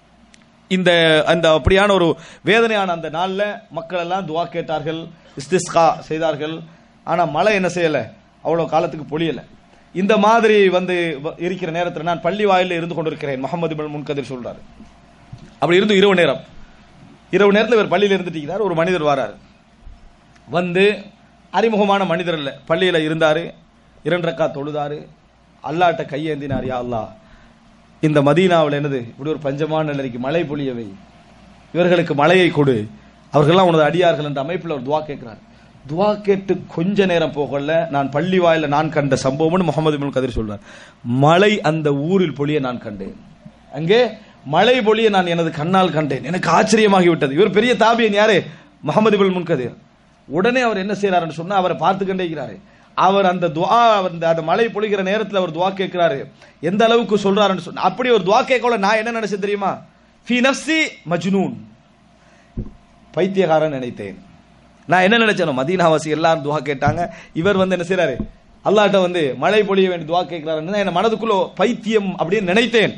இந்த அந்த அப்படியான ஒரு வேதனையான அந்த நாள்ல மக்கள் எல்லாம் துவா கேட்டார்கள் இஸ்திஸ்கா செய்தார்கள் ஆனா மழை என்ன செய்யல அவ்வளவு காலத்துக்கு பொழியல இந்த மாதிரி வந்து வ- இருக்கிற நேரத்தில் நான் பள்ளி வாயில இருந்து கொண்டிருக்கிறேன் முகமது பின் முன்கதிர் சொல்றாரு அப்படி இருந்து இரவு நேரம் இரவு நேரத்தில் இவர் பள்ளியில் இருந்துட்டு இருக்கிறார் ஒரு மனிதர் வராரு வந்து அறிமுகமான மனிதர் இல்ல பள்ளியில இருந்தாரு இரண்டு ரக்கா தொழுதாரு அல்லாட்ட கையேந்தினார் யா அல்லாஹ் இந்த மதீனாவில் என்னது இப்படி ஒரு பஞ்சமான நிலைக்கு மழை பொழியவை இவர்களுக்கு மழையை கொடு அவர்கள்லாம் உனது அடியார்கள் என்ற அமைப்பில் அவர் துவா கேட்கிறார் துவா கேட்டு கொஞ்ச நேரம் போகல நான் பள்ளி வாயில நான் கண்ட சம்பவம்னு முகமது இப்னு கதிர் சொல்றார் மழை அந்த ஊரில் பொழிய நான் கண்டேன் அங்கே மழை பொழிய நான் எனது கண்ணால் கண்டேன் எனக்கு ஆச்சரியமாகி விட்டது இவர் பெரிய தாபியன் யாரு முகமது இபுல் முன்கதிர் உடனே அவர் என்ன செய்யறாருன்னு சொன்னா அவரை பார்த்து கொண்டே இருக்கிறாரு அவர் அந்த துவா அந்த அந்த மழை பொழிகிற நேரத்தில் அவர் துவா கேட்கிறாரு எந்த அளவுக்கு சொல்றாருன்னு சொன்னா அப்படி ஒரு துவா கேட்கல நான் என்ன நினைச்சேன் தெரியுமா ஃபி நஃப்சி மஜ்னூன் பைத்தியகாரன் நினைத்தேன் நான் என்ன நினைச்சேனோ மதீனாவாசி எல்லாரும் துவா கேட்டாங்க இவர் வந்து என்ன செய்றாரு அல்லாஹ்ட்ட வந்து மழை பொழிய வேண்டிய துவா கேட்கிறாருன்னு என் மனதுக்குள்ள பைத்தியம் அப்படின்னு நினைத்தேன்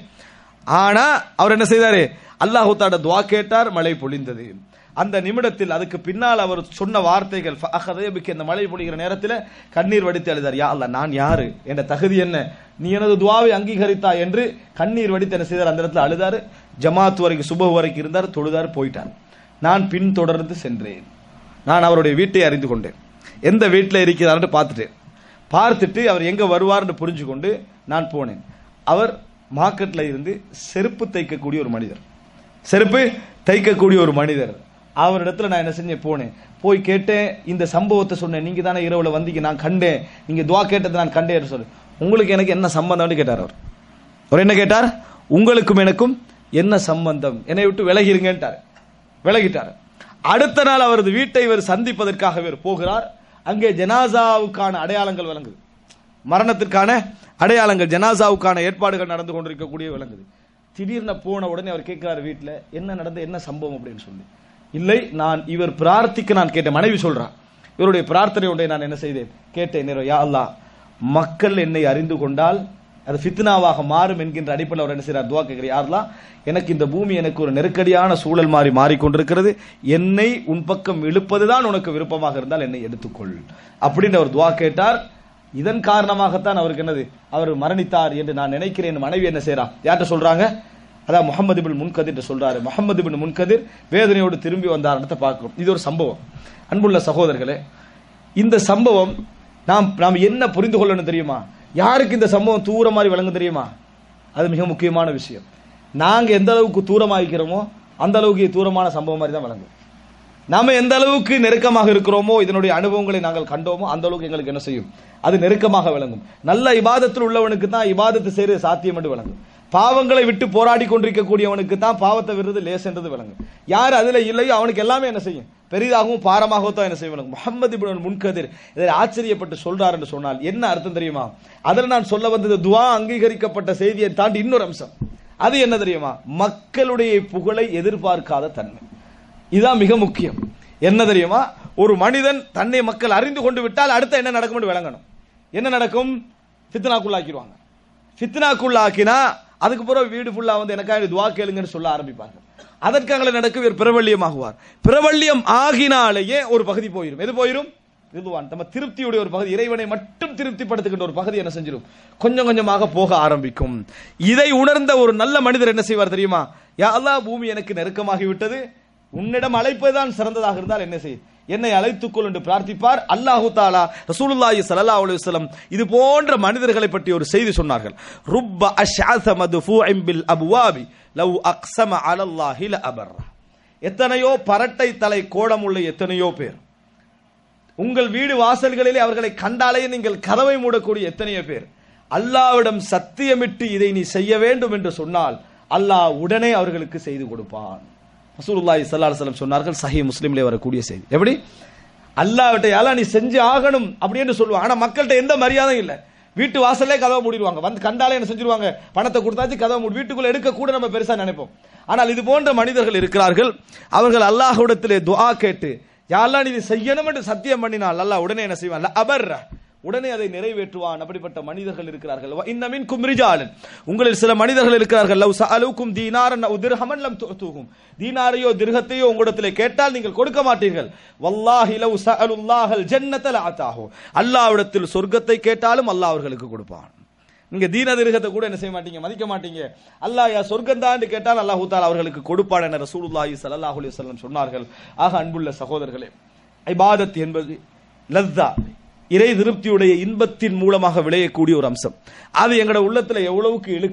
ஆனா அவர் என்ன செய்தாரு அல்லாஹு தாட துவா கேட்டார் மழை பொழிந்தது அந்த நிமிடத்தில் அதுக்கு பின்னால் அவர் சொன்ன வார்த்தைகள் ஃபஅஹதேபிக்கு இந்த மழை பொழிகிற நேரத்தில் கண்ணீர் வடித்து அழுதார் யா அல்லாஹ் நான் யாரு என்ற தகுதி என்ன நீ எனது துவாவை அங்கீகரித்தா என்று கண்ணீர் வடித்து என்ன செய்தார் அந்த இடத்துல அழுதாரு ஜமாத் வரைக்கும் சுபஹ் வரைக்கும் இருந்தார் தொழுதார் போயிட்டார் நான் பின் தொடர்ந்து சென்றேன் நான் அவருடைய வீட்டை அறிந்து கொண்டேன் எந்த வீட்டில் இருக்கிறார்னு பார்த்துட்டேன் பார்த்துட்டு அவர் எங்க வருவார்னு புரிஞ்சு கொண்டு நான் போனேன் அவர் மார்க்கெட்ல இருந்து செருப்பு தைக்கக்கூடிய ஒரு மனிதர் செருப்பு தைக்கக்கூடிய ஒரு மனிதர் அவரிடத்துல நான் என்ன செஞ்சேன் போனேன் போய் கேட்டேன் இந்த சம்பவத்தை சொன்னேன் நீங்க தானே இரவுல வந்தீங்க நான் கண்டேன் நீங்க துவா கேட்டதை நான் கண்டேன் சொல்லு உங்களுக்கு எனக்கு என்ன சம்பந்தம்னு கேட்டார் அவர் அவர் என்ன கேட்டார் உங்களுக்கும் எனக்கும் என்ன சம்பந்தம் என்னை விட்டு விலகிருங்கன்ட்டார் விலகிட்டார் அடுத்த நாள் அவரது வீட்டை இவர் சந்திப்பதற்காக இவர் போகிறார் அங்கே ஜனாசாவுக்கான அடையாளங்கள் விளங்குது மரணத்திற்கான அடையாளங்கள் ஜனாசாவுக்கான ஏற்பாடுகள் நடந்து கொண்டிருக்கக்கூடிய விளங்குது திடீர்னு போன உடனே அவர் கேட்கிறார் வீட்டில் என்ன நடந்த என்ன சம்பவம் அப்படின்னு சொல்லி இல்லை நான் இவர் பிரார்த்திக்க நான் கேட்டேன் மனைவி சொல்றான் இவருடைய பிரார்த்தனையுடைய நான் என்ன செய்தேன் கேட்டேன் நேரோ, யா அல்லாஹ் மக்கள் என்னை அறிந்து கொண்டால் அது ஃபித்னாவாக மாறும் என்கின்ற அடிப்படையில் அவர் என்ன செய்றார் துவா கேட்கிறார் யாரெல்லாம் எனக்கு இந்த பூமி எனக்கு ஒரு நெருக்கடியான சூழல் மாறி மாறிக்கொண்டிருக்கிறது என்னை உன் பக்கம் இழுப்பதுதான் உனக்கு விருப்பமாக இருந்தால் என்னை எடுத்துக்கொள் அப்படின்னு அவர் துவா கேட்டார் இதன் காரணமாகத்தான் அவருக்கு என்னது அவர் மரணித்தார் என்று நான் நினைக்கிறேன் மனைவி என்ன செய்றா யார்கிட்ட சொல்றாங்க அதான் முகமது பின் முன்கதிர் என்று சொல்றாரு முகமது பின் முன்கதிர் வேதனையோடு திரும்பி வந்தார்ன்றத பார்க்கிறோம் இது ஒரு சம்பவம் அன்புள்ள சகோதரர்களே இந்த சம்பவம் நாம் நாம் என்ன புரிந்து கொள்ளணும் தெரியுமா யாருக்கு இந்த சம்பவம் தூர மாதிரி விளங்கும் தெரியுமா அது மிக முக்கியமான விஷயம் நாங்க எந்த அளவுக்கு தூரமாகிறோமோ அந்த அளவுக்கு இது தூரமான சம்பவம் மாதிரி தான் விளங்கும் நாம எந்த அளவுக்கு நெருக்கமாக இருக்கிறோமோ இதனுடைய அனுபவங்களை நாங்கள் கண்டோமோ அந்த அளவுக்கு எங்களுக்கு என்ன செய்யும் அது நெருக்கமாக விளங்கும் நல்ல இபாதத்தில் உள்ளவனுக்கு தான் இபாதத்து செய்யறது சாத்தியம் என்று விளங்கும் பாவங்களை விட்டு போராடி கொண்டிருக்கக்கூடியவனுக்கு தான் பாவத்தை விருது லேசென்றது விளங்கும் யார் அதுல இல்லையோ அவனுக்கு எல்லாமே என்ன செய்யும் பெரிதாகவும் பாரமாகவும் தான் என்ன செய்யும் விளங்கும் முகமது இப்னு முன்கதிர் இதை ஆச்சரியப்பட்டு சொல்றார் என்று சொன்னால் என்ன அர்த்தம் தெரியுமா அதில் நான் சொல்ல வந்தது துவா அங்கீகரிக்கப்பட்ட செய்தியை தாண்டி இன்னொரு அம்சம் அது என்ன தெரியுமா மக்களுடைய புகழை எதிர்பார்க்காத தன்மை இதுதான் மிக முக்கியம் என்ன தெரியுமா ஒரு மனிதன் தன்னை மக்கள் அறிந்து கொண்டு விட்டால் அடுத்த என்ன நடக்கும் விளங்கணும் என்ன நடக்கும் ஃபித்னாக்குள்ளாக்கிடுவாங்க ஃபித்னாக்குள்ளாக்கினா அதுக்கு பிறகு வீடு ஃபுல்லா வந்து எனக்காக துவா கேளுங்கன்னு சொல்ல ஆரம்பிப்பாங்க அதற்காக நடக்கும் இவர் பிரபல்யம் ஆகுவார் பிரபல்யம் ஆகினாலேயே ஒரு பகுதி போயிடும் எது போயிடும் இதுவான் நம்ம திருப்தியுடைய ஒரு பகுதி இறைவனை மட்டும் திருப்திப்படுத்துகின்ற ஒரு பகுதி என்ன செஞ்சிடும் கொஞ்சம் கொஞ்சமாக போக ஆரம்பிக்கும் இதை உணர்ந்த ஒரு நல்ல மனிதர் என்ன செய்வார் தெரியுமா யா அல்லாஹ் பூமி எனக்கு நெருக்கமாகி விட்டது உன்னிடம் அழைப்பதுதான் சிறந்ததாக இருந்தால் என்ன செய் என்னை அழைத்துக்கொள் என்று பிரார்த்திப்பார் அல்லாஹு தாலா ரசூலுல்லாஹி ஸல்லல்லாஹு அலைஹி வஸல்லம் இது போன்ற மனிதர்களை பற்றி ஒரு செய்தி சொன்னார்கள் ருப்ப அஷ்அஸ மதுஃபூஇன் பில் அப்வாபி லவ் அக்ஸம அலல்லாஹி லஅபர் எத்தனையோ பரட்டை தலை கோடமுள்ள எத்தனையோ பேர் உங்கள் வீடு வாசல்களிலே அவர்களை கண்டாலே நீங்கள் கதவை மூடக்கூடிய எத்தனையோ பேர் அல்லாவிடம் சத்தியமிட்டு இதை நீ செய்ய வேண்டும் என்று சொன்னால் அல்லாஹ் உடனே அவர்களுக்கு செய்து கொடுப்பான் ரசூலுல்லாஹி ஸல்லல்லாஹு அலைஹி வஸல்லம் சொன்னார்கள் சஹீஹ் முஸ்லிம்ல வரக்கூடிய செய்தி எப்படி அல்லாஹ்விட்ட யாரா நீ செஞ்சு ஆகணும் அப்படின்னு சொல்லுவாங்க ஆனா மக்கள்கிட்ட எந்த மரியாதையும் இல்ல வீட்டு வாசல்லே கதவை மூடிடுவாங்க வந்து கண்டாலே என்ன செஞ்சிருவாங்க பணத்தை கொடுத்தாச்சு கதவை மூடி வீட்டுக்குள்ள எடுக்க கூட நம்ம பெருசா நினைப்போம் ஆனால் இது போன்ற மனிதர்கள் இருக்கிறார்கள் அவர்கள் அல்லாஹ்விடத்திலே துஆ கேட்டு யாரெல்லாம் நீ இது செய்யணும் என்று சத்தியம் பண்ணினால் அல்லாஹ் உடனே என்ன செய்வான் அபர் உடனே அதை நிறைவேற்றுவான் அப்படிப்பட்ட மனிதர்கள் இருக்கிறார்கள் வ இன்ன மின்கும் ரிஜாலன் உங்களில் சில மனிதர்கள் இருக்கிறார்கள் லவ் சஅலுக்கும் தீனாரன் அவ் திர்ஹமன் லம் துஅதுஹும் தீனாரையோ திர்ஹத்தையோ உங்களிடத்திலே கேட்டால் நீங்கள் கொடுக்க மாட்டீர்கள் வல்லாஹி லவ் சஅலுல்லாஹல் ஜன்னத லஅதாஹு அல்லாஹ்விடத்தில் சொர்க்கத்தை கேட்டாலும் அல்லாஹ் அவர்களுக்கு கொடுப்பான் நீங்க தீன திருகத்தை கூட என்ன செய்ய மாட்டீங்க மதிக்க மாட்டீங்க அல்லாஹ் யா சொர்க்கம் தான் கேட்டால் அல்லாஹ் தாலா அவர்களுக்கு கொடுப்பான் என ரசூலுல்லாஹி ஸல்லல்லாஹு அலைஹி வஸல்லம் சொன்னார்கள் ஆக அன்புள்ள சகோதரர்களே இபாதத் என்பது லத்தா இறை திருப்தியுடைய இன்பத்தின் மூலமாக விளையக்கூடிய ஒரு அம்சம் அது எங்களோட உள்ளத்துல எவ்வளவுக்கு இழுக்குதோ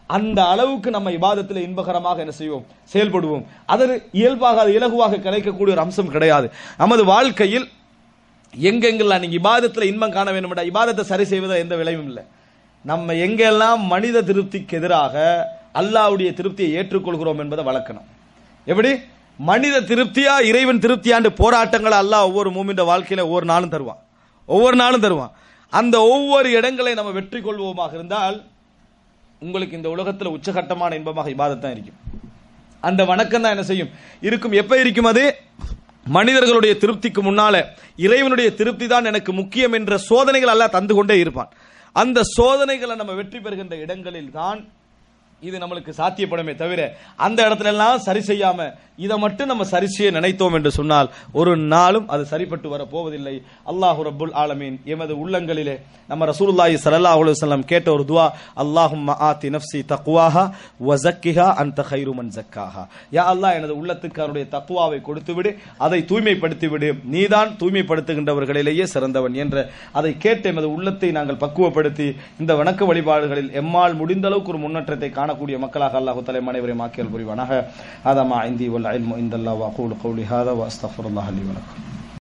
அந்த அளவுக்கு நம்ம இபாதத்தில் இன்பகரமாக என்ன செய்வோம் செயல்படுவோம் அது இயல்பாக அது இலகுவாக கிடைக்கக்கூடிய ஒரு அம்சம் கிடையாது நமது வாழ்க்கையில் எங்கெங்கெல்லாம் நீங்க இபாதத்துல இன்பம் காண வேண்டும் இபாதத்தை சரி செய்வதில் எந்த விளைவும் இல்லை நம்ம எங்கெல்லாம் மனித திருப்திக்கு எதிராக அல்லாஹ்வுடைய திருப்தியை ஏற்றுக்கொள்கிறோம் என்பதை வளர்க்கணும் எப்படி மனித திருப்தியா இறைவன் திருப்தியாண்டு போராட்டங்களை அல்லாஹ் ஒவ்வொரு மூமின்ற வாழ்க்கையில ஒவ்வொரு நாளும் தருவான் ஒவ்வொரு நாளும் தருவான் அந்த ஒவ்வொரு இடங்களை நம்ம வெற்றி கொள்வோமாக இருந்தால் உங்களுக்கு இந்த உலகத்துல உச்சகட்டமான இன்பமாக இபாதத் தான் இருக்கும் அந்த வணக்கம் தான் என்ன செய்யும் இருக்கும் எப்ப இருக்கும் அது மனிதர்களுடைய திருப்திக்கு முன்னால இறைவனுடைய திருப்தி தான் எனக்கு முக்கியம் என்ற சோதனைகள் எல்லாம் தந்து கொண்டே இருப்பான் அந்த சோதனைகளை நம்ம வெற்றி பெறுகின்ற இடங்களில் தான் இது நம்மளுக்கு சாத்தியப்படுமே தவிர அந்த இடத்துல எல்லாம் சரி செய்யாம இதை மட்டும் நம்ம சரி செய்ய நினைத்தோம் என்று சொன்னால் ஒரு நாளும் அது சரிப்பட்டு வர போவதில்லை அல்லாஹு ரப்புல் ஆலமீன் எமது உள்ளங்களிலே நம்ம ரசூலுல்லாஹி ஸல்லல்லாஹு அலைஹி வஸல்லம் கேட்ட ஒரு துஆ அல்லாஹும்ம ஆதி நஃப்ஸி தக்வாஹா வ ஸக்கிஹா அன்த கைரு மன் ஸக்காஹா யா அல்லாஹ் எனது உள்ளத்துக்கு அவருடைய தக்வாவை கொடுத்து விடு அதை தூய்மைப்படுத்தி விடு நீதான் தூய்மைப்படுத்துகின்றவர்களிலேயே சிறந்தவன் என்ற அதை கேட்டு எமது உள்ளத்தை நாங்கள் பக்குவப்படுத்தி இந்த வணக்க வழிபாடுகளில் எம்மால் முடிந்த அளவுக்கு ஒரு முன்னேற்றத்தை காணக்கூடிய மக்களாக அல்லாஹு தலை அனைவரையும் ஆக்கியல் புரிவானாக ஆதமா ஐந்தி வல் இல்மு இந்தல்லா வ அகூலு கௌலி ஹாதா வ அஸ்தக்ஃபிருல்லாஹ் லி வ லக்கும்